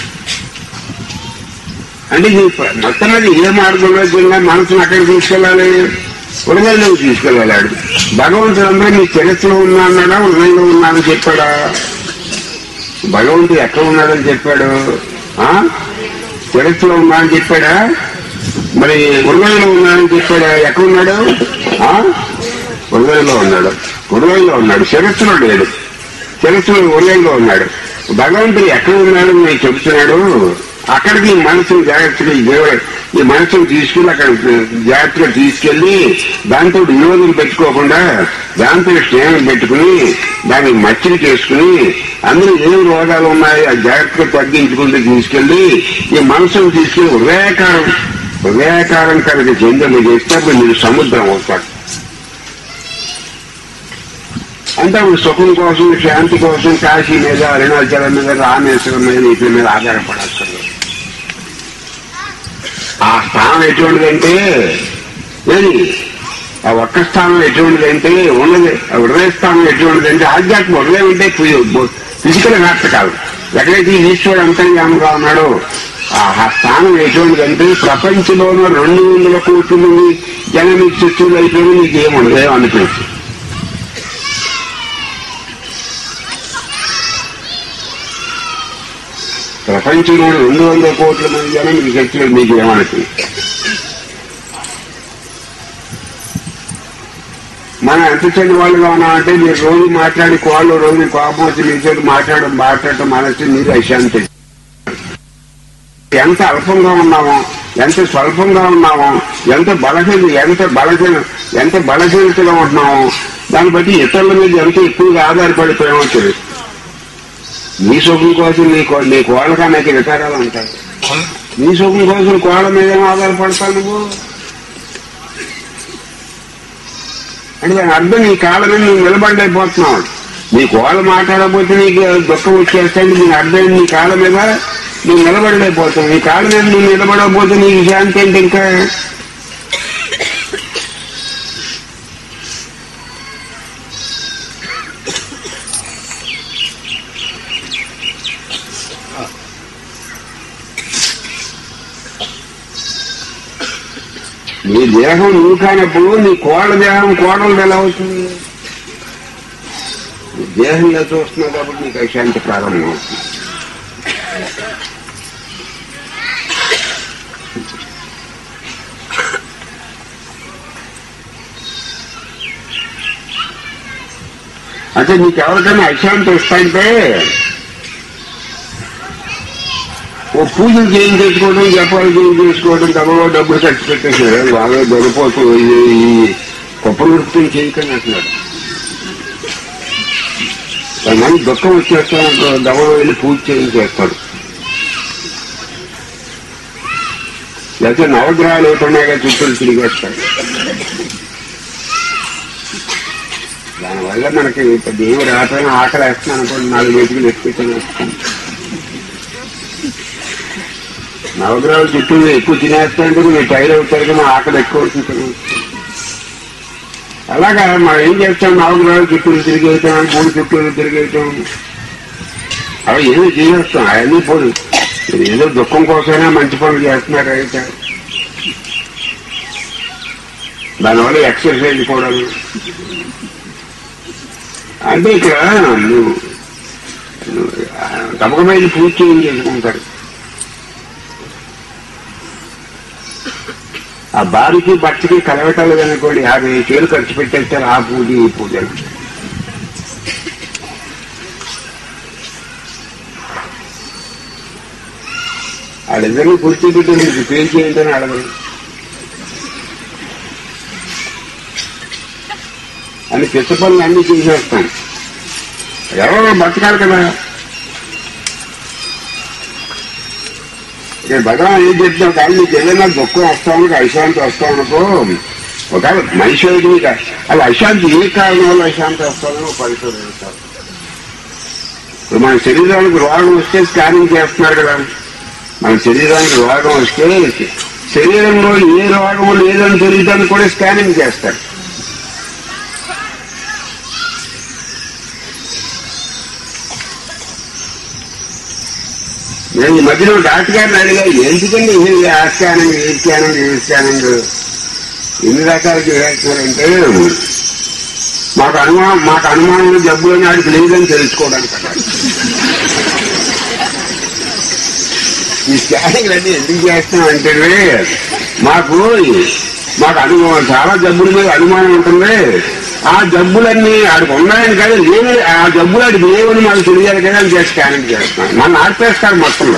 అంటే ఇది ప- మొత్తం మీద ఏ మార్గంలోకి వెళ్ళినా మనసును అక్కడికి తీసుకెళ్ళాలి హృదయంలోకి తీసుకెళ్ళాడు భగవంతుడు అందరూ నీ చరిత్రలో ఉన్నా అన్నాడా హృదయంలో ఉన్నా అని చెప్పాడా భగవంతుడు ఎక్కడ ఉన్నాడని చెప్పాడు ఆ చరిత్రలో ఉన్నా అని చెప్పాడా మరి హృదయంలో ఉన్నాడని చెప్పాడా ఎక్కడ ఉన్నాడు ఆ హృదయంలో ఉన్నాడు హృదయంలో ఉన్నాడు చరిత్రలో లేడు చరిత్రలో హృదయంలో ఉన్నాడు భగవంతుడు ఎక్కడ ఉన్నాడని నేను చెబుతున్నాడు అక్కడికి ఈ మనసుని జాగ్రత్తగా ఈ దేవుడు ఈ మనసును తీసుకెళ్లి అక్కడ జాగ్రత్తగా తీసుకెళ్లి దాంతో వినోదం పెట్టుకోకుండా దాంతో స్నేహం పెట్టుకుని దాన్ని మచ్చిని చేసుకుని అందులో ఏం రోగాలు ఉన్నాయి ఆ జాగ్రత్తగా తగ్గించుకుంటూ తీసుకెళ్లి ఈ మనసును తీసుకెళ్లి హృదయాకారం హృదయాకారం కనుక చెందలు చేస్తే అప్పుడు మీరు సముద్రం అవుతాడు అంటే అప్పుడు సుఖం కోసం శాంతి కోసం కాశీ మీద అరుణాచలం మీద రామేశ్వరం మీద వీటి మీద ఆధారపడక్కర్లేదు ఆ స్థానం ఎటువంటిదంటే ఏది ఆ ఒక్క స్థానం ఎటువంటిదంటే ఉన్నది ఆ హృదయ స్థానం ఎటువంటిదంటే ఆధ్యాత్మిక హృదయం అంటే ఫిజికల్ హార్ట్ కాదు ఎక్కడైతే ఈశ్వరుడు అంతర్యాముగా ఉన్నాడో ఆ ఆ స్థానం ఎటువంటిదంటే ప్రపంచంలోనూ రెండు వందల కోట్ల మంది జనం చుట్టూలు అయిపోయి నీకు ఏముండదు ఏమనిపించు ప్రపంచంలో రెండు వందల కోట్ల మంది జనం మీకు ఎట్లేదు మీకు ఏమనుకుంది మనం ఎంత చెంది వాళ్ళుగా ఉన్నామంటే మీరు రోజు మాట్లాడి కోళ్ళు రోజు కోపం వచ్చి మీతో మాట్లాడడం మాట్లాడటం మనసు మీరు అశాంతి ఎంత అల్పంగా ఉన్నామో ఎంత స్వల్పంగా ఉన్నామో ఎంత బలహీన ఎంత బలహీన ఎంత బలహీనతగా ఉంటున్నామో దాన్ని బట్టి ఇతరుల మీద ఎంత ఎక్కువగా ఆధారపడిపోయామో తెలుసు నీ సుఖం కోసం నీ కో- నీ కోళ్ళగా నాకు వికారాలు ఉంటాయి నీ సుఖం కోసం కోళ్ళ మీద ఏం ఆధారపడతావు నువ్వు అంటే దాని అర్థం నీ కాళ్ళ మీద నువ్వు నిలబడలేకపోతున్నావు నీ కోళ్ళ మాట్లాడకపోతే నీకు దుఃఖం వచ్చేస్తే దీని అర్థం నీ కాళ్ళ మీద నువ్వు నిలబడలేకపోతావు నీ కాళ్ళ మీద నువ్వు నిలబడకపోతే నీకు శాంతి ఏంటి ఇంకా నీ దేహం నువ్వు కానప్పుడు నీ కోళ్ళ దేహం కోడలు ఎలా అవుతుంది నీ దేహంలో చూస్తున్నావు కాబట్టి నీకు అశాంతి ప్రారంభం అవుతుంది అంటే నీకు ఎవరికైనా అశాంతి వస్తాయంటే ఓ పూజలు చేయించేసుకోవడం జపాలు చేయించేసుకోవడం డబ్బులో డబ్బులు ఖర్చు పెట్టేసారు బాగా దొరిపోతూ ఈ గొప్ప నృత్యం చేయకండి అంటున్నాడు కొంతమంది దుఃఖం వచ్చేస్తాను డబ్బులో వెళ్ళి పూజ చేయించేస్తాడు లేకపోతే నవగ్రహాలు ఏటున్నాయిగా చుట్టూ తిరిగేస్తాడు దానివల్ల మనకి దేవుడు రాత్రి ఆకలి వేస్తున్నాను అనుకోండి నాలుగు వేసుకుని ఎత్తుకుని వస్తాను నవగ్రహాలు చుట్టూ ఎక్కువ తినేస్తాంటే మీరు టైర్ అవుతారు కానీ ఆకలి ఎక్కువ అవుతుంది అలాగా మనం ఏం చేస్తాం నవగ్రహాలు చుట్టూ తిరిగేయటం మూడు చుట్టూ తిరిగేయటం అవి ఏదో చేసేస్తాం అవన్నీ పోదు మీరు ఏదో దుఃఖం కోసమైనా మంచి పనులు చేస్తున్నారు అయితే దానివల్ల ఎక్సర్సైజ్ కూడా అంటే ఇక్కడ నువ్వు నువ్వు తప్పకమైన పూజ చేసుకుంటారు ఆ బారికి భర్తకి కలవటాలు అనుకోండి యాభై వేలు ఖర్చు పెట్టేస్తారు ఆ పూజ ఈ పూజ వాళ్ళిద్దరిని కూర్చోబెట్టి మీకు పేరు చేయండి అని అడగరు అని పిచ్చ పనులు అన్ని చేసేస్తాం ఎవరో బతకాలి కదా ఇక భగవాన్ ఏం చెప్తాం కానీ నీకు ఏదైనా దుఃఖం వస్తాను అశాంతి వస్తాం అనుకో ఒక మనిషి అయితే నీకు అది అశాంతి ఏ కారణం వల్ల అశాంతి వస్తానో పరిశోధిస్తారు ఇప్పుడు మన శరీరానికి రోగం వస్తే స్కానింగ్ చేస్తున్నారు కదా మన శరీరానికి రోగం వస్తే శరీరంలో ఏ రోగం లేదని తెలియడానికి కూడా స్కానింగ్ చేస్తారు నేను ఈ మధ్యలో డాక్టర్ గారిని అడిగా ఎందుకండి ఇది ఆ స్కానింగ్ ఏ స్కానింగ్ ఏ స్కానింగ్ ఎన్ని రకాలు చేస్తున్నారంటే మాకు అనుమానం మాకు అనుమానం జబ్బులు నాడికి లేదని తెలుసుకోవడానికి అన్నారు. ఈ స్కానింగ్ అన్ని ఎందుకు చేస్తున్నాం అంటే మాకు మాకు అనుభవం చాలా జబ్బుల మీద అనుమానం ఉంటుంది ఆ జబ్బులన్నీ ఆడికి ఉన్నాయని కదా లేని ఆ జబ్బులు ఆడికి లేవని మాకు తెలియాలి కదా అని చేసి స్కానింగ్ చేస్తున్నాం నన్ను ఆర్పేస్తారు మొత్తంలో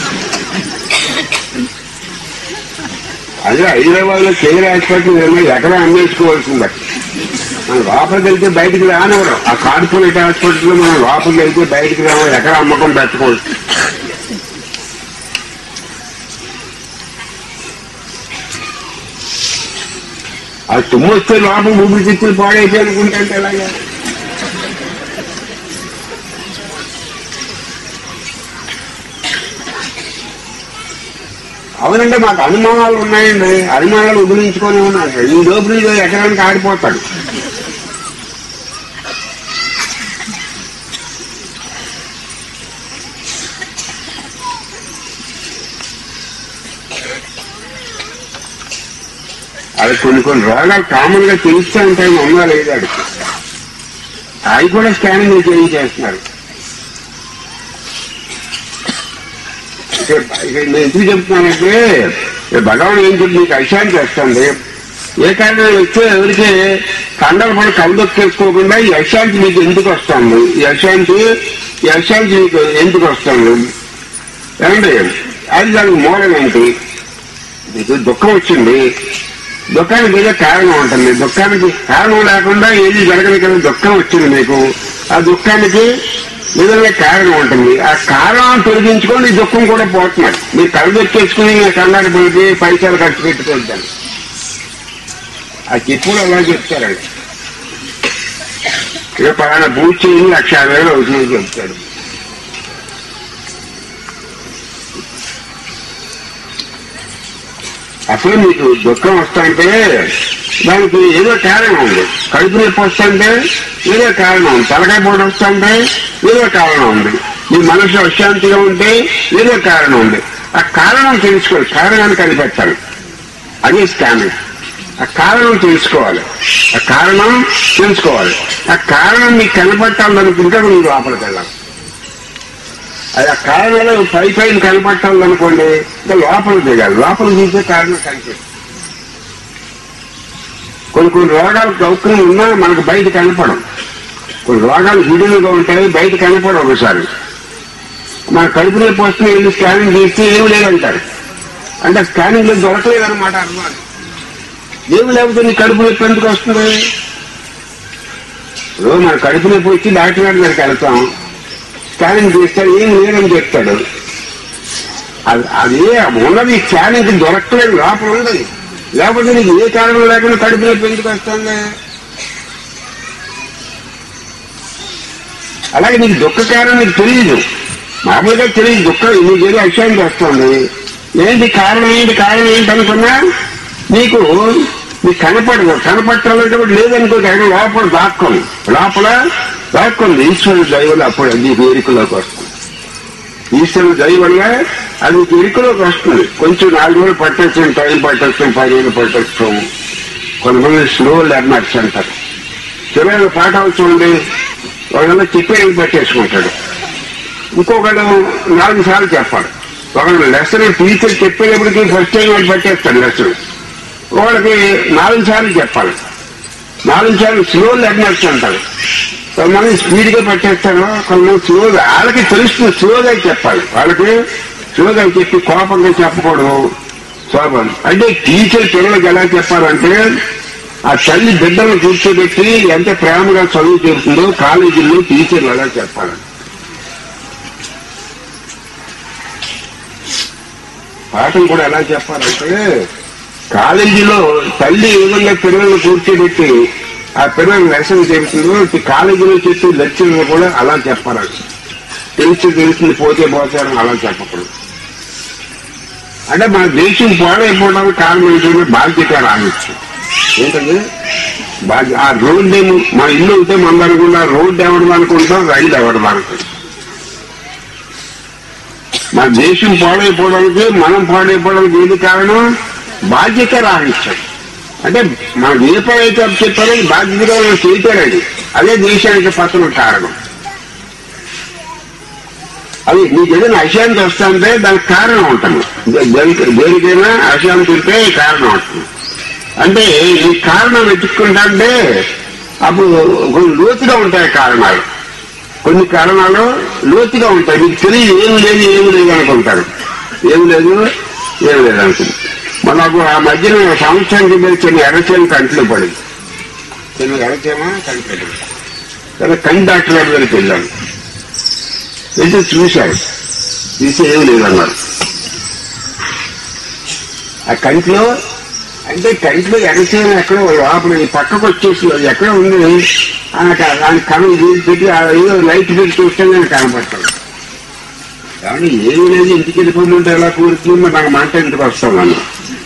అదే హైదరాబాద్ లో కేర్ హాస్పిటల్ ఏమో ఎక్కడ అమ్మేసుకోవాల్సింది మనం లోపలికి వెళ్తే బయటికి రానివ్వడం ఆ కార్పొరేట్ హాస్పిటల్లో మనం లోపలికి వెళ్తే బయటికి రావు ఎక్కడ అమ్మకం పెట్టకూడదు ఆ తుమ్ము వస్తే లోపల ఊపిరి చిక్కులు పాడైపోయి అనుకుంటే ఎలాగా అవునంటే మాకు అనుమానాలు ఉన్నాయండి అనుమానాలు వదిలించుకొని ఉన్నాడు ఈ లోపల ఇదో ఎకరానికి ఆడిపోతాడు అది కొన్ని కొన్ని రోగాలు కామన్ గా తెలుస్తూ ఉంటాయి ఉందా లేదా అడిగి అవి కూడా స్కానింగ్ చేయించేస్తున్నారు ఇక ఇక నేను ఎందుకు చెప్తున్నానంటే ఇక భగవాన్ ఏం చెప్పి మీకు అశాంతి వస్తుంది ఏ కారణం వస్తే ఎవరికి కండలు పడి కళ్ళొక్కేసుకోకుండా ఈ అశాంతి మీకు ఎందుకు వస్తుంది ఈ అశాంతి ఈ అశాంతి మీకు ఎందుకు వస్తుంది ఏమండి అది దానికి మూలం ఏంటి మీకు దుఃఖం వచ్చింది దుఃఖానికి ఏదో కారణం ఉంటుంది దుఃఖానికి కారణం లేకుండా ఏది జరగదు కదా దుఃఖం వచ్చింది మీకు ఆ దుఃఖానికి ఏదైనా కారణం ఉంటుంది ఆ కారణం తొలగించుకొని ఈ దుఃఖం కూడా పోతున్నాడు మీరు కళ్ళు తెచ్చేసుకుని కళ్ళాకి పడితే పైసలు ఖర్చు పెట్టుకుంటాను ఆ చెప్పులు అలా చెప్తారండి ఇక పలానా పూజ చేయండి లక్ష యాభై వేలు అవుతుందని చెప్తాడు అసలు మీకు దుఃఖం వస్తుంటే దానికి ఏదో కారణం ఉంది కడుపు నొప్పి వస్తుంటే ఏదో కారణం ఉంది తలకాయ పోటీ వస్తుంటే ఏదో కారణం ఉంది మీ మనసు అశాంతిగా ఉంటే ఏదో కారణం ఉంది ఆ కారణం తెలుసుకోవాలి కారణాన్ని కనిపెట్టాలి అదే స్కానింగ్ ఆ కారణం తెలుసుకోవాలి ఆ కారణం తెలుసుకోవాలి ఆ కారణం మీకు కనపట్టాలనుకుంటే మీరు లోపలికి వెళ్ళాలి అది ఆ కారణాలు పై పైన కనపట్టాలనుకోండి ఇంకా లోపల దిగాలి లోపల చూసే కారణం కనిపిస్తుంది కొన్ని కొన్ని రోగాలు గౌక్యం ఉన్నా మనకు బయట కనపడం కొన్ని రోగాలు విడులుగా ఉంటాయి బయట కనపడం ఒకసారి మన కడుపు నొప్పి వస్తే వెళ్ళి స్కానింగ్ చేస్తే ఏమి లేదంటారు అంటే స్కానింగ్ లో దొరకలేదన్నమాట అర్థం ఏమి లేకపోతే నీ కడుపు నొప్పి ఎందుకు వస్తుంది ఇప్పుడు మన కడుపు నొప్పి వచ్చి డాక్టర్ గారి దగ్గరికి వెళ్తాం స్కానింగ్ చేస్తాడు ఏం లేదని చెప్తాడు అది అది ఉన్నది స్కానింగ్ దొరకలేదు లోపల ఉన్నది లేకపోతే నీకు ఏ కారణం లేకుండా కడుపు నొప్పి ఎందుకు వస్తుంది అలాగే నీకు దుఃఖ కారణం నీకు తెలియదు మామూలుగా తెలియదు దుఃఖం నీకు ఏదో అశాంతి వస్తుంది ఏంటి కారణం ఏంటి కారణం ఏంటి అనుకున్నా నీకు నీకు కనపడదు కనపట్టాలంటే కూడా లేదనుకో కానీ లోపల దాక్కుంది లోపల దాక్కుంది ఈశ్వరుడు దైవలు అప్పుడు నీకు ఎరుకలోకి వస్తుంది ఈశ్వరుడు దయ వల్ల అది నీకు ఎరుకలోకి వస్తుంది కొంచెం నాలుగు రోజులు పట్టొచ్చు టైం పట్టొచ్చు పది రోజులు పట్టొచ్చు కొంతమంది స్లో లెర్నర్స్ అంటారు చివరి పాఠాలు చూడండి ఒకవేళ చెప్పేది పట్టేసుకుంటాడు ఇంకొకడు నాలుగు సార్లు చెప్పాలి ఒకడు లెసన్ టీచర్ చెప్పేటప్పటికి ఫస్ట్ టైం వాడు పట్టేస్తాడు లెసన్ వాళ్ళకి నాలుగు సార్లు చెప్పాలి నాలుగు సార్లు స్లో లెర్నర్స్ అంటారు కొంతమంది స్పీడ్ గా పెట్టేస్తారు కొంతమంది స్లోగా వాళ్ళకి తెలుస్తుంది స్లోగా చెప్పాలి వాళ్ళకి స్లోగా చెప్పి కోపంగా చెప్పకూడదు శోభం అంటే టీచర్ పిల్లలకి ఎలా చెప్పాలంటే ఆ తల్లి బిడ్డలను కూర్చోబెట్టి ఎంత ప్రేమగా చదువు చెబుతుందో కాలేజీల్లో టీచర్లు ఎలా చెప్పాలి పాఠం కూడా ఎలా చెప్పాలంటే కాలేజీలో తల్లి ఏ విధంగా పిల్లలను కూర్చోబెట్టి ఆ పిల్లలు లెసన్ చెబుతుందో ఈ కాలేజీలో చెప్పే లెక్చర్లు కూడా అలా చెప్పాలి తెలిసి తెలిసింది పోతే పోతారని అలా చెప్పకూడదు అంటే మన దేశం పాడైపోవడానికి కారణం ఏంటంటే బాధ్యత రావచ్చు ఏంటంటే బాధ్య ఆ రోడ్డు ఏమో మన ఇల్లు ఉంటే మన అనుకుంటా రోడ్డు ఎవరిది అనుకుంటాం రైలు ఎవరిది అనుకుంటాం మన దేశం పాడైపోవడానికి మనం పాడైపోవడానికి ఏది కారణం బాధ్యత రాహిత్యం అంటే మనం ఏ పని అయితే అప్పు చెప్పారో అది బాధ్యతగా మనం చేయటారని అదే దేశానికి పతనం కారణం అది నీకు ఏదైనా అశాంతి వస్తుంటే దానికి కారణం ఉంటుంది దేనికి దేనికైనా అశాంతి ఉంటే కారణం ఉంటుంది అంటే ఈ కారణం వెతుక్కుంటా అంటే అప్పుడు కొన్ని లోతుగా ఉంటాయి కారణాలు కొన్ని కారణాలు లోతుగా ఉంటాయి మీకు తెలియదు ఏమి లేదు ఏమి లేదు అనుకుంటారు ఏమి లేదు ఏమి లేదు అనుకుంటారు మనకు ఆ మధ్యన సంవత్సరానికి మీద చిన్న ఎర్రచేమ కంట్లో పడింది చిన్న ఎర్రచేమ కంట్లో పడింది కానీ కన్ డాక్టర్ గారి దగ్గరికి వెళ్ళాను వెళ్తే చూశారు చూసి ఏమి లేదన్నారు ఆ కంట్లో అంటే కంట్లో ఎర్రచేమ ఎక్కడో లోపల ఈ పక్కకు వచ్చేసి అది ఎక్కడ ఉంది ఆయన దాని కను ఇది పెట్టి ఆ ఏదో లైట్ పెట్టి చూస్తే నేను కనపడతాను కానీ ఏమి లేదు ఇంటికి వెళ్ళిపోమంటే ఎలా కూర్చుని మరి నాకు మాట ఇంటికి వస్తాం అన్న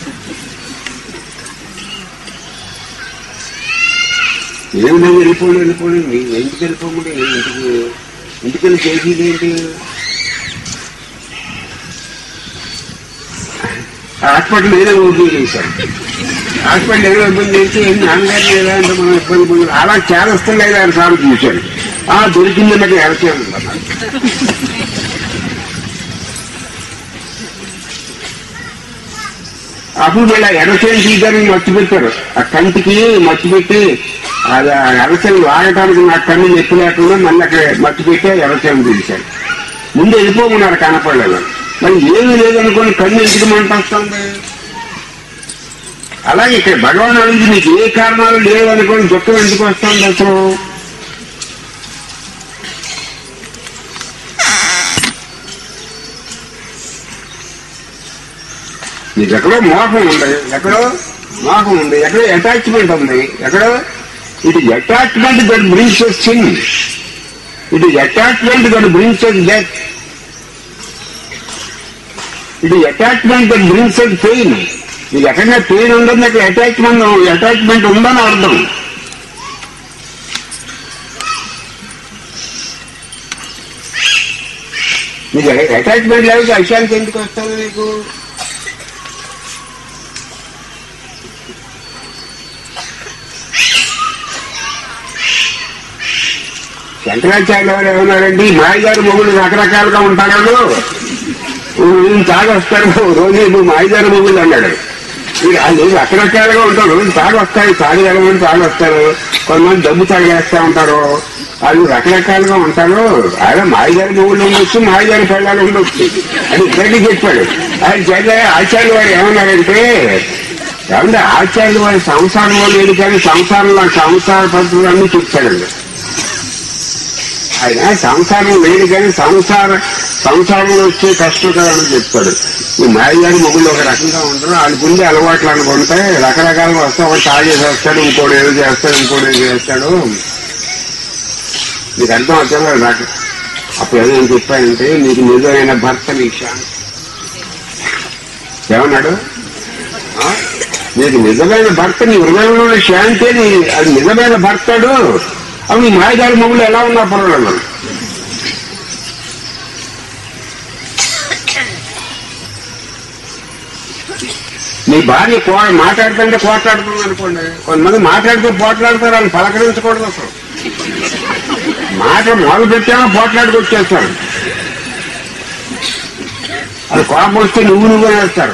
ఏమి లేదు వెళ్ళిపోండి వెళ్ళిపోండి మీ ఇంటికి వెళ్ళిపోమంటే ఏ ఇంటికి ఇంటికి వెళ్ళి చేసేది ఏంటి హాస్పిటల్ ఏదో ఓపెన్ చేశారు హాస్పిటల్ ఏదో ఓపెన్ చేసి ఏం నాన్నగారు లేదా అంటే మనం ఇబ్బంది పొంది అలా చాలా వస్తుంది లేదా అని సార్లు చూశాను ఆ దొరికింది నాకు ఎరచేయాలి అప్పుడు మళ్ళీ ఎర్రచేను తీయడానికి మర్చి పెట్టారు ఆ కంటికి మర్చి పెట్టి అది ఆ ఎర్రచేను వాడటానికి నా కన్ను నొప్పి లేకుండా మళ్ళీ అక్కడ మర్చి పెట్టి ఎర్రచేను తీశారు ముందు వెళ్ళిపోమన్నారు కనపడలేదు మరి ఏమీ లేదనుకోని కన్ను ఎందుకు మంట వస్తుంది అలాగే ఇక్కడ భగవాన్ అడిగి నీకు ఏ కారణాలు లేవనుకోని దుఃఖం ఎందుకు వస్తుంది అసలు నీకు ఎక్కడో మోహం ఉంది ఎక్కడో మోహం ఉంది ఎక్కడో అటాచ్మెంట్ ఉంది ఎక్కడో it is attachment that brings us sin it is attachment that brings us death it is attachment that brings us pain నీకు ఎక్కడైనా పెయిన్ ఉండదు నాకు అటాచ్మెంట్ అటాచ్మెంట్ ఉందని అర్థం నీకు అటాచ్మెంట్ లేకపోతే అశాంతి ఎందుకు వస్తుంది నీకు శంకరాచార్య వారు ఏమన్నారండి మాయగారు మొగుడు రకరకాలుగా ఉంటారు ఈయన తాగొస్తారు రోజు ఇప్పుడు మాయగారు మొగుడు అన్నాడు ఇక వాళ్ళు రకరకాలుగా ఉంటారు రోజు తాగొస్తాయి తాగగలమని తాగొస్తారు కొంతమంది డబ్బు తాగేస్తా ఉంటారు వాళ్ళు రకరకాలుగా ఉంటారు ఆయన మాయగారి మొగుళ్ళు ఉండొచ్చు మాయగారి పిల్లలు ఉండొచ్చు అని ఇద్దరికి చెప్పాడు ఆయన చేత ఆచార్య వారు ఏమన్నారంటే ఏమంటే ఆచార్య వారి సంసారంలో లేదు కానీ సంసారంలో సంసార పద్ధతులన్నీ చెప్తాడండి ఆయన సంసారం లేదు కానీ సంసార సంసారంలో వచ్చే కష్టకాలని చెప్తాడు ఈ మాయగారి మొగుళ్ళు ఒక రకంగా ఉంటారు వాళ్ళకి ఉండే అలవాట్లు అనుకుంటే రకరకాలుగా వస్తే ఒకటి తాగేసి వస్తాడు ఇంకోటి ఏదో చేస్తాడు ఇంకోటి ఏదో చేస్తాడు నీకు అర్థం అవుతుందా నాకు అప్పుడు ఏదో నేను చెప్పానంటే నీకు నిజమైన భర్త నీ శాంతి ఏమన్నాడు ఆ? నీకు నిజమైన భర్త నీ హృదయంలో ఉన్న శాంతి నీ అది నిజమైన భర్తడు అవి నీ మాయగారి మొగులు ఎలా ఉన్నా పర్వాలేదు నీ భార్య కో మాట్లాడుతుంటే కోట్లాడుతుంది అనుకోండి కొంతమంది మాట్లాడుతూ పోట్లాడతారు అని పలకరించకూడదు అసలు మాట మొదలు పెట్టామో పోట్లాడుకొచ్చేస్తారు అది కోపం వస్తే నువ్వు నువ్వు వేస్తారు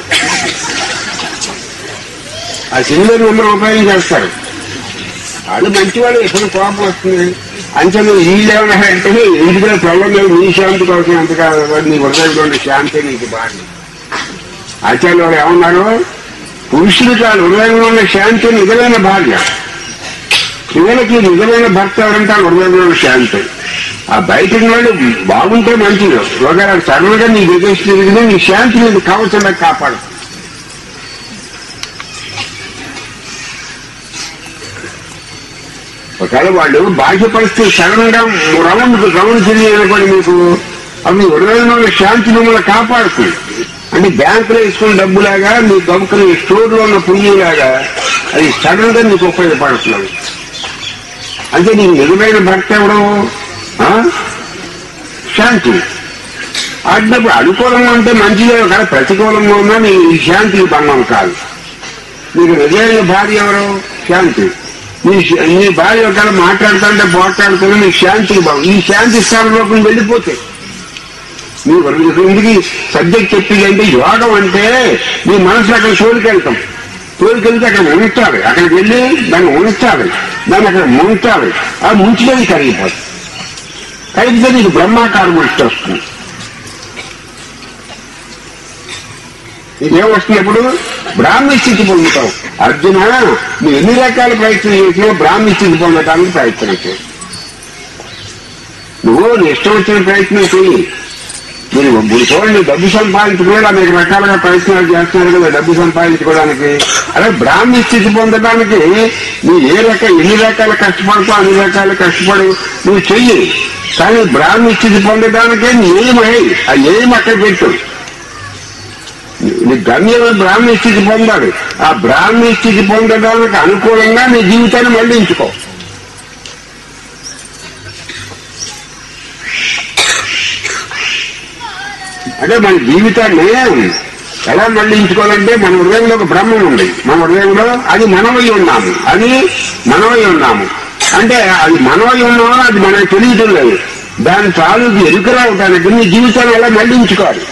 ఆ సినిమా నెంబర్ ఉపయోగించేస్తారు వాళ్ళు మంచివాళ్ళు ఎప్పుడు కోపం వస్తుంది అంటే నువ్వు వీళ్ళు ఏమన్నారంటే ఇంటిలో ప్రొల్లం లేదు నీ శాంతి కోసం ఎంత కాదు నీ హృదయంలో శాంతి నీకు బాగా ఆచార్య వారు ఏమన్నారు పురుషుడు కాదు హృదయంలో ఉన్న శాంతి నిజమైన భార్య స్త్రీలకి నిజమైన భర్త ఎవరంటే ఆ హృదయంలో ఉన్న శాంతి ఆ బయట వాళ్ళు బాగుంటే మంచిది ఒకవేళ సడన్గా నీ విదేశీ తిరిగితే నీ శాంతి నీకు కవచంగా కాపాడు ఒకవేళ వాళ్ళు బాహ్య పరిస్థితి సడన్ గా రౌండ్ రౌండ్ తిరిగి అనుకోండి మీకు అవి మీ హృదయంలో ఉన్న శాంతి మిమ్మల్ని కాపాడుతుంది అంటే బ్యాంకులో వేసుకున్న డబ్బులాగా మీ గమ్ముకుని స్టోర్ లో ఉన్న పుణ్యంలాగా అది సడన్ గా నీకు ఉపయోగపడుతుంది అంటే నీకు నిజమైన భర్త ఎవడు ఆ? శాంతి ఆడినప్పుడు అనుకూలంగా ఉంటే మంచిదే కానీ ప్రతికూలంగా ఉన్నా నీ ఈ శాంతికి భంగం కాదు నీకు నిజమైన భార్య ఎవరు శాంతి నీ శ- నీ భార్య ఒకవేళ మాట్లాడుతుంటే పోట్లాడుతున్నా నీ శాంతికి భంగం ఈ శాంతి స్థానంలోకి వెళ్ళిపోతే నీ ఇంటికి సబ్జెక్ట్ చెప్పింది అంటే యోగం అంటే నీ మనసు అక్కడ తోలికెళ్తాం తోలికెళ్తే అక్కడ ఉంచాలి అక్కడికి వెళ్ళి దాన్ని ఉంచాలి దాన్ని అక్కడ ముంచాలి ఆ ముంచుకొని కరిగిపోతుంది కరిగితే నీకు బ్రహ్మాకారం వచ్చి వస్తుంది ఇదేం వస్తుంది ఎప్పుడు బ్రాహ్మీ స్థితి పొందుతావు అర్జున నువ్వు ఎన్ని రకాల ప్రయత్నం చేసినా బ్రాహ్మీ స్థితి పొందడానికి ప్రయత్నం చేయి నువ్వు నీ ఇష్టం వచ్చిన ప్రయత్నం చెయ్యి మీరు ఇప్పుడు చూడండి డబ్బు సంపాదించుకోవడం అనేక రకాలుగా ప్రయత్నాలు చేస్తున్నారు కదా డబ్బు సంపాదించుకోవడానికి అదే బ్రాహ్మీ స్థితి పొందడానికి నువ్వు ఏ రక ఎన్ని రకాల కష్టపడతావు అన్ని రకాల కష్టపడు నువ్వు చెయ్యి కానీ బ్రాహ్మీ స్థితి పొందడానికే ఏమై ఆ ఏం అక్కడ పెట్టు నీ గమ్యం బ్రాహ్మీ స్థితి పొందాలి ఆ బ్రాహ్మీ స్థితి పొందడానికి అనుకూలంగా నీ జీవితాన్ని మళ్లించుకో అంటే మన జీవితాన్ని ఎలా మళ్లించుకోవాలంటే మన హృదయంలో ఒక బ్రహ్మం ఉంది మన హృదయంలో అది మనమై ఉన్నాము అది మనమై ఉన్నాము అంటే అది మనమై ఉన్నామో అది మనకు తెలియటం లేదు దాని తాలూకు ఎరుక రావడానికి నీ జీవితాన్ని ఎలా మళ్లించుకోవాలి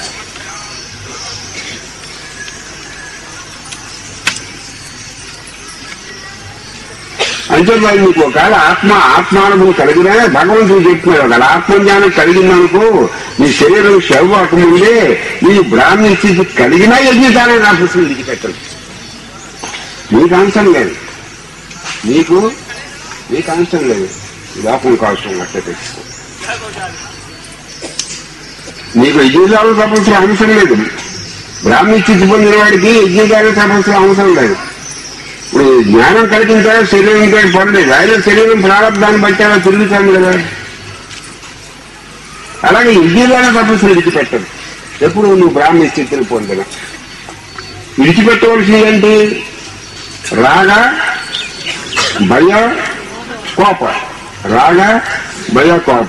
అంటే మరి నీకు ఒకవేళ ఆత్మ ఆత్మానుభవం కలిగినా భగవంతుడు చెప్తున్నాడు ఒకవేళ ఆత్మజ్ఞానం కలిగిందనుకో నీ శరీరం శవకముందే నీ బ్రాహ్మీ స్థితి కలిగినా యజ్ఞదానం రాసి విడిచిపెట్టదు నీకు అంశం లేదు నీకు నీకు అంశం లేదు లోకం కోసం అట్లా తెచ్చుకో నీకు యజ్ఞదానం తపస్సు అంశం లేదు బ్రాహ్మీ స్థితి పొందిన వాడికి యజ్ఞదాన తపస్సు అవసరం లేదు ఇప్పుడు జ్ఞానం కలిగిన తర్వాత శరీరం కూడా పడలేదు ఆయన శరీరం ప్రారంభాన్ని బట్టి అలా తిరుగుతాను కదా అలాగే ఇంద్రియాల తపస్సు విడిచిపెట్టదు ఎప్పుడు నువ్వు బ్రాహ్మణ స్థితిని పొందిన విడిచిపెట్టవలసింది ఏంటి రాగ భయ కోప రాగ భయ కోప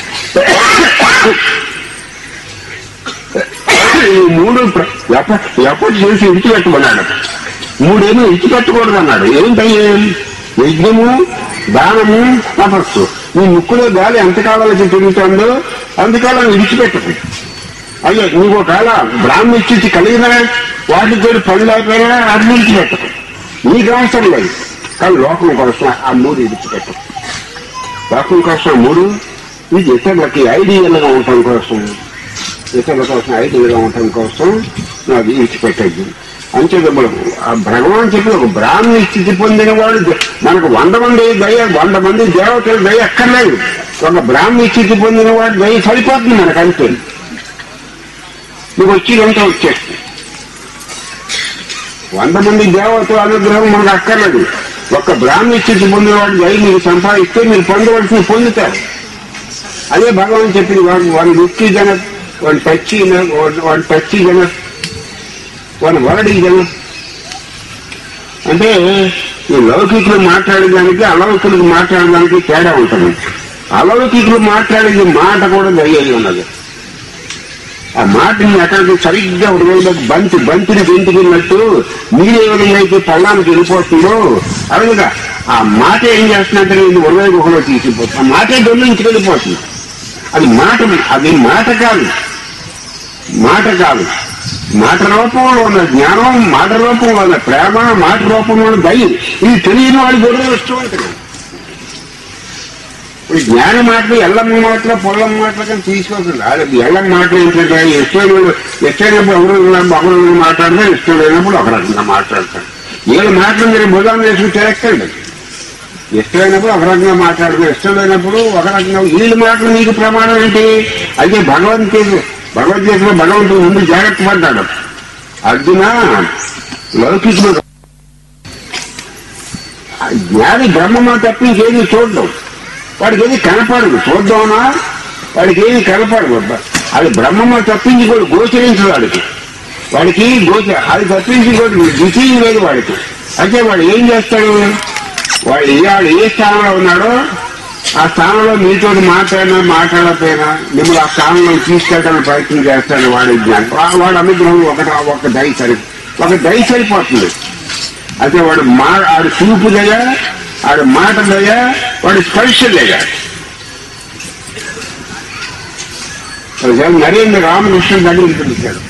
ఈ మూడు ప్ర- ఎప్ప- ఎప్పటి చేసి విడిచిపెట్టమన్నాడు మూడేమో విడిచిపెట్టకూడదు అన్నాడు ఏంటయ్యే యజ్ఞము దానము తపస్సు నీ ముక్కులో గాలి ఎంతకాలానికి తిరుగుతుందో అంతకాలం విడిచిపెట్టదు అయ్యో నీకు ఒకవేళ బ్రాహ్మణ ఇచ్చి కలిగిన వాటితో పని లేకపోయినా అది విడిచిపెట్టదు నీకు అవసరం లేదు కానీ లోకం కోసం ఆ మూడు విడిచిపెట్టదు లోకం కోసం ఆ మూడు ఇది ఇతరులకి ఐడియల్గా ఉండటం కోసం ఇతరుల కోసం ఐడియల్గా ఉండటం కోసం అది విడిచిపెట్టద్దు అంతే ఆ భగవాన్ చెప్పిన ఒక బ్రాహ్మణ స్థితి పొందిన వాడు ద- మనకు వంద మంది దయ వంద మంది దేవతల దయ అక్కర్లేదు ఒక బ్రాహ్మణ స్థితి పొందిన వాడి దయ సరిపోతుంది మనకు అంతే నీకు వచ్చి ఎంత వచ్చేస్తుంది వంద మంది దేవతల అనుగ్రహం మనకు అక్కర్లేదు ఒక్క బ్రాహ్మణ స్థితి పొందిన వాడి దయ మీరు సంపాదిస్తే మీరు పొందవలసింది పొందుతారు అదే భగవాన్ చెప్పింది వాడు వాడి వృత్తి జన వాడి పచ్చి వాడి పచ్చి జన వాడి వరడి జన అంటే ఈ లౌకికులు మాట్లాడేదానికి అలౌకికులు మాట్లాడడానికి తేడా ఉంటుంది అలౌకికులు మాట్లాడేది మాట కూడా దయ్యి ఉన్నది ఆ మాటని ఎక్కడికి సరిగ్గా హృదయంలోకి బంతి బంతిని గెంటుకున్నట్టు మీరే విధంగా అయితే పల్లానికి వెళ్ళిపోతుందో అలాగే ఆ మాట ఏం చేస్తుందంటే నేను హృదయ గుహలో తీసుకుపోతుంది ఆ మాటే దొల్లించి వెళ్ళిపోతుంది అది మాట అది మాట కాదు మాట కాదు మాట రూపంలో ఉన్న జ్ఞానం మాట రూపంలో ఉన్న ప్రేమ మాట రూపంలో ఉన్న దయ్యం ఇది తెలియని వాడి గొడవ ఇష్టం ఇప్పుడు జ్ఞాన మాటలు ఎల్లమ్మ మాటలు పొల్లమ్మ మాటలు కానీ తీసుకోకుండా అది ఎల్లమ్మ మాటలు ఏంటంటే ఇష్టమైన ఇష్టమైనప్పుడు ఎవరు ఒకరు మాట్లాడితే ఇష్టం లేనప్పుడు ఒక రకంగా మాట్లాడతారు వీళ్ళ మాటలు మీరు భుజాన్ని వేసుకుని తిరక్కండి ఇష్టమైనప్పుడు ఒక రకంగా మాట్లాడుతున్నా ఇష్టం లేనప్పుడు ఒక రకంగా వీళ్ళ మాటలు మీకు ప్రమాణం ఏంటి అయితే భగవంతుడు భగవద్గీతలో భగవంతుడు ముందు జాగ్రత్త పడ్డాడు అర్జున లౌకికుడు ఆ జ్ఞాని బ్రహ్మమా తప్ప ఇంకేది చూడడం వాడికి ఏది కనపడదు చూద్దామా వాడికి ఏది కనపడదు అబ్బా. అది బ్రహ్మమా తప్పించి కూడా గోచరించదు వాడికి వాడికి గోచ అది తప్పించి కూడా ద్వితీయం లేదు వాడికి అయితే వాడు ఏం చేస్తాడు వాడు ఏ వాడు ఏ స్థానంలో ఉన్నాడో ఆ స్థానంలో మీతో మాట్లాడినా మాట్లాడకపోయినా మిమ్మల్ని ఆ స్థానంలో తీసుకెళ్ళడానికి ప్రయత్నం చేస్తాడు వాడి జ్ఞానం వా- వాడి అనుగ్రహం ఒకటి ఒక దయ సరి ఒక దయ సరిపోతుంది అయితే వాడు మా ఆడు చూపు దయ ఆడు మాట దయ వాడి స్పర్శ దయ ఒకసారి నరేంద్ర రామకృష్ణ దగ్గరికి పిలిచాడు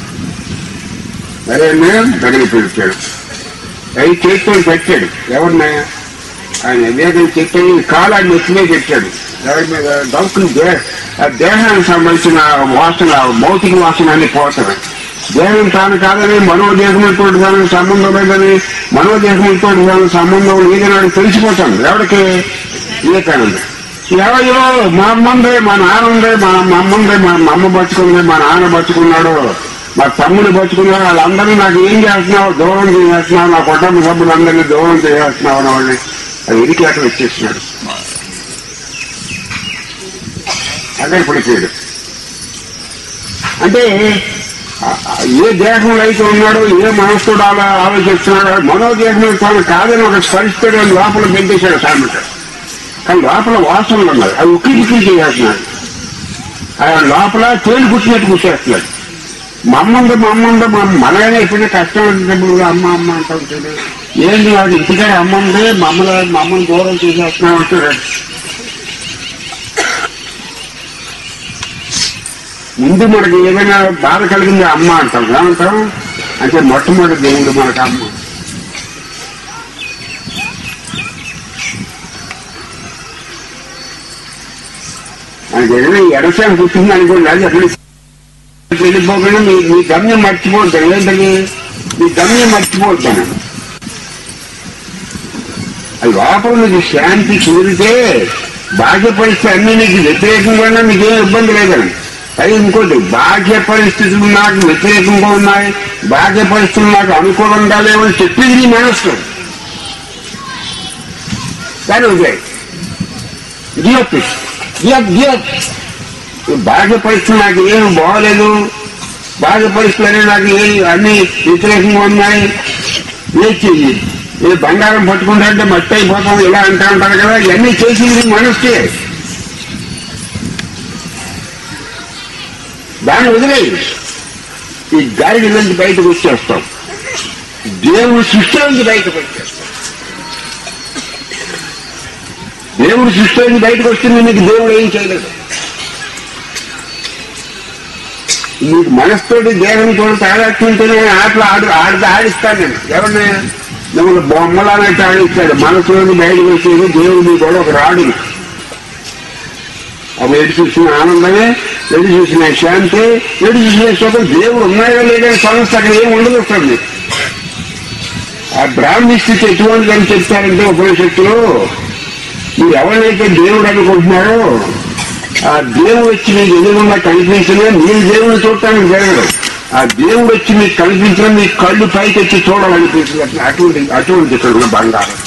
నరేంద్ర దగ్గరికి పిలిచాడు అవి చేతితో పెట్టాడు ఎవరినా ఆయన వివేకం చెప్పి కాలాన్ని ఎత్తుమే పెట్టాడు ఎవరి మీద డౌకులు దే ఆ దేహానికి సంబంధించిన వాసన భౌతిక వాసన అన్ని పోతాయి దేహం తాను కాదని మనోదేహంతో దానికి సంబంధం లేదని మనోదేహంతో దానికి సంబంధం లేదని వాడికి తెలిసిపోతాను ఎవరికి వివేకానంద ఎవరో మా అమ్మ ఉంది మా నాన్న ఉంది మా మా అమ్మ ఉంది మా మా అమ్మ బతుకుంది మా నాన్న బతుకున్నాడు మా తమ్ముడు బతుకున్నాడు వాళ్ళందరినీ నాకు ఏం చేస్తున్నావు దూరం చేస్తున్నావు నా కుటుంబ సభ్యులందరినీ దూరం చేస్తున్నావు అని వాళ్ళని అది ఇరికి అక్కడ వచ్చేస్తున్నాడు అక్కడ పడిపోయాడు అంటే ఆ- ఆ ఏ దేహంలో అయితే ఉన్నాడో ఏ మనస్సుడు అలా ఆలోచిస్తున్నాడో మనోదేహం తాను కాదని ఒక స్పరిస్తాడు అని లోపల పెట్టేశాడు సామెత కానీ లోపల వాసనలు ఉన్నాయి అవి ఉక్కిరి ఉక్కిరి చేసేస్తున్నాడు ఆయన లోపల తేలి కుట్టినట్టు కుట్టేస్తున్నాడు మా అమ్మ ఉంది మా అమ్మ ఉంది మా మనగానే ఎప్పుడైనా కష్టం వచ్చినప్పుడు అమ్మ అమ్మ అంటూ ఉంటాడు ఏంటి వాడు ఇంటికాడ అమ్మ ఉంది మా అమ్మ మా అమ్మని దూరం చేసేస్తున్నాం అంటాడు ముందు మనకి ఏదైనా బాధ కలిగింది అమ్మ అంటాం ఏమంటాం అంటే మొట్టమొదటి దేవుడు మనకు అమ్మ మనకి ఏదైనా ఎడసాన్ని పుట్టింది అనుకోండి అది అక్కడ వెళ్ళిపోకుండా మీ మీ గమ్యం మర్చిపోతాను ఏంటని మీ గమ్యం మర్చిపోతాను అది లోపల మీకు శాంతి కుదిరితే బాహ్య పరిస్థితి అన్ని నీకు వ్యతిరేకంగా మీకేం ఇబ్బంది లేదండి అది ఇంకోటి బాహ్య పరిస్థితులు నాకు వ్యతిరేకంగా ఉన్నాయి బాహ్య పరిస్థితులు నాకు అనుకూలంగా లేవని చెప్పింది నీ మనస్సు కానీ ఓకే గియప్ గియప్ గియప్ బాహ్య పరిస్థితులు నాకు ఏం బాగోలేదు బాహ్య పరిస్థితులు అనేవి నాకు ఏ అన్ని వ్యతిరేకంగా ఉన్నాయి ఏ చెయ్యి ఏ బంగారం పట్టుకుంటే మట్టి అయిపోతాం ఇలా అంటా ఉంటారు కదా ఇవన్నీ చేసింది మనస్సే దాన్ని వదిలేయి ఈ గాలి నుంచి బయటకు వచ్చేస్తాం దేవుడు సృష్టి నుంచి బయటకు వచ్చేస్తాం దేవుడు సృష్టి నుంచి బయటకు వస్తుంది నీకు దేవుడు ఏం చేయలేదు నీకు మనస్తోటి దేహంతో తాగట్టుంటేనే ఆటలు ఆడు ఆడితే ఆడిస్తాను నేను ఎవరిని మిమ్మల్ని బొమ్మలానట్టు ఆడిస్తాడు మనసులోని బయటకు వచ్చేది దేవుడు కూడా ఒక రాడు అవి ఎటు చూసిన ఆనందమే ఎటు చూసిన శాంతి ఎటు చూసిన సుఖం దేవుడు ఉన్నాయో లేదని సమస్య అక్కడ ఏం ఉండదు వస్తుంది ఆ బ్రాహ్మీ స్థితి ఎటువంటిది అని చెప్తారంటే ఉపనిషత్తులు మీరు ఎవరినైతే దేవుడు అనుకుంటున్నారో ఆ దేవుడు వచ్చి మీకు ఎదురుగా కనిపించినా మీరు దేవుడిని చూడటానికి జరగదు ఆ దేవుడు వచ్చి మీకు కనిపించినా మీ కళ్ళు పైకి వచ్చి చూడాలనిపించింది అట్లా అటువంటి అటువంటి ఇక్కడ ఉన్న బంగారం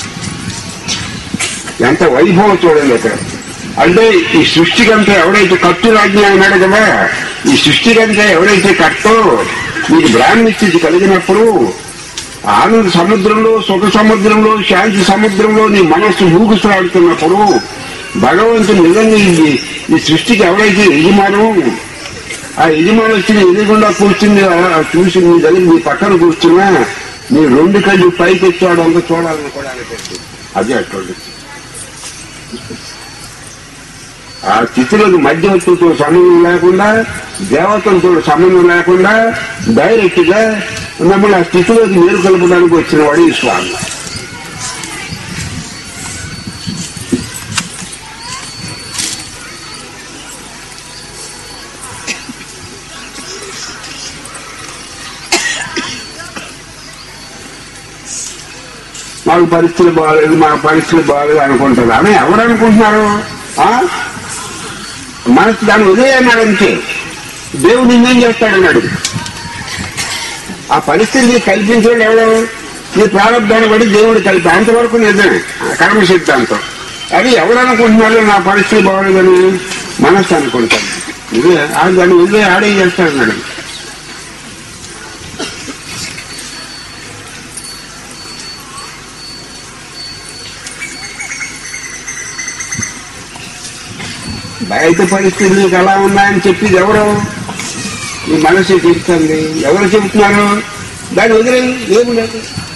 ఎంత వైభవం చూడండి ఇక్కడ అంటే ఈ సృష్టికంతా ఎవడైతే కట్టు రాజ్ఞ అన్నాడు కదా ఈ సృష్టికంతా ఎవడైతే కట్టో మీకు బ్రాహ్మణ స్థితి కలిగినప్పుడు ఆనంద సముద్రంలో సుఖ సముద్రంలో శాంతి సముద్రంలో నీ మనస్సు ఊగుసలాడుతున్నప్పుడు భగవంతుడు నిజంగా ఈ- ఈ సృష్టికి ఎవరైతే యజమానం ఆ యజమాని వచ్చి నీ ఎదురుగుండా కూర్చుని ఆ చూసి నీ దగ్గర నీ పక్కన కూర్చున్నా నీ రెండు కళ్ళు పైకి వచ్చాడు అంత చూడాలని కూడా అనిపిస్తుంది అదే అటువంటి ఆ స్థితిలోకి మధ్యవర్తితో సంబంధం లేకుండా దేవతలతో సంబంధం లేకుండా డైరెక్ట్ గా మమ్మల్ని ఆ స్థితిలోకి నీరు కలపడానికి వచ్చిన వాడు ఈ స్వామి మాకు పరిస్థితులు బాగాలేదు మా పరిస్థితులు బాగాలేదు అనుకుంటారు అని ఎవరు అనుకుంటున్నారు ఆ? మనసు దాన్ని వదిలేయన్నాడు అంతే దేవుడు నిన్నేం చేస్తాడన్నాడు ఆ పరిస్థితిని కల్పించాడు ఎవడు నీ ప్రారంభాన్ని బట్టి దేవుడు కలిపి అంతవరకు నిజమే ఆ కర్మ సిద్ధాంతం అది ఎవరు అనుకుంటున్నారు నా పరిస్థితి బాగలేదని మనస్సు అనుకుంటాను ఇదే ఆ దాన్ని వదిలే ఆడే చేస్తాడన్నాడు బయట పరిస్థితులు నీకు ఎలా ఉన్నాయని చెప్పింది ఎవరు నీ మనసు చెప్తుంది ఎవరు చెబుతున్నారు దాన్ని వదిలే ఏమి లేదు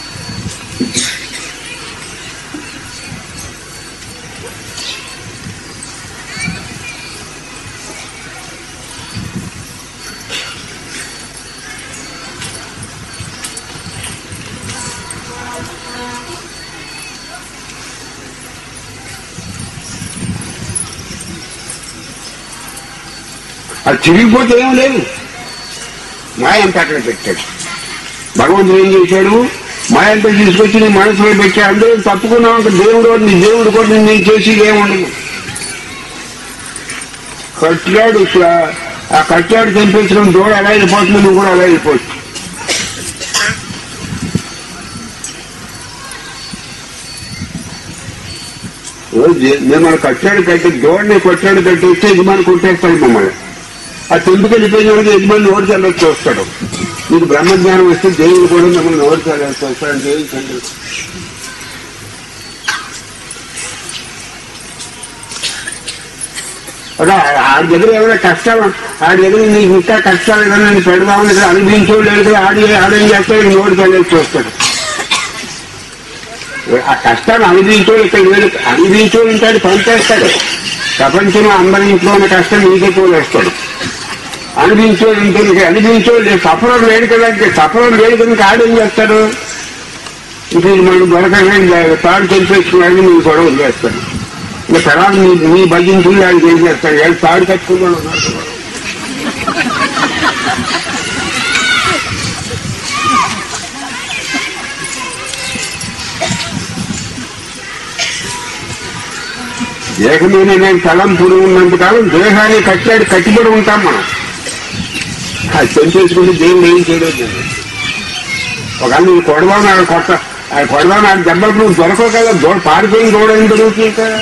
అది తిరిగిపోతే ఏం లేదు మాయంతా అక్కడ పెట్టాడు భగవంతుడు ఏం చేశాడు మాయంతా తీసుకొచ్చి నీ మనసులో పెట్టాడు అందరూ తప్పుకున్నావు అంటే దేవుడు నీ దేవుడు కూడా నేను చేసి ఏముండదు కట్లాడు ఇట్లా- ఆ కట్లాడు చంపించడం దూడ ఎలా వెళ్ళిపోతుంది నువ్వు కూడా అలా వెళ్ళిపోవచ్చు ఓ జే- మిమ్మల్ని కట్టాడు కట్టి దూడని కొట్టాడు కట్టి వస్తే యజమాని కొట్టేస్తాడు మమ్మల్ని ఆ తెంపుకి వెళ్ళిపోయిన వాడికి యజమాని నోరు చల్లొచ్చి చూస్తాడు మీకు బ్రహ్మజ్ఞానం వస్తే దేవుడు కూడా మిమ్మల్ని నోరు చల్లొచ్చి చూస్తాడు జయించండి అలా ఆడి దగ్గర ఏమైనా కష్టాలు ఆడి దగ్గర నీకు ఇంకా కష్టాలు ఏదైనా నేను పెడదామని ఇక్కడ అనుభవించోడు కదా ఆడి ఆడేం చేస్తాడు నోరు చల్లొచ్చి చూస్తాడు ఆ కష్టాన్ని అనుభవించోడు ఇక్కడ లేదు అనుభవించోడు ఉంటాడు పనిచేస్తాడు ప్రపంచంలో అందరి ఇంట్లో ఉన్న కష్టం నీకే తోలేస్తాడు అనిపించోడు ఉంటుంది అనిపించోడు లేదు సఫరం లేడు కదా ఇంకా సఫరం లేడు కనుక ఆడేం చేస్తాడు ఇంకా ఇది మనం దొరకగా తాడు తెలిపేసుకున్నాడు నువ్వు కూడా వదిలేస్తాడు ఇంకా తర్వాత నీ నీ భజించులు ఆయన ఏం చేస్తాడు ఏడు తాడు కట్టుకున్నాడు ఉన్నాడు కదా. దేహమైన నేను తలంపుడు ఉన్నంత కాలం దేహాన్ని కట్టాడు కట్టిబడి ఉంటాం మనం అది పెంచేసుకుంటే దేవుడు ఏం చేయలేదు ఒకవేళ నువ్వు కొడదాం నాకు కొత్త ఆ కొడదాం నాకు దెబ్బలు నువ్వు దొరకవు కదా దూడ పారిపోయిన దూడ ఏం దొరుకుతుంది కదా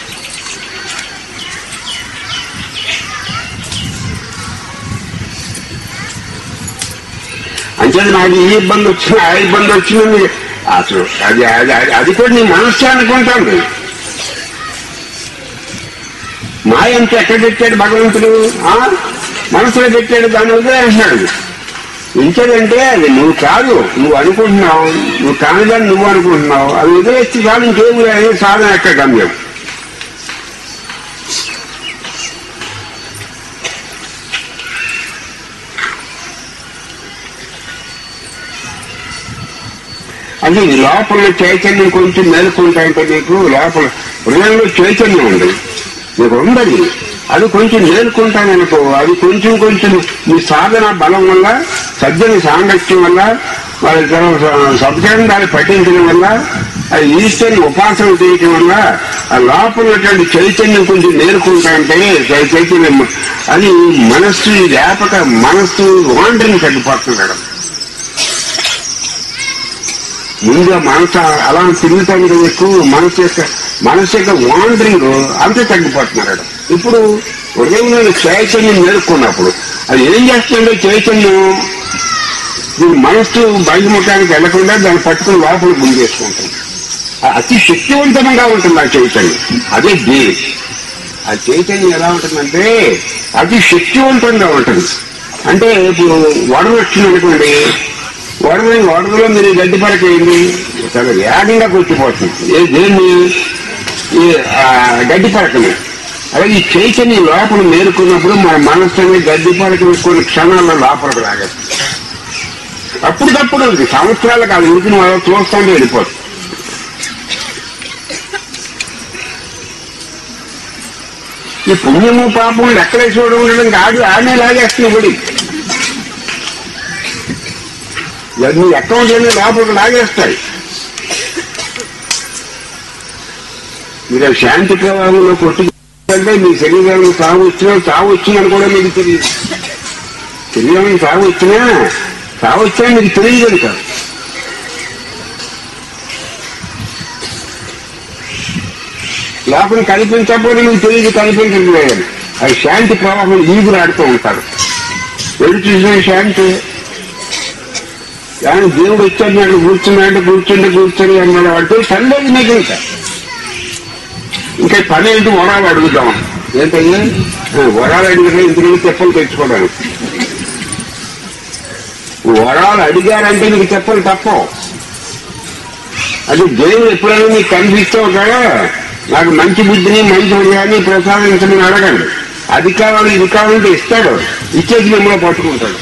అంటే నాకు ఈ ఇబ్బంది వచ్చింది ఆ ఇబ్బంది వచ్చింది అసలు అది అది అది- అది కూడా నీ మనస్సు అనుకుంటాను మాయ అంత ఎక్కడ పెట్టాడు భగవంతుడు ఆ మనసులో పెట్టాడు దాని వదిలే అంటున్నాడు ఇంకేదంటే అది నువ్వు కాదు నువ్వు అనుకుంటున్నావు నువ్వు కానిదాన్ని నువ్వు అనుకుంటున్నావు అది వదిలేస్తే చాలు ఇంకేమి లేదు సాధన ఎక్కడ గమ్యం అంటే ఈ లోపల చైతన్యం కొంచెం మేలుకుంటాయంటే నీకు లోపల హృదయంలో చైతన్యం ఉంది నీకు ఉండదు అది కొంచెం మేలుకుంటాననుకో అది కొంచెం కొంచెం నీ సాధన బలం వల్ల సజ్జన సాంగత్యం వల్ల వాళ్ళ సబ్జండాలు పఠించడం వల్ల అది ఈశ్వరుని ఉపాసన చేయటం వల్ల ఆ లోపల ఉన్నటువంటి చైతన్యం కొంచెం నేర్చుకుంటాయంటే చై- చైతన్యం అది మనస్సు వ్యాపక మనస్సు వాండరింగ్ తగ్గిపోతుంది మేడం ముందుగా మనసు అలా తిరుగుతాం కదా ఎక్కువ మనసు యొక్క మనసు యొక్క వాండరింగ్ అంతే తగ్గిపోతున్నారు ఇప్పుడు హృదయంలో చైతన్యం మేలుకున్నప్పుడు అది ఏం చేస్తుందో చైతన్యం దీని మనస్సు బయలుముఖానికి వెళ్లకుండా దాన్ని పట్టుకుని లోపల గుంజేసుకుంటుంది ఆ అతి శక్తివంతంగా ఉంటుంది ఆ చైతన్యం అదే దే ఆ చైతన్యం ఎలా ఉంటుందంటే అతి శక్తివంతంగా ఉంటుంది అంటే ఇప్పుడు వడవ వచ్చింది అనుకోండి వడవ వడవలో మీరు గడ్డి పరకేయండి చాలా వేగంగా కొట్టిపోతుంది ఏ దేన్ని ఈ ఆ, గడ్డి పరకని అలాగే ఈ చైతన్యం లోపల మేలుకున్నప్పుడు మన మనస్సు అనేది గడ్డి పరకని కొన్ని క్షణాల్లో లోపలికి రాగేస్తుంది అప్పటికప్పుడు ఉంది సంవత్సరాలు కాదు ఇంటికి మనం చూస్తుంటే వెళ్ళిపోతుంది ఈ పుణ్యము పాపము లెక్కలే చూడడం ఉండడం కాదు ఆనే లాగేస్తుంది గుడి నీ అకౌంట్ అన్ని లోపలికి లాగేస్తాయి మీరు ఆ శాంతి ప్రవాహంలో కొట్టుకుంటే మీ శరీరానికి సాగు వచ్చినా సాగు వచ్చిందని కూడా మీకు తెలియదు శరీరానికి సాగు వచ్చినా సాగు వచ్చినా మీకు తెలియదు కాదు లోపల కనిపించకపోతే నీకు తెలియదు కనిపించలేదు అది శాంతి ప్రవాహం ఈగులాడుతూ ఉంటారు ఎడు చూసిన శాంతి కానీ దేవుడు వచ్చాడు నాకు కూర్చున్నాడు కూర్చుంటే కూర్చొని అన్నాడు వాడితో సందేహం మీకు ఇంకా ఇంకా పని ఏంటి వరాలు అడుగుదాం ఏంటయ్యా ఆ, వరాలు అడిగితే ఇంటికి తెప్పలు తెచ్చుకోవడానికి వరాలు అడిగారంటే నీకు తెప్పలు తప్పవు అది దేవుడు ఎప్పుడైనా నీకు కనిపిస్తావు కదా నాకు మంచి బుద్ధిని మంచి హృదయాన్ని ప్రసాదించమని అడగండి అది కావాలి ఇది కావాలంటే ఇస్తాడు ఇచ్చేది మిమ్మల్ని పట్టుకుంటాడు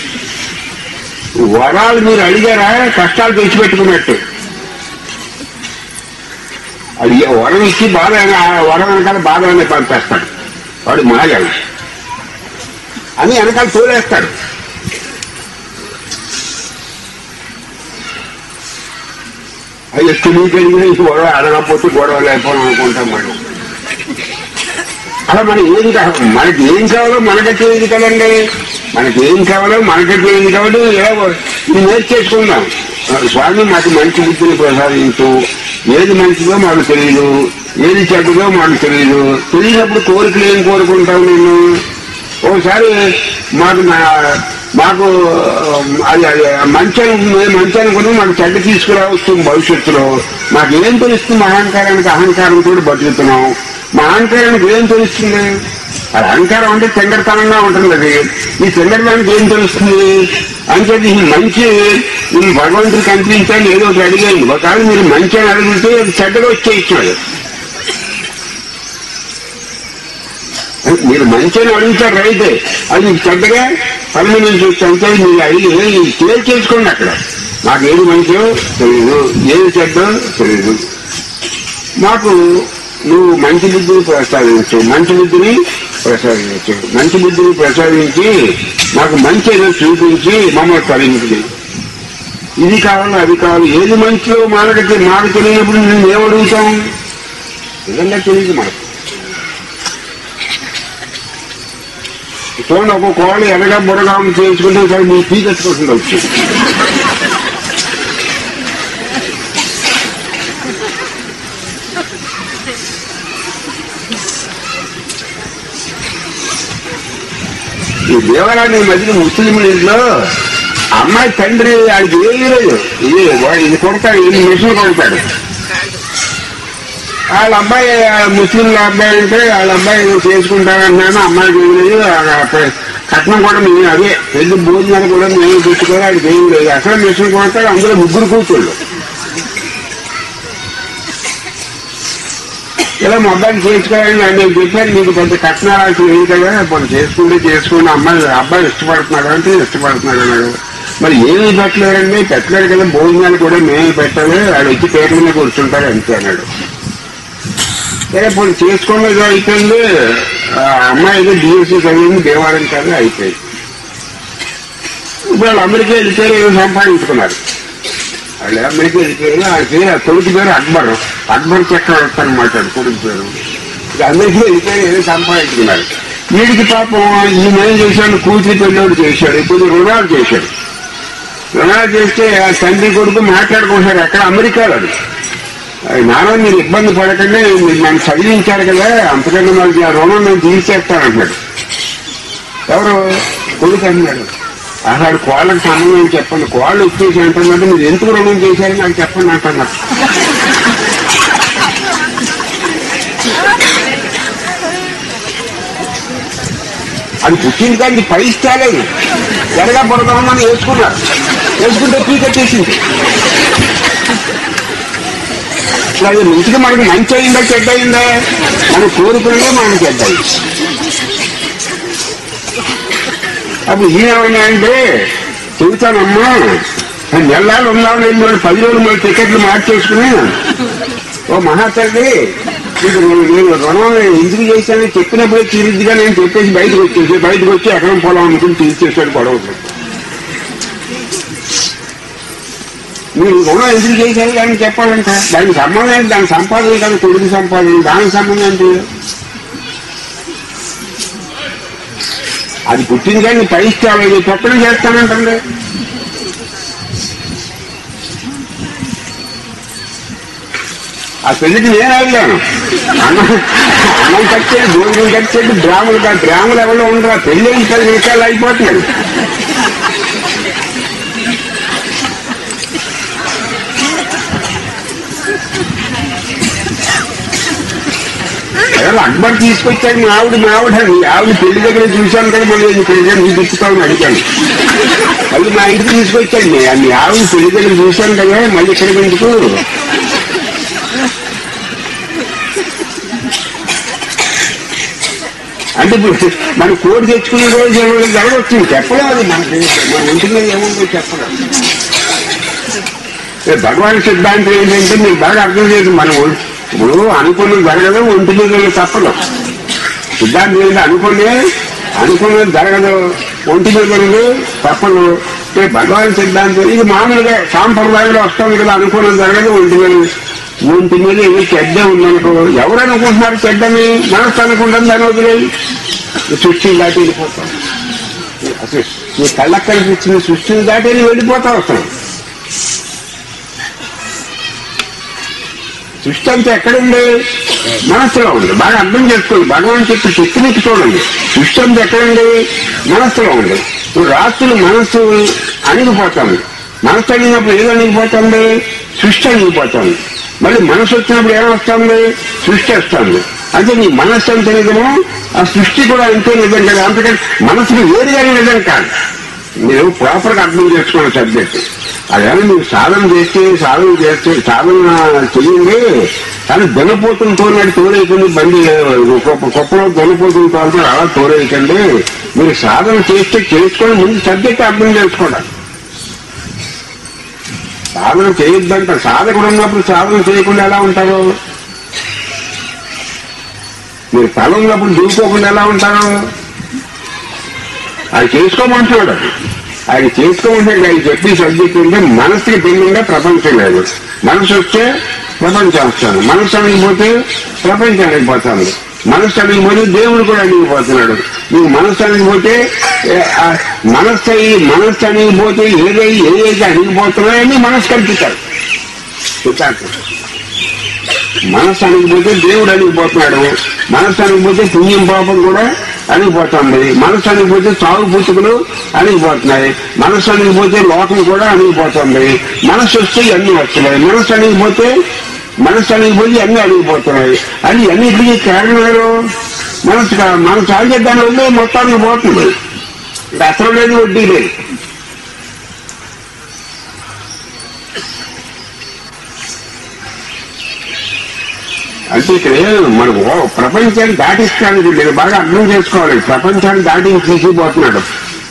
వరాలు మీరు అడిగారా కష్టాలు తెచ్చిపెట్టుకున్నట్టు అది ఏ వరం ఇచ్చి బాధ ఆ వరం వెనకాల బాధ అనే పంపేస్తాడు వాడు మాగాడు అని వెనకాల తోలేస్తాడు అది ఎక్కువ నీకెళ్ళి గొడవ అడగకపోతే గొడవ లేకపోవడం అనుకుంటాం మనం అలా మనకి ఏం కావాలి మనకి ఏం కావాలో మనకే తెలియదు కదండి మనకి ఏం కావాలో మనకే తెలియదు కాబట్టి ఏవో ఇది నేర్చేసుకుందాం స్వామి మాకు మంచి బుద్ధిని ప్రసాదించు ఏది మంచిదో మాకు తెలియదు ఏది చెడ్డదో మాకు తెలియదు తెలియనప్పుడు కోరికలు ఏం కోరుకుంటావు నేను ఓసారి మాకు నా- మాకు అది అది మంచి అను- మంచి అనుకుని మాకు చెడ్డ తీసుకురావచ్చు భవిష్యత్తులో మాకు ఏం తెలుస్తుంది మా అహంకారానికి అహంకారంతో బతుకుతున్నాం మా అహంకారానికి ఏం తెలుస్తుంది అది అహంకారం అంటే చెంగడతనంగా ఉంటుంది అది ఈ చెంగడతానికి ఏం తెలుస్తుంది అంటే ఈ మంచి ఈ భగవంతుడికి కనిపించాలి ఏదో ఒకటి అడిగాను ఒకవేళ మీరు మంచి అని అడిగితే అది చెడ్డగా వచ్చే ఇచ్చినాడు మీరు మంచిని అడుగుతారు రైతే అది మీకు చెడ్డగా పని నుంచి వచ్చి అంటే మీరు అడిగి క్లియర్ చేసుకోండి అక్కడ నాకు ఏది మంచో తెలియదు ఏది చెడ్డో తెలియదు మాకు నువ్వు మంచి బుద్ధిని ప్రసాదించు మంచి బుద్ధిని ప్రసాదించు మంచి బుద్ధిని ప్రసాదించి నాకు మంచి ఏదో చూపించి మమ్మల్ని తరించింది ఇది కావాలి అది కావాలి ఏది మంచిలో మాకు మాకు తెలియనప్పుడు నేను ఏమడుగుతాం నిజంగా తెలియదు మనకు చూడండి ఒక కోళ్ళు ఎనగా బుర్రగా ఉంది చేయించుకుంటే సరే మీ పీకెత్తుకుంటుంది వచ్చి ఈ దేవాలయాన్ని ఈ మధ్య ముస్లింల ఇంట్లో అమ్మాయి తండ్రి ఆడికి ఏమీ లేదు ఇది వాడు ఇది కొడతాడు ఇది మిషన్ కొడతాడు వాళ్ళ అబ్బాయి ఆ ముస్లింల అబ్బాయి అంటే వాళ్ళ అబ్బాయి ఏదో చేసుకుంటానన్నాను అమ్మాయికి ఏం లేదు ఆ ప- కట్నం కూడా మేము అదే పెళ్లి భోజనాలు కూడా మేము పెట్టుకోవాలి ఆడికి ఏం లేదు అసలు మిషన్ కొడతాడు అందులో ముగ్గురు కూతుళ్ళు ఇలా మా అబ్బాయిని చేసుకోవాలని నేను చెప్పాను మీకు పెద్ద కట్నాలు ఏం కదా ఇప్పుడు చేసుకుంటే చేసుకుని అమ్మాయి అబ్బాయి ఇష్టపడుతున్నాడు అంటే ఇష్టపడుతున్నాడు అన్నాడు మరి ఏమి పెట్టలేరండి పెట్టలేరు కదా భోజనాలు కూడా మేమే పెట్టాలి వాడు వచ్చి పేర్ల మీద కూర్చుంటారు అంతే అన్నాడు సరే ఇప్పుడు చేసుకోలేదు అయిపోయింది ఆ అమ్మాయి ఏదో డిఎస్సీ చదివింది దేవాలయం కాదు అయిపోయింది ఇప్పుడు వాళ్ళు అమెరికా వెళ్ళిపోయి ఏదో సంపాదించుకున్నారు వాళ్ళు అమెరికా వెళ్ళిపోయారు ఆ పేరు ఆ కొడుకు పేరు అక్బర్ అక్బర్ చక్రవర్తి అనమాట వాడి కొడుకు పేరు ఇక అమెరికా వెళ్ళిపోయి ఏదో సంపాదించుకున్నారు వీడికి పాపం ఈయన ఏం చేశాడు కూతురి పెళ్ళోడు చేశాడు ఇప్పుడు రుణాలు చేశాడు రుణాలు చేస్తే ఆ తండ్రి కొడుకు మాట్లాడుకుంటారు అక్కడ అమెరికాలో అది. అది నాన్న మీరు ఇబ్బంది పడకండి మీరు నన్ను చదివించారు కదా అంతకన్నా మనకి ఆ రుణం నేను తీర్చేస్తానంటున్నాడు ఎవరు కొడుకు అంటున్నాడు అసలు కోళ్ళకి సంబంధం చెప్పండి కోళ్ళు వచ్చేసి అంటున్నట్టు మీరు ఎందుకు రుణం చేశారని నాకు చెప్పండి అంటున్నారు అది పుట్టింది కానీ పై ఇస్తాలేదు ఎరగా పడతామని వేసుకున్నారు వేసుకుంటే పీకెట్టేసింది ఇప్పుడు అది మంచిగా మనకి మంచి అయిందా చెడ్డ అయిందా మన కోరుకునే మనకి చెడ్డ అయింది అప్పుడు ఈయన అంటే చెబుతానమ్మా నెలలు ఉన్నావు నేను మళ్ళీ పది రోజులు మళ్ళీ టికెట్లు మార్చేసుకుని ఓ మహాతల్లి నీకు నేను నేను రుణం ఎందుకు చేశానని చెప్పినప్పుడే తీరిద్దిగా నేను చెప్పేసి బయటకు వచ్చేసి బయటకు వచ్చి ఎకరం పొలం అనుకుని తీర్చేసాడు గొడవ మీరు రుణం ఎందుకు చేశారు దాన్ని చెప్పాలంట దానికి సంబంధం ఏంటి దాని సంపాదన కాదు కొడుకు సంపాదన దానికి సంబంధం ఏంటి అది పుట్టింది కానీ పై ఇస్తాను చెప్పడం చేస్తానంటండి ఆ పెళ్లికి నేను అడిగాను అన్నం అన్నం కట్టేది భోజనం కట్టేది బ్రాహ్మణులు కాదు బ్రాహ్మణులు ఎవరో ఉండరు ఆ పెళ్లి అయిన పది నిమిషాలు అయిపోతున్నాడు అసలు అక్బర్ తీసుకొచ్చాడు మా ఆవిడ మా ఆవిడ అని ఆవిడ పెళ్లి దగ్గర చూశాను కదా మళ్ళీ నీ పెళ్లి దగ్గర నీకు ఇస్తామని అడిగాను మళ్ళీ మా ఇంటికి తీసుకొచ్చాడు మీ మీ ఆవిడ పెళ్లి దగ్గర చూశాను కదా మళ్ళీ ఇక్కడికి ఎందుకు అంటే ఇప్పుడు మన కోడి తెచ్చుకునే రోజు జరగొచ్చింది చెప్పలేదు మనకి మన ఇంటి మీద ఏముందో చెప్పలేదు ఏ భగవాన్ సిద్ధాంతం ఏంటంటే మీరు బాగా అర్థం చేసి మనం ఒం- ఇప్పుడు అనుకున్నది జరగదు ఒంటి మీద తప్పదు సిద్ధాంతం ఏంటంటే అనుకునే అనుకున్నది జరగదు ఒంటి మీద తప్పదు ఏ భగవాన్ సిద్ధాంతం ఇది మామూలుగా సాంప్రదాయంలో వస్తుంది కదా అనుకున్నది జరగదు ఒంటి మీద ఒంటి మీద ఏదో చెడ్డ ఉందనుకో ఎవరు అనుకుంటున్నారు చెడ్డని మనసు అనుకుంటుంది దాని వదిలేదు సృష్టిని దాటి వెళ్ళిపోతాం అసలు నీ కళ్ళకు కనిపించిన సృష్టిని దాటి వెళ్ళి వెళ్ళిపోతావు అసలు సృష్టి అంతా ఎక్కడుంది మనస్సులో ఉంది బాగా అర్థం చేసుకోండి భగవాన్ చెప్పి టెక్నిక్ చూడండి సృష్టి అంతా ఎక్కడుంది మనస్సులో ఉంది ఇప్పుడు రాత్రులు మనస్సు అణిగిపోతుంది మనస్సు అణిగినప్పుడు ఏది అణిగిపోతుంది సృష్టి అణిగిపోతుంది మళ్ళీ మనసు వచ్చినప్పుడు ఏమొస్తుంది సృష్టి వస్తుంది అంటే నీ మనస్సు ఎంత నిజమో ఆ సృష్టి కూడా అంతే నిజం కదా అంతకంటే మనసుకి వేరుగా నిజం కాదు మీరు ప్రాపర్ గా అర్థం చేసుకోండి సబ్జెక్ట్ అదేమో మీరు సాధన చేస్తే సాధన చేస్తే సాధన చెయ్యండి కానీ దొనపోతున్న తోనాడు తోడైతుంది బండి గొప్ప గొప్పలో దొనపోతున్న తోలుతాడు అలా తోడైకండి మీరు సాధన చేస్తే చేసుకొని ముందు సబ్జెక్ట్ అర్థం చేసుకోండి సాధన చేయొద్దంట సాధకుడు ఉన్నప్పుడు సాధన చేయకుండా ఎలా ఉంటారు మీరు తల ఉన్నప్పుడు దూకోకుండా ఎలా ఉంటారు ఆయన చేసుకోమంటున్నాడు ఆయన చేసుకోమంటే ఆయన చెప్పే సబ్జెక్ట్ ఉంటే మనసుకి భిన్నంగా ప్రపంచం లేదు మనసు వస్తే ప్రపంచం వస్తాను మనసు అణిగిపోతే ప్రపంచం అణిగిపోతాను మనసు అణిగిపోతే దేవుడు కూడా అణిగిపోతున్నాడు నువ్వు మనసు అణిగిపోతే ఏ, ఆ మనస్సు అయి మనస్సు అణిగిపోతే ఏదై ఏదైతే అణిగిపోతున్నాయని మనసు కల్పిస్తారు సిద్ధాంతం మనస్సు అణిగిపోతే దేవుడు అణిగిపోతున్నాడు మనస్సు అణిగిపోతే పుణ్యం పాపం కూడా అణిగిపోతుంది మనస్సు అణిగిపోతే చావు పుట్టుకులు అణిగిపోతున్నాయి మనస్సు అణిగిపోతే లోకం కూడా అణిగిపోతుంది మనస్సు వస్తే అన్ని వస్తున్నాయి మనస్సు అణిగిపోతే మనస్సు అణిగిపోతే అన్ని అణిగిపోతున్నాయి అని అన్నిటికీ కారణాలు మనసు కా- మనసు ఆగే దాని వల్లే మొత్తానికి పోతుంది ఇంకా అసలు లేదు వడ్డీ లేదు అంటే ఇక్కడ మన ఓ- ప్రపంచాన్ని దాటిస్తానికి మీరు బాగా అర్థం చేసుకోవాలి ప్రపంచాన్ని దాటి తీసుకుపోతున్నాడు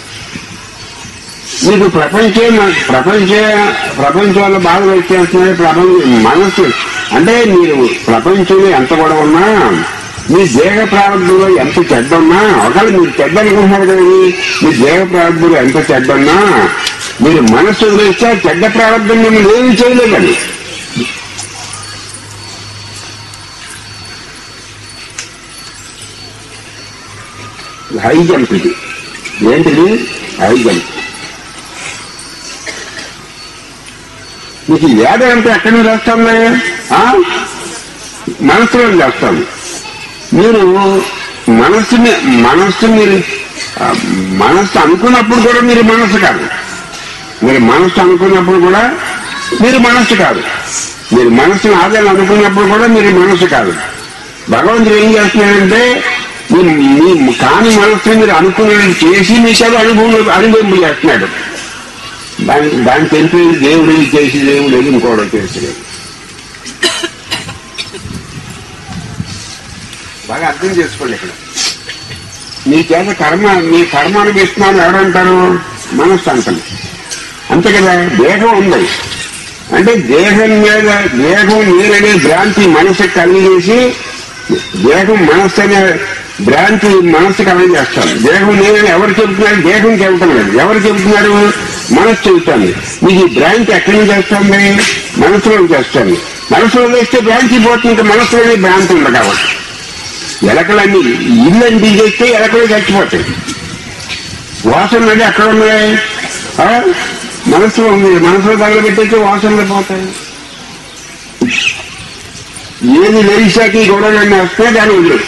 మీకు ప్రపంచం ప్రపంచ ప్రపంచంలో బాగా వచ్చేస్తున్నాయి ప్రపంచం మనసు అంటే మీరు ప్రపంచంలో ఎంత కూడా ఉన్నా మీ దేహ ప్రారంభంలో ఎంత చెడ్డ ఉన్నా ఒకవేళ మీరు చెడ్డ అనుకుంటున్నారు కదా మీ దేహ ప్రారంభంలో ఎంత చెడ్డ ఉన్నా మీరు మనస్సు వదిలేస్తే ఆ చెడ్డ ప్రారంభం మిమ్మల్ని ఏమి చేయలేదండి హై జంప్ ఇది ఏంటిది హై జంప్ మీకు ఈ వేద అంటే ఎక్కడి నుంచి వస్తుంది ఆ? మనసులో నుంచి వస్తుంది మీరు మనస్సుని మనస్సు మీరు ఆ, మనస్సు అనుకున్నప్పుడు కూడా మీరు మనస్సు కాదు మీరు మనస్సు అనుకున్నప్పుడు కూడా మీరు మనస్సు కాదు మీరు మనస్సును ఆదాయం అనుకున్నప్పుడు కూడా మీరు మనస్సు కాదు భగవంతుడు ఏం చేస్తున్నాడంటే మీ మీ కాని మనస్సుని మీరు అనుకున్నది చేసి మీకు అది అనుభవం అనుభవం చేస్తున్నాడు దాని దాని తెలిపి దేవుడు ఇది చేసి దేవుడు ఇది ఇంకోటి చేసి బాగా అర్థం చేసుకోండి ఇక్కడ మీ చేత కర్మ మీ కర్మ అనుభవిస్తున్నాను ఎవరంటారు మనస్సు అంటాను అంతే కదా దేహం ఉంది అంటే దేహం మీద దేహం నేననే భ్రాంతి మనసు కలిగేసి దేహం మనస్సు అనే భ్రాంతి మనస్సు కలిగేస్తాను దేహం నేనని ఎవరు చెబుతున్నారు దేహం చెబుతాం లేదు ఎవరు చెబుతున్నారు మనస్సు చెబుతుంది మీకు ఈ భ్రాంతి ఎక్కడి నుంచి వస్తుంది మనసులో నుంచి వస్తుంది మనసులో వేస్తే భ్రాంతి పోతుంది ఇంకా మనసులోనే భ్రాంతి ఉంది కాబట్టి ఎలకలన్నీ ఇల్లు అని తీసేస్తే ఎలకలు చచ్చిపోతాయి వాసన నది అక్కడ ఉన్నాయి ఆ? మనసులో ఉంది మనసులో తగలబెట్టేస్తే వాసనలు పోతాయి ఏది లేచాక ఈ గొడవలన్నీ వస్తే దాని వదిలేదు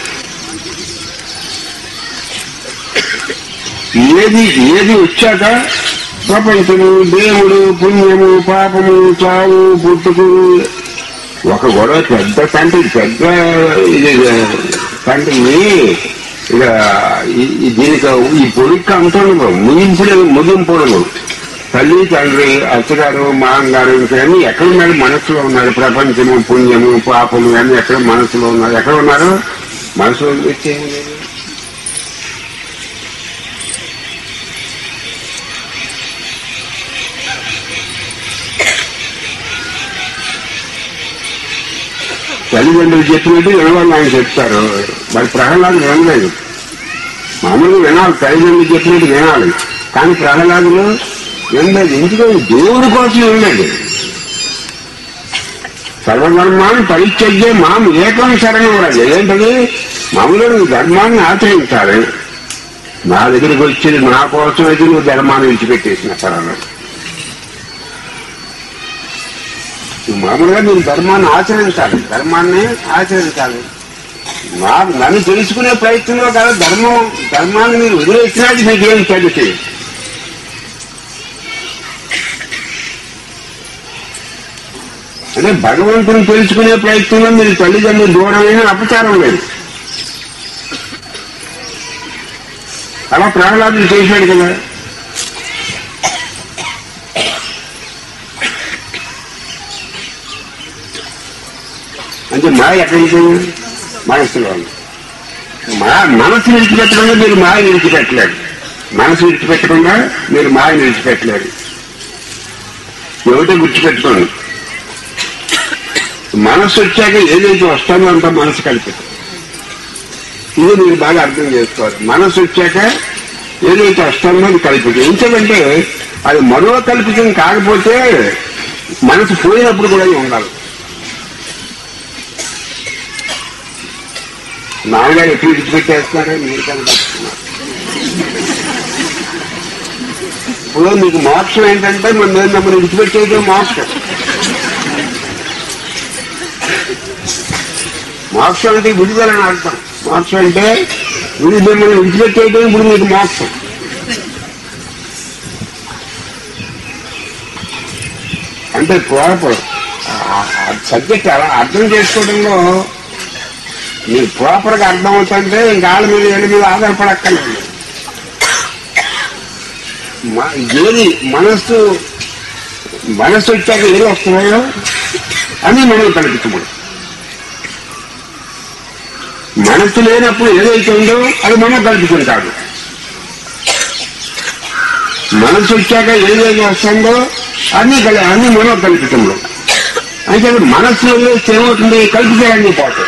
ఏది ఏది వచ్చాక ప్రపంచము దేవుడు పుణ్యము పాపము చావు పుట్టుకు ఒక గొడవ పెద్ద తండ్రి పెద్ద ఇది తండ్రిని ఇక ఈ- ఈ దీనికి ఈ పొడికి అంటుండదు ముగింపులు ముగింపుడదు తల్లి తండ్రి అత్తగారు మామగారు అన్ని ఎక్కడ ఉన్నారు మనసులో ఉన్నారు ప్రపంచము పుణ్యము పాపము అన్ని ఎక్కడ మనసులో ఉన్నారు ఎక్కడ ఉన్నారు మనసులో వచ్చేది లేదు తల్లిదండ్రులు చెప్పినట్టు వినవాళ్ళు ఆయన చెప్తారు మరి ప్రహ్లాదు వినలేదు మామూలుగా వినాలి తల్లిదండ్రులు చెప్పినట్టు వినాలి కానీ ప్రహ్లాదులు వినలేదు ఎందుకంటే దేవుడి కోసం వినలేదు సర్వధర్మాన్ని పరిత్యజ్య మాం ఏకం శరణం రాజు ఏంటది మామూలుగా నువ్వు ధర్మాన్ని ఆచరించాలి నా దగ్గరికి వచ్చి నా కోసం అయితే నువ్వు ధర్మాన్ని విడిచిపెట్టేసిన పర్వాలేదు నువ్వు మామూలుగా నేను ధర్మాన్ని ఆచరించాలి ధర్మాన్ని ఆచరించాలి నా నన్ను తెలుసుకునే ప్రయత్నంలో కాదు ధర్మం ధర్మాన్ని మీరు వదిలేసినది మీకు ఏం చెడు చేయదు అంటే భగవంతుని తెలుసుకునే ప్రయత్నంలో మీరు తల్లిదండ్రులు దూరమైన అపచారం లేదు అలా ప్రహ్లాదులు చేశాడు కదా అంటే మాయ ఎక్కడికి మనస్సులో ఉంది. మా మనసు విడిచిపెట్టకుండా మీరు మాయ విడిచిపెట్టలేరు మనసు విడిచిపెట్టకుండా మీరు మాయ విడిచిపెట్టలేరు ఏమిటో గుర్తుపెట్టుకోండి మనసు వచ్చాక ఏదైతే వస్తుందో అంత మనసు కల్పితం ఇది మీరు బాగా అర్థం చేసుకోవాలి మనసు వచ్చాక ఏదైతే వస్తుందో అది కల్పితం ఏంటంటే అది మరో కల్పితం కాకపోతే మనసు పోయినప్పుడు కూడా అది ఉండాలి నాన్నగారు ఎప్పుడు విడిచిపెట్టేస్తున్నారో మీరు కనిపిస్తున్నారు ఇప్పుడు మీకు మోక్షం ఏంటంటే మన మీద మమ్మల్ని విడిచిపెట్టేదే మోక్షం మోక్షం అంటే విడుదలని అర్థం మోక్షం అంటే విడి మిమ్మల్ని విడిచిపెట్టేయడం ఇప్పుడు మీకు మోక్షం అంటే ప్రాపర్ సబ్జెక్ట్ అలా అర్థం చేసుకోవడంలో మీకు ప్రాపర్ గా అర్థం అవుతుంటే ఇంకా వాళ్ళ మీద వీళ్ళ మీద ఆధారపడక్కర్లేదు మ- ఏది మనస్సు మనస్సు వచ్చాక ఏది వస్తున్నాయో అని మనం కల్పించకూడదు మనస్సు లేనప్పుడు ఏదైతే ఉందో అది మనం కల్పించుకుంటాడు మనస్సు వచ్చాక ఏదైతే వస్తుందో అన్ని కలి- అన్ని మనం కల్పితంలో అయితే ఇప్పుడు మనస్సులో వేస్తే ఏమవుతుంది కల్పితాలన్నీ పోతాయి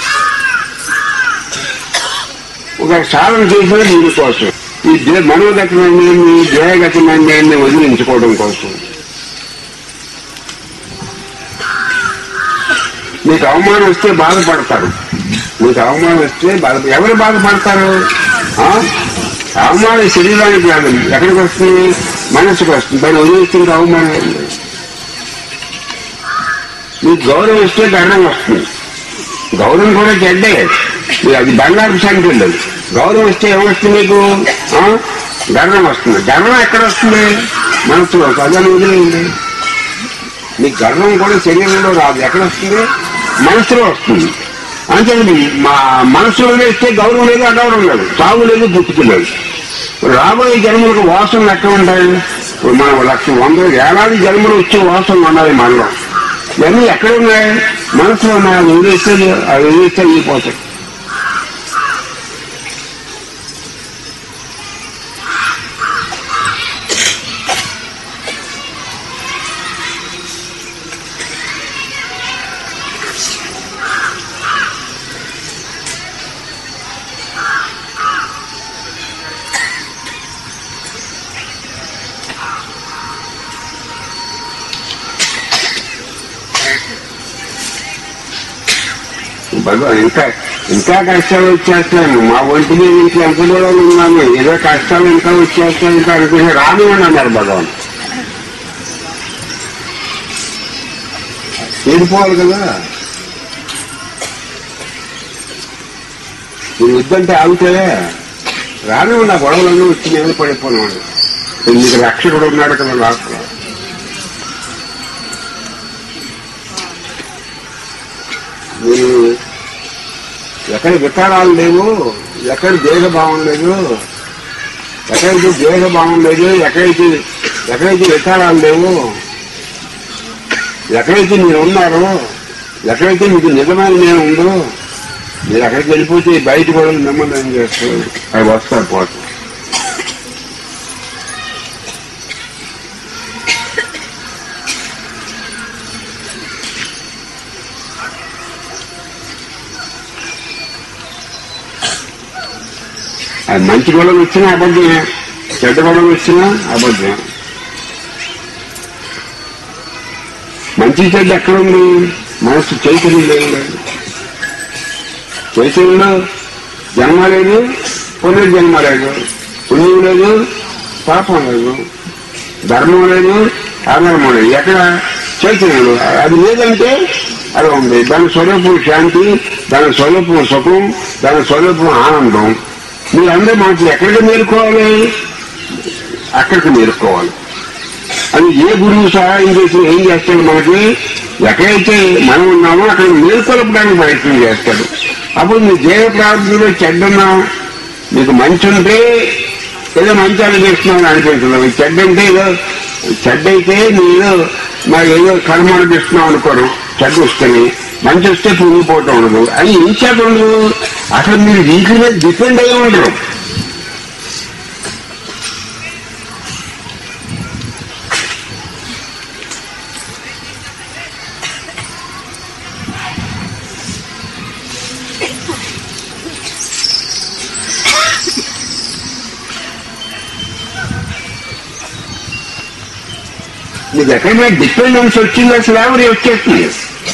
ఒక సాధన చేసిన దీనికోసం ఈ దే మనోగతమైన దేహగతమైన వదిలించుకోవడం కోసం మీకు అవమానం వస్తే బాధపడతారు మీకు అవమానం వస్తే బాధ ఎవరు బాధపడతారు ఆ? అవమానం శరీరానికి కాదు ఎక్కడికి వస్తుంది మనసుకు వస్తుంది దాన్ని వదిలేస్తే ఇంకా అవమానం ఏం లేదు. మీకు గౌరవం వస్తే గర్వం వస్తుంది గౌరవం కూడా చెడ్డే మీరు అది బంగారు సంఖ్య ఉండదు గౌరవం వస్తే ఏమొస్తుంది మీకు ఆ? గర్వం వస్తుంది గర్వం ఎక్కడ వస్తుంది మనసులో సజాన్ని వదిలేయండి మీకు గర్వం కూడా శరీరంలో రాదు ఎక్కడ వస్తుంది మనసులో వస్తుంది అంటే మా మనసులో వేస్తే గౌరవం లేదు అగౌరవం లేదు సాగు లేదు పుట్టుకు లేదు రాబోయే జన్మలకు వాసనలు ఎక్కడ ఉంటాయి ఇప్పుడు మనం లక్ష వంద ఏడాది జన్మలు వచ్చే వాసనలు ఉన్నాయి మనలో ఇవన్నీ ఎక్కడ ఉన్నాయి మనసులో ఉన్నాయి అది వదిలేస్తే అది వదిలేస్తే వెళ్ళిపోతాయి భగవాన్ ఇంకా ఇంకా కష్టాలు వచ్చేస్తాను మా ఒంటి మీద ఇంట్లో ఎంత దూరం ఉన్నాము ఏదో కష్టాలు ఇంకా వచ్చేస్తాయి ఇంకా అనుకుని రానివ్వండి అన్నారు భగవాన్ తీరిపోవాలి కదా మీరు వద్దంటే ఆగితే రానివ్వండి ఆ గొడవలన్నీ వచ్చి నేను పడిపోయినాడు మీకు రక్షకుడు ఉన్నాడు కదా నాకు మీరు ఎక్కడ వికారాలు లేవు ఎక్కడ దేహ భావం లేదు ఎక్కడైతే దేహ భావం లేదు ఎక్కడైతే ఎక్కడైతే వికారాలు లేవు ఎక్కడైతే మీరు ఉన్నారో ఎక్కడైతే మీకు నిజమైన నేను ఉందో మీరు అక్కడికి వెళ్ళిపోతే బయట కూడా మిమ్మల్ని ఏం చేస్తారు అవి వస్తారు పోతారు అది మంచి గొడవలు వచ్చినా అబద్ధమే చెడ్డ గొడవలు వచ్చినా అబద్ధం మంచి చెడ్డ ఎక్కడ ఉంది మనసు చైతన్యం లేదు చైతన్యంలో జన్మ లేదు పునర్జన్మ లేదు పుణ్యం లేదు పాపం లేదు ధర్మం లేదు అధర్మం లేదు ఎక్కడ చైతన్యంలో అది లేదంటే అది ఉంది దాని స్వరూపం శాంతి దాని స్వరూపం సుఖం దాని స్వరూపం ఆనందం మీరందరూ మనకి ఎక్కడికి మేలుకోవాలి అక్కడికి మేలుకోవాలి అది ఏ గురువు సహాయం చేసి ఏం చేస్తాడు మనకి ఎక్కడైతే మనం ఉన్నామో అక్కడ మేల్కొలపడానికి ప్రయత్నం చేస్తాడు అప్పుడు మీ దేవ ప్రార్థనలో చెడ్డున్నా మీకు మంచి ఉంటే ఏదో మంచి అనిపిస్తున్నావు అనిపించదు చెడ్డ అంటే ఏదో చెడ్డ అయితే మీరు మరి ఏదో కర్మ అనిపిస్తున్నాం అనుకోరు చెడ్డ వస్తుంది మంచి వస్తే పొంగిపోవటం ఉండదు అని ఏం చేత ఉండదు అసలు మీరు వీటి మీద డిపెండ్ అయ్యి ఉండరు మీకు ఎక్కడ మీద డిపెండెన్స్ వచ్చింది అసలు ఎవరు వచ్చేస్తుంది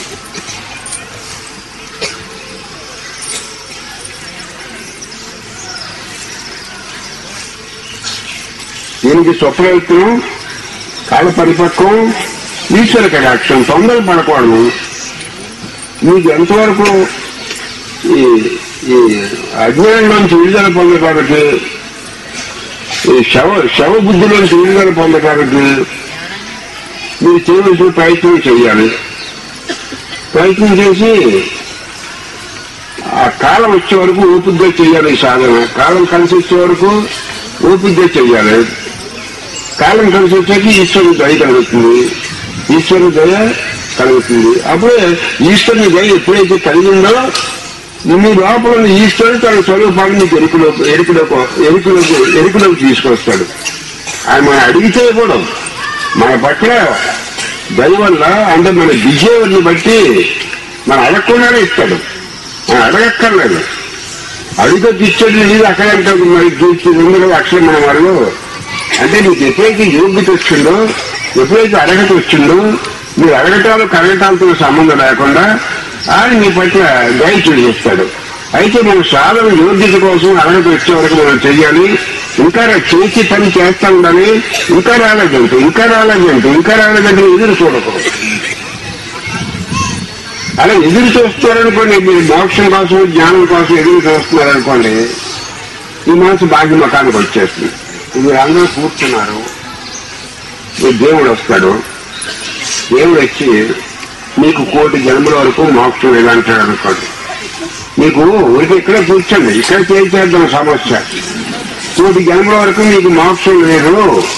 దీనికి స్వప్రయత్నం కాల పరిపక్వం ఈశ్వర కటాక్షం తొందర పడకూడదు మీకు ఎంతవరకు ఈ ఈ అజ్ఞానంలోంచి విడుదల పొందడానికి ఈ శవ శవ బుద్ధిలోంచి విడుదల పొందడానికి మీరు చేయవలసిన ప్రయత్నం చేయాలి ప్రయత్నం చేసి ఆ కాలం వచ్చే వరకు ఓపికగా చేయాలి ఈ సాధన కాలం కలిసి వచ్చే వరకు ఓపికగా చేయాలి కాలం కలిసి వచ్చాక ఈశ్వరుని దయ కలుగుతుంది ఈశ్వరుని దయ కలుగుతుంది అప్పుడే ఈశ్వరుని దయ ఎప్పుడైతే కలిగిందో మీ లోపల ఉన్న ఈశ్వరుడు తన స్వరూపాన్ని మీకు ఎరుకులోకి ఎరుకులోకి ఎరుకులోకి ఎరుకులోకి తీసుకొస్తాడు ఆయన మనం అడిగితే కూడా మన పట్ల దయ వల్ల అంటే మన బిహేవియర్ని బట్టి మనం అడగకుండానే ఇస్తాడు మనం అడగక్కర్లేదు అడిగొచ్చి ఇచ్చేది ఇది అక్కడ అంటే మరి చూసి రెండు అక్షరం మన వాళ్ళు అంటే మీకు ఎప్పుడైతే యోగ్యత వచ్చిందో ఎప్పుడైతే అర్హత వచ్చిందో మీరు అడగటాలు కరగటాలతో సంబంధం లేకుండా ఆయన మీ పట్ల దయ చూపిస్తాడు అయితే మన సాధన యోగ్యత కోసం అర్హత వచ్చే వరకు మనం చెయ్యాలి ఇంకా రా- చేసి పని చేస్తా ఉండాలి ఇంకా రాలేదంటే ఇంకా రాలేదంటే ఇంకా రాలేదంటే ఎదురు చూడకూడదు అలా ఎదురు చూస్తున్నారనుకోండి మీరు మోక్షం కోసం జ్ఞానం కోసం ఎదురు చూస్తున్నారనుకోండి ఈ మనసు భాగ్యమకానికి వచ్చేస్తుంది మీరు అందరూ కూర్చున్నారు మీ దేవుడు వస్తాడు దేవుడు వచ్చి మీకు కోటి జన్మల వరకు మోక్షం లేదంటాడు అనుకోండి మీకు ఊరికి ఇక్కడే కూర్చోండి ఇక్కడ చేద్దాం సమస్య కోటి జన్మల వరకు మీకు మోక్షం లేదు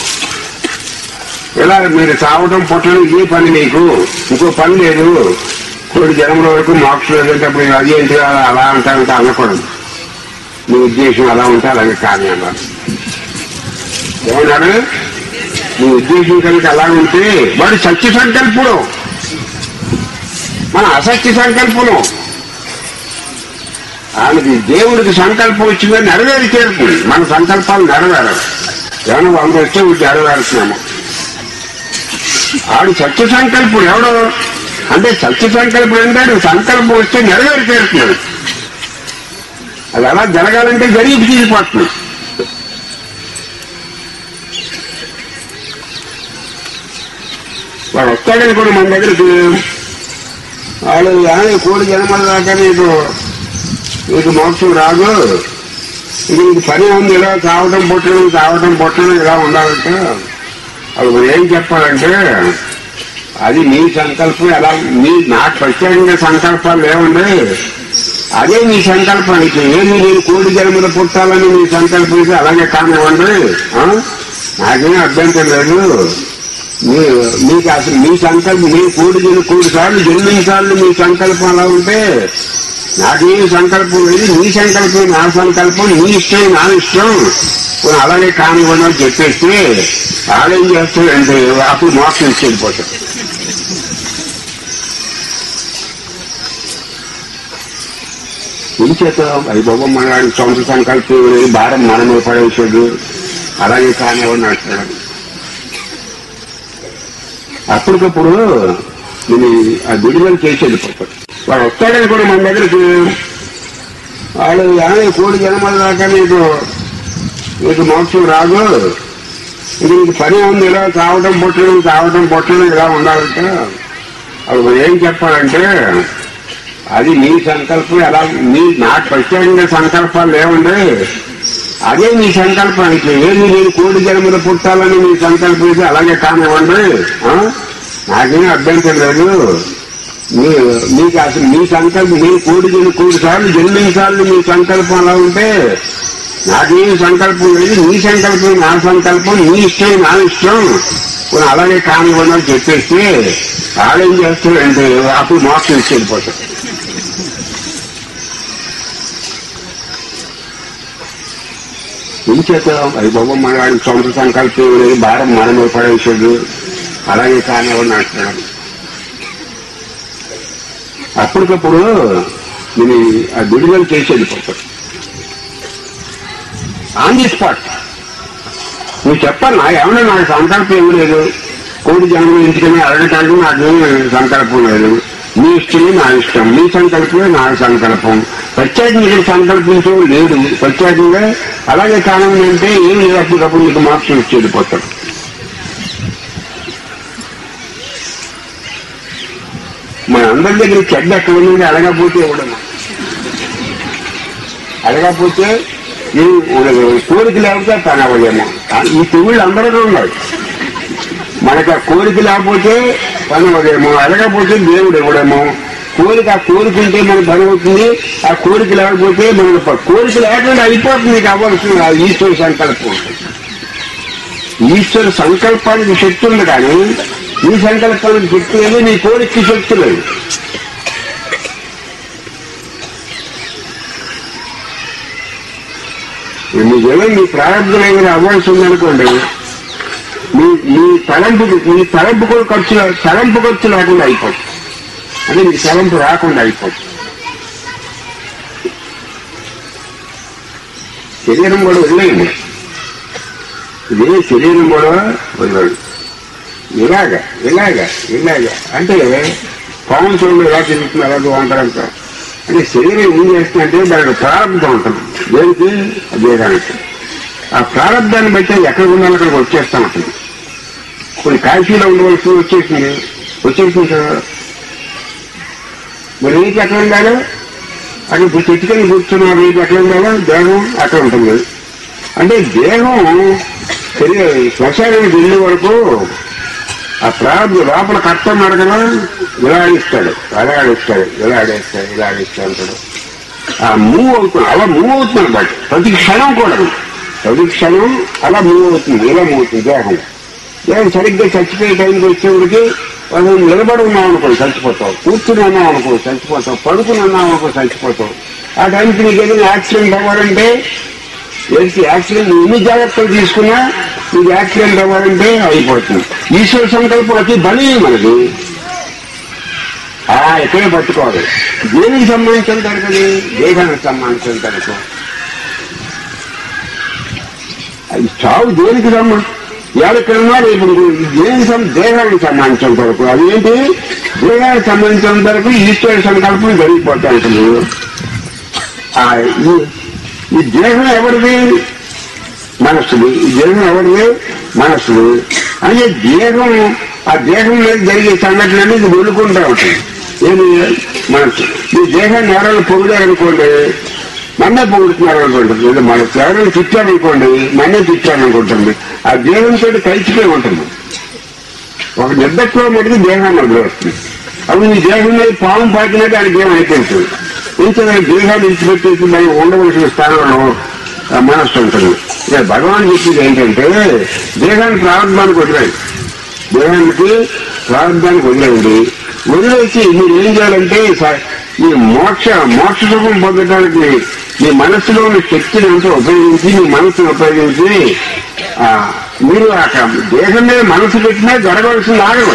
ఇలా మీరు చావటం పుట్టడం ఇదే పని మీకు ఇంకో పని లేదు కోటి జన్మల వరకు మోక్షం లేదంటే అప్పుడు నేను అది ఏంటి అలా అలా అంటానంటే అనకూడదు మీ ఉద్దేశం అలా ఉంటే అలాగే కానీ అన్నారు ఏమన్నారు మీ ఉద్దేశం కనుక అలా ఉంటే వాడు సత్య సంకల్పుడు మన అసత్య సంకల్పం ఆయనకి దేవుడికి సంకల్పం వచ్చిందని నెరవేరి చేరుతుంది మన సంకల్పాలు నెరవేరదు ఏమైనా వంద వస్తే వీటి నెరవేరుతున్నాము ఆడు సత్య సంకల్పుడు ఎవడు అంటే సత్య సంకల్పుడు అంటే సంకల్పం వస్తే నెరవేరి చేరుతున్నాడు అది అలా జరగాలంటే జరిగి తీరిపోతుంది వాడు వస్తాడని కూడా మన దగ్గరికి వాళ్ళు "ఏమయ్య, కోడి జన్మల దాకా నీకు నీకు మోక్షం రాదు ఇది నీకు పని ఉంది ఇలా చావటం పుట్టడం చావటం పుట్టడం ఇలా ఉండాలంటే అది మనం ఏం చెప్పాలంటే అది మీ సంకల్పం ఎలా మీ నాకు ప్రత్యేకంగా సంకల్పాలు ఏముంది అదే మీ సంకల్పం అయితే ఏమి నేను కోడి జన్మల పుట్టాలని మీ సంకల్పం అయితే అలాగే కానివ్వండి ఆ? నాకేం అభ్యంతరం లేదు మీ మీకు అసలు మీ సంకల్పం మీ కోడి జన్మ కోడి సార్లు జన్మించాలని మీ సంకల్పం అలా ఉంటే నాకేం సంకల్పం లేదు నీ సంకల్పం నా సంకల్పం నీ ఇష్టం నా ఇష్టం పోనీ అలాగే కానివ్వండి అని చెప్పేస్తే ఆడేం చేస్తాడంటే అప్పుడు మోసం ఇచ్చేదిపోతాడు ఇంచేత అది బాబా మన సొంత సంకల్పం లేదు, భారం మనమే పడేసాడు అలాగే కానివ్వండి అంటున్నాడు అప్పటికప్పుడు నేను ఆ విడుదల చేసి వెళ్ళిపోతాడు వాడు వస్తాడని కూడా మన దగ్గరికి వాడు "ఏమయ్య, కోడి జన్మల దాకా నీకు నీకు మోక్షం రాదు ఇది నీకు పని ఉంది ఇలా తావటం పొట్టడం తావటం పొట్టడం ఇలా ఉండాలంటే అప్పుడు మనం ఏం చెప్పాలంటే అది నీ సంకల్పం ఎలా నీ నాకు ప్రత్యేకంగా సంకల్పాలు లేవండి అదే నీ సంకల్పం అయితే ఏది నేను కోడి జన్మలో పుట్టాలని నీ సంకల్పం అయితే అలాగే కానివ్వండి ఆ? నాకేం అభ్యంతరం లేదు మీ- మీకు అసలు మీ సంకల్పం మీ కోడి జన్మ కోడి సార్లు జన్మించాలని మీ సంకల్పం అలా ఉంటే నాకేం సంకల్పం లేదు నీ సంకల్పం నా సంకల్పం నీ ఇష్టం నా ఇష్టం పోనీ అలాగే కానివ్వండి అని చెప్పేసి ఆడేం చేస్తాడంటే అప్పుడు మోసం ఇచ్చి వెళ్ళిపోతాడు ఇంచేత అది బాబు మన వాడి సొంత సంకల్పం లేదు భారం మన మీద పడేసాడు అలాగే కానివ్వండి అంటున్నాడు అప్పటికప్పుడు నేను ఆ విడుదల చేసి వెళ్ళిపోతాడు ఆన్ ది స్పాట్ నువ్వు చెప్పాలి నా ఏమన్నా నాకు సంకల్పం ఏమి లేదు కోడి జన్మ ఇంటికని అడగటానికి నాకేం సంకల్పం లేదు నీ ఇష్టమే నా ఇష్టం నీ సంకల్పమే నా సంకల్పం ప్రత్యేకంగా ఇక్కడ సంకల్పించే లేదు ప్రత్యేకంగా అలాగే కాలం అంటే ఏం లేదు అప్పటికప్పుడు నీకు మార్క్స్ ఇచ్చి వెళ్ళిపోతాడు మన అందరి దగ్గర చెడ్డ ఎక్కడ ఉంది అడగపోతే ఇవ్వడం అడగకపోతే ఈ కోరిక లేకపోతే పని అవ్వలేము ఈ తెగుళ్ళు అందరూ ఉన్నాయి మనకు ఆ కోరిక లేకపోతే పని అవ్వలేము అడగకపోతే దేవుడు ఇవ్వడము కోరిక ఆ కోరిక ఉంటే మనకు పని అవుతుంది ఆ కోరిక లేకపోతే మనకు ప- కోరిక లేకుండా అయిపోతుంది నీకు అవ్వాల్సిన ఆ ఈశ్వర సంకల్పం ఈశ్వర సంకల్పానికి శక్తి ఉంది కానీ నీ సంకల్పానికి శక్తి లేదు నీ కోరికకి శక్తి లేదు మీకేమో మీ ప్రారంభం ఏమైనా అవ్వాల్సి ఉందనుకోండి మీ మీ తలంపు మీ తలంపు కూడా ఖర్చు తలంపు ఖర్చు లేకుండా అయిపోతుంది అంటే మీ తలంపు రాకుండా అయిపోతుంది శరీరం కూడా వదిలేయండి ఇదే శరీరం కూడా వదిలేడు ఇలాగ ఇలాగ ఇలాగ అంటే పవన్ చూడండి ఎలా తిరుగుతుంది అలాగే ఉంటారంట అంటే శరీరం ఏం చేస్తుందంటే దానికి ప్రారంభం ఉంటుంది దేనికి దేహానికి ఆ ప్రారంభాన్ని బట్టి అది ఎక్కడ ఉండాలి అక్కడికి వచ్చేస్తా ఉంటుంది కొన్ని కాశీలో ఉండవలసి వచ్చేసింది వచ్చేసింది కదా మరి నీకు ఎక్కడ ఉండాలో అక్కడ ఇప్పుడు చెట్టుకొని కూర్చున్న నీకు ఎక్కడ ఉండాలో దేహం అక్కడ ఉంటుంది అంటే దేహం శరీర శ్మశానం వెళ్ళే వరకు ఆ ప్రారంభ లోపల కర్త ఉన్నాడు కదా ఇలా ఆడిస్తాడు అలా ఆడిస్తాడు ఇలా ఆడేస్తాడు ఇలా ఆడిస్తాడు అంటాడు ఆ మూవ్ అవుతుంది అలా మూవ్ అవుతుంది బట్ ప్రతి క్షణం కూడా ప్రతి క్షణం అలా మూవ్ అవుతుంది ఇలా మూవ్ అవుతుంది దేహం దేహం సరిగ్గా చచ్చిపోయే టైంకి వచ్చేవాడికి మనం నిలబడి ఉన్నాం అనుకో చచ్చిపోతావు కూర్చుని ఉన్నాం అనుకో చచ్చిపోతావు పడుకుని ఉన్నాం అనుకో చచ్చిపోతావు ఆ టైంకి నీకు ఏదైనా యాక్సిడెంట్ అవ్వాలంటే ఏది యాక్సిడెంట్ నువ్వు ఎన్ని జాగ్రత్తలు తీసుకున్నా నీకు యాక్సిడెంట్ అవ్వాలంటే అయిపోతుంది ఈశ్వర సంకల్పం అతి బలి మనది ఆ ఎక్కడే పట్టుకోవాలి దేనికి సంబంధించిన తరగతి దేహానికి సంబంధించిన తరగతి అది చావు దేనికి సంబంధం ఎవరికైనా ఇప్పుడు దేనికి సం- దేహానికి సంబంధించిన వరకు అది ఏంటి దేహానికి సంబంధించిన వరకు ఈశ్వర సంకల్పం జరిగిపోతా ఉంటుంది ఆ ఈ- ఈ దేహం ఎవరిది మనస్సుది ఈ దేహం ఎవరిది మనస్సుది అంటే దేహం ఆ దేహం మీద జరిగే సంఘటనలు ఇది వెలుకుంటా ఉంటుంది ఏది మనస్సు ఈ దేహాన్ని ఎవరైనా పొగిడారనుకోండి మన్నే పొగుడుతున్నారు అనుకోండి లేదా మనసు ఎవరైనా తిట్టారనుకోండి మన్నే తిట్టారనుకుంటుంది ఆ దేహంతో కలిసిపోయి ఉంటుంది ఒక నిర్దక్షలో మటుకు దేహాన్ని వదిలేస్తుంది అప్పుడు ఈ దేహం మీద పాము పాకినట్టు ఆయనకి ఏం అయిపోతుంది ఇంత దేహాన్ని విడిచిపెట్టేసి మనం ఉండవలసిన స్థానంలో ఆ మనస్సు ఉంటుంది ఇక భగవాన్ చెప్పింది ఏంటంటే దేహాన్ని ప్రారంభానికి వదిలేయండి దేహానికి ప్రారంభానికి వదిలేయండి వదిలేసి మీరు ఏం చేయాలంటే స- ఈ మోక్ష మోక్ష సుఖం పొందడానికి మీ మనస్సులో ఉన్న శక్తిని అంతా ఉపయోగించి మీ మనస్సును ఉపయోగించి ఆ, మీరు ఆ దేహం మీద మనసు పెట్టినా జరగవలసింది ఆగదు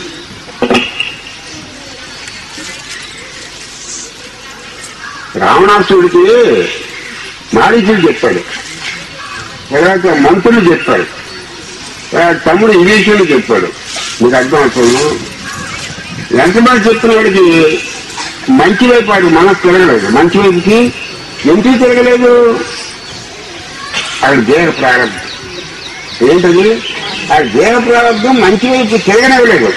రావణాసుడికి మారీచుడు చెప్పాడు తర్వాత మంత్రులు చెప్పాడు తర్వాత తమ్ముడు ఇంగ్లీషులు చెప్పాడు మీకు అర్థం అవుతుంది ఎంతమంది చెప్తున్నవాడికి మంచి వైపు వాడి మనసు తిరగలేదు మంచి వైపుకి ఎందుకు తిరగలేదు అది దేహ ప్రారంభం ఏంటది ఆ దేహ ప్రారంభం మంచి వైపు తిరగనివ్వలేదు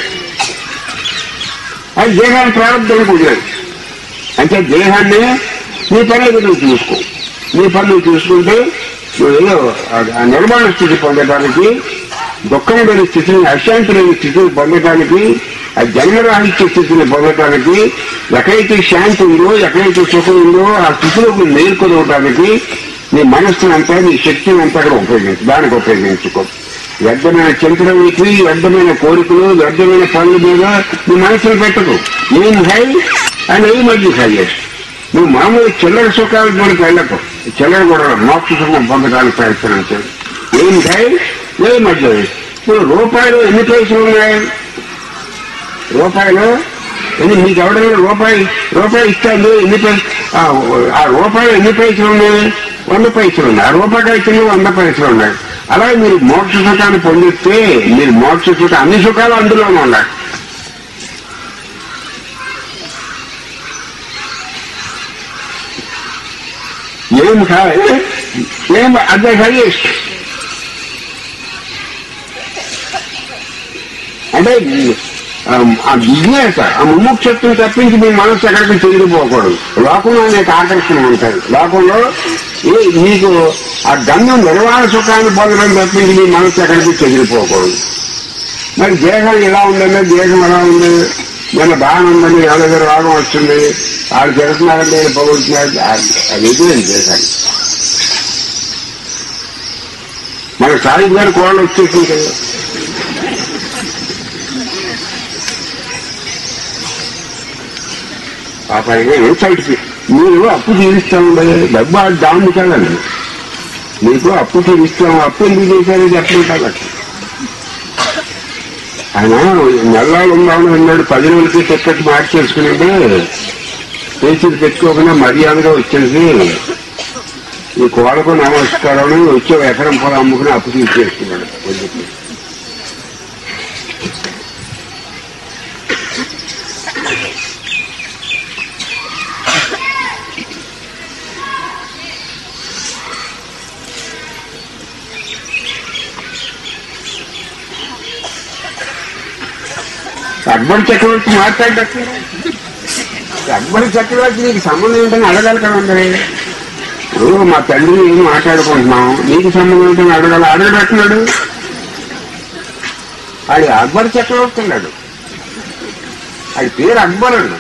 అది దేహాన్ని ప్రారంభం కుదరదు అంటే దేహాన్ని నీ పని ఏదో నువ్వు చూసుకో నీ పని నువ్వు చూసుకుంటే నువ్వు ఏదో ఆ- ఆ నిర్మాణ స్థితి పొందడానికి దుఃఖం లేని స్థితిని అశాంతి లేని స్థితిని పొందడానికి ఆ జన్మరాహిత్య స్థితిని పొందడానికి ఎక్కడైతే శాంతి ఉందో ఎక్కడైతే సుఖం ఉందో ఆ స్థితిలోకి నేర్కొనవడానికి నీ మనస్సును అంతా నీ శక్తిని అంతా కూడా ఉపయోగించు దానికి ఉపయోగించుకో వ్యర్థమైన చింతనకి వ్యర్థమైన కోరికలు వ్యర్థమైన పనుల మీద నీ మనసును పెట్టకు ఏం హై అండ్ ఏం మధ్య హైయెస్ట్ నువ్వు మామూలు చిల్లర సుఖాల జోలికి వెళ్ళకు చిల్లర కూడా మోక్ష సుఖం పొందడానికి ప్రయత్నం చేయి ఏం హై ఏం మధ్య ఇప్పుడు రూపాయలు ఎన్ని పైసలు ఉన్నాయి రూపాయలు ఎన్ని మీకు ఎవడైనా రూపాయి రూపాయి ఇస్తాను ఎన్ని పైసలు ఆ రూపాయలు ఎన్ని పైసలు ఉన్నాయి వంద పైసలు ఉన్నాయి ఆ రూపాయి కింద వంద పైసలు ఉన్నాయి అలాగే మీరు మోక్ష సుఖాన్ని పొందిస్తే మీరు మోక్ష సుఖం అన్ని సుఖాలు అందులోనే ఉన్నాయి ఏం కాదు ఏం అదే హైయెస్ట్ అంటే ఆ, ఆ బిజినెస్ ఆ ముముక్షత్వం తప్పించి మీ మనసు ఎక్కడికి చెందిపోకూడదు లోకంలో అనేక ఆకర్షణ ఉంటాయి లోకంలో ఏ మీకు ఆ గమ్యం నిర్వాణ సుఖాన్ని పొందడం తప్పించి మీ మనసు ఎక్కడికి చెదిరిపోకూడదు మరి దేహం ఎలా ఉందంటే దేహం ఎలా ఉంది మన బాగానే ఉందని ఎవరి రోగం వచ్చింది వాళ్ళు తిడుతున్నారంటే పొగుడుతున్నారు అది ఎదురైంది దేశాన్ని మన సాయి గారి కోళ్ళు వచ్చేసింది కదా ఆ పైగా ఇన్సైట్కి మీరు అప్పు తీరుస్తామండి డబ్బు ఆ దాన్ని కదండి మీకు అప్పు తీరుస్తాం అప్పు ఎందుకు చేశారో చెప్పమంటారు ఆయన నెలలు ఉందామని అన్నాడు పది రోజులకి టికెట్ మార్చేసుకున్నాడు పేచీలు పెట్టుకోకుండా మర్యాదగా వచ్చేసి ఈ కోడకు నమస్కారం అని వచ్చే ఎకరం పొలం అమ్ముకుని అప్పు తీర్చేసుకున్నాడు వదిలిపెట్టి. అక్బర్ చక్రవర్తి మాట్లాడటం అక్బర్ చక్రవర్తి నీకు సంబంధం ఏంటని అడగాలి కదండి ఇప్పుడు మా తండ్రి ఏం మాట్లాడుకుంటున్నాం నీకు సంబంధం ఏంటని అడగాలి అడగడట్టున్నాడు అది అక్బర్ చక్రవర్తి అన్నాడు అది పేరు అక్బర్ అండి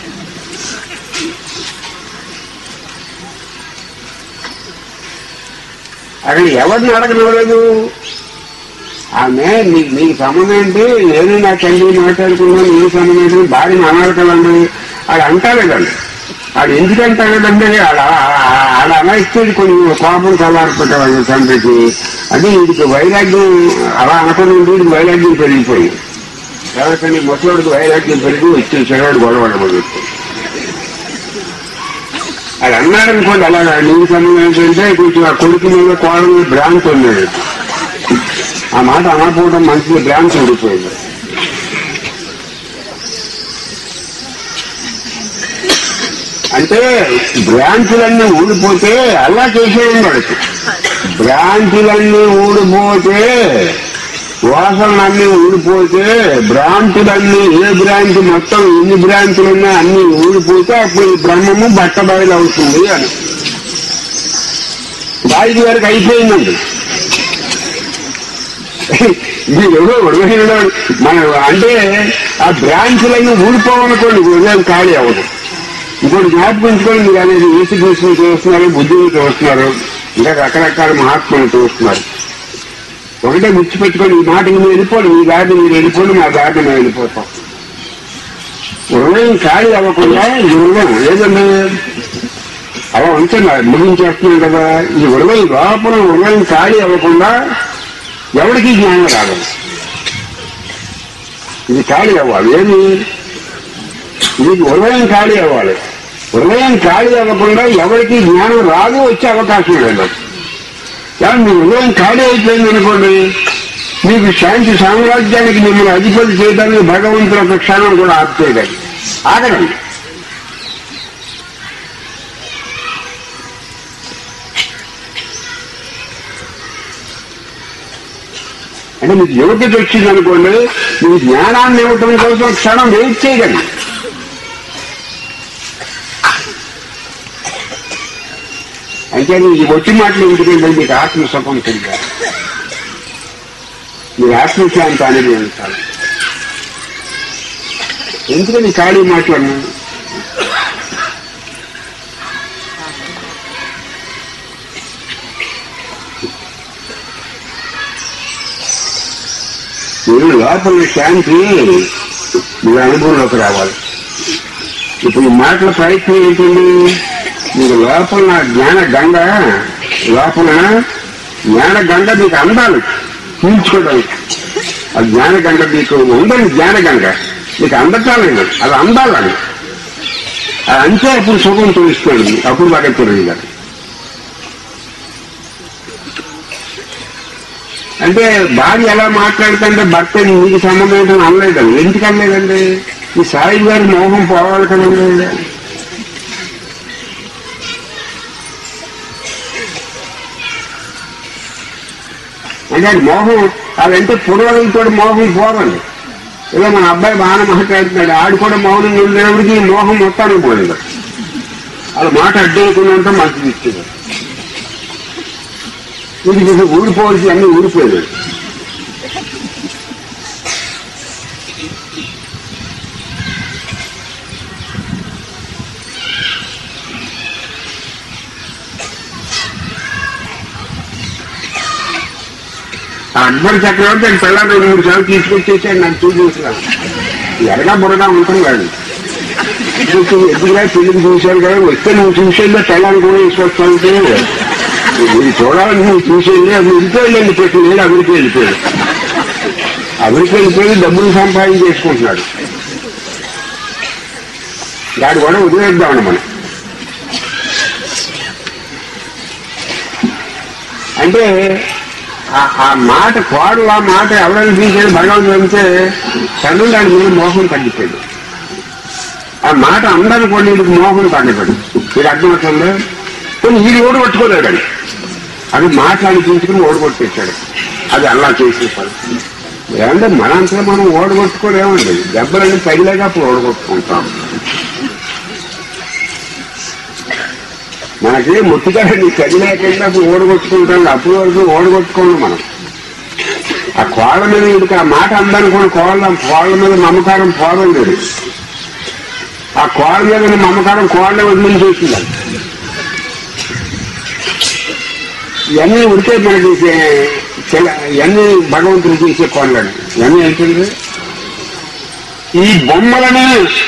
అక్కడ ఎవరిని అడగనివ్వలేదు ఆమె నీకు నీకు సంబంధం ఏంటి నేను నా తండ్రి మాట్లాడుకున్నాను నీ సంబంధం ఏంటి భార్యను అనాలి కదండి ఆడు అంటాలేదండి ఆడు ఎందుకు అంటాలేదంటే ఆడ ఆడ అనాయిస్తే కొంచెం కోపం చల్లారిపోతాడు తండ్రికి అది వీడికి వైరాగ్యం అలా అనుకుని ఉండి వీడికి వైరాగ్యం పెరిగిపోయింది ఎవరికండి ముసలోడికి వైరాగ్యం పెరిగి వచ్చి చెరవాడు గొడవడు మొదలుతుంది అది అన్నారనుకోండి అలాగా నీకు సంబంధం ఏంటంటే కొంచెం ఆ కొడుకు మీద కోడల మీద భ్రాంతి ఉన్నాడు ఆ మాట అనకపోవడం మంచిది భ్రాంతి ఉండిపోయింది అంటే భ్రాంతులన్నీ ఊడిపోతే అలా చేసే ఉన్నాడు భ్రాంతులన్నీ ఊడిపోతే వాసనలన్నీ ఊడిపోతే భ్రాంతులన్నీ ఏ భ్రాంతి మొత్తం ఎన్ని భ్రాంతులు ఉన్నా అన్ని ఊడిపోతే అప్పుడు ఈ బ్రహ్మము బట్టబయలు అవుతుంది అని రాయికి గారికి అయిపోయిందండి మీరు ఎవరో ఉడవహీనుడు మన అంటే ఆ బ్రాంచ్లన్నీ ఊడిపోవాలనుకోండి ఉదయం ఖాళీ అవ్వదు ఇంకోటి జ్ఞాపకించుకొని మీరు అనేది యేసుకృష్ణుని చూస్తున్నారు బుద్ధుని చూస్తున్నారు ఇంకా రకరకాల మహాత్ములు చూస్తున్నారు ఒకటే గుర్తుపెట్టుకొని ఈ మాటకి మీరు వెళ్ళిపోండి మీ దారిని మీరు వెళ్ళిపోండి మా దారిని మేము వెళ్ళిపోతాం హృదయం ఖాళీ అవ్వకుండా ఈ హృదయం ఏదండి అలా ఉంచండి ముగించేస్తున్నాం కదా ఈ హృదయం లోపల హృదయం ఖాళీ అవ్వకుండా ఎవరికి జ్ఞానం రాదు ఇది ఖాళీ అవ్వాలి ఏమి ఇది హృదయం ఖాళీ అవ్వాలి హృదయం ఖాళీ అవ్వకుండా ఎవరికి జ్ఞానం రాదు వచ్చే అవకాశం లేదు కానీ మీ హృదయం ఖాళీ అయిపోయింది అనుకోండి మీకు శాంతి సామ్రాజ్యానికి మిమ్మల్ని అధిపతి చేయడానికి భగవంతుడు ఒక క్షణం కూడా ఆపేయగలి ఆగరండి అంటే మీకు యోగ్యత వచ్చింది అనుకోండి మీకు జ్ఞానాన్ని ఇవ్వటం కోసం ఒక క్షణం వెయిట్ చేయగలి అయితే ఈ వచ్చి మాటలు ఎందుకంటే మీకు ఆత్మసుఖం తెలియదు మీరు ఆత్మశాంతి అనేది ఉంటారు ఎందుకని ఖాళీ మాటలను మీరు లోపల శాంతి మీరు అనుభవంలోకి రావాలి ఇప్పుడు ఈ మాటల ప్రయత్నం ఏంటండి మీకు లోపల నా జ్ఞాన గంగ లోపల జ్ఞాన గంగ మీకు అందాలి పీల్చుకోవడానికి ఆ జ్ఞాన గంగ మీకు ఉందండి జ్ఞాన గంగ మీకు అందటాలండి అది అందాలని అది అంతే అప్పుడు సుఖం తెలుస్తుంది అప్పుడు బాగా తెలియదు అంటే భార్య ఎలా మాట్లాడుతుంటే భర్త నీకు సంబంధం ఏంటని అనలేదండి ఎందుకు అనలేదండి ఈ సాయి గారి మోహం పోవాలి కదండి అంటే అది మోహం అదంటే పురోగతితో మోహం పోదండి ఇలా మన అబ్బాయి బాగానే మాట్లాడుతున్నాడు ఆడు కూడా మౌనంగా ఉండేవాడికి ఈ మోహం మొత్తానికి పోయింది అలా మాట అడ్డేయకుండా మంచిది ఇచ్చేది ఇది ఇది ఊడిపోవాల్సి అన్ని ఊడిపోయాడు ఆ అక్బర్ చక్రవర్తి ఆయన పిల్లలు రెండు మూడు సార్లు తీసుకొచ్చేసాడు నాకు చూసేసాను ఎరగా బురగా ఉంటుంది వాడు ఎదురుగా పెళ్లికి చూశారు కదా వస్తే నువ్వు చూసేదా పిల్లలు కూడా తీసుకొస్తానంటే మీరు చూడాలని నువ్వు చూసేది అది వెళ్ళిపోయిందండి పెట్టి నేను అమెరికా వెళ్ళిపోయాడు అమెరికా వెళ్ళిపోయి డబ్బులు సంపాదన చేసుకుంటున్నాడు దాని కూడా వదిలేద్దామండి మనం అంటే ఆ- ఆ మాట కోడు ఆ మాట ఎవరైనా తీసేది భగవంతుడు అంటే తండ్రి దాని మీద మోహం తగ్గిపోయాడు ఆ మాట అందరూ కొన్ని వీడికి మోహం తగ్గిపోయాడు ఇది అర్థమవుతుందో కొన్ని వీడు ఓడగొట్టుకోలేడు అది మాట్లాడి తీసుకుని ఓడగొట్టేశాడు అది అలా చేసేసాడు ఏమంటే మనంతా మనం ఓడగొట్టుకోలేమండి దెబ్బలన్నీ తగిలేక అప్పుడు ఓడగొట్టుకుంటాం మనకి ముట్టుకాయని తగిలేకుండా అప్పుడు ఓడగొట్టుకుంటాం అప్పుడు వరకు ఓడగొట్టుకోండి మనం ఆ కోళ్ళ మీద వీడికి ఆ మాట అందనుకోండి కోళ్ళ కోళ్ళ మీద మమకారం పోవడం లేదు ఆ కోళ్ళ మీద ఉన్న మమకారం కోళ్ళ వదిలించేసింది ఇవన్నీ ఉడికే మనకి చే- చెల- ఇవన్నీ భగవంతుడు చేసే కోళ్ళని ఇవన్నీ ఏంటండి ఈ బొమ్మలని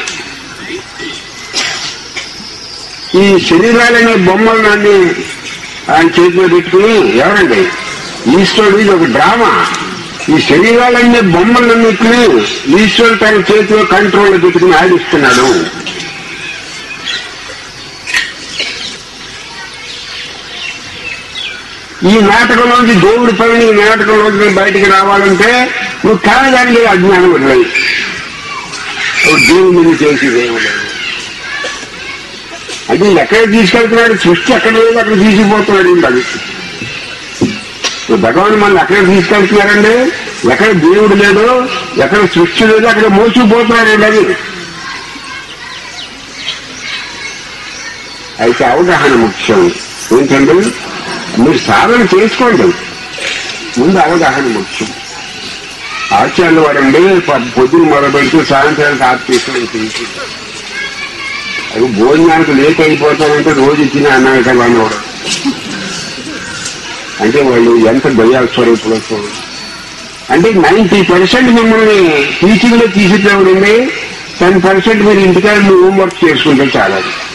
ఈ శరీరాలనే బొమ్మలన్నీ ఆయన చేతిలో పెట్టుకుని ఎవరండి ఈశ్వరుడు ఇది ఒక డ్రామా ఈ శరీరాలన్నీ బొమ్మలన్నింటినీ ఈశ్వరుడు తన చేతిలో కంట్రోల్లో పెట్టుకుని ఆడిస్తున్నాడు ఈ నాటకంలోంచి దేవుడి పైన ఈ నాటకంలోంచి బయటికి రావాలంటే నువ్వు కాలదానికి అజ్ఞానం వదిలేయి దేవుడి మీద చేసి దేవుడు అంటే ఇది ఎక్కడ తీసుకెళ్తున్నాడు సృష్టి ఎక్కడ లేదు అక్కడ తీసుకుపోతున్నాడు ఏంటి అది ఇప్పుడు భగవాన్ మనం ఎక్కడ తీసుకెళ్తున్నారండి ఎక్కడ దేవుడు లేడు ఎక్కడ సృష్టి లేదు అక్కడ మోసుకుపోతున్నాడు అది అయితే అవగాహన ముఖ్యం ఏంటండి మీరు సాధన చేసుకోండి ముందు అవగాహన ముఖ్యం ఆచార్యులు వాడండి ప- పొద్దున మొదలుపెడుతూ సాయంత్రానికి ఆఫ్ చేసుకొని తీసి అది భోజనానికి లేట్ అయిపోతానంటే రోజు ఇచ్చిన అన్నాడు కదా అన్నవాడు అంటే వాళ్ళు ఎంత దయా స్వరూపులు చూడండి. అంటే నైన్టీ పర్సెంట్ మిమ్మల్ని టీచింగ్ లో తీసేటప్పుడు టెన్ పర్సెంట్ మీరు ఇంటికాడ మీ హోంవర్క్ చేసుకుంటే చాలా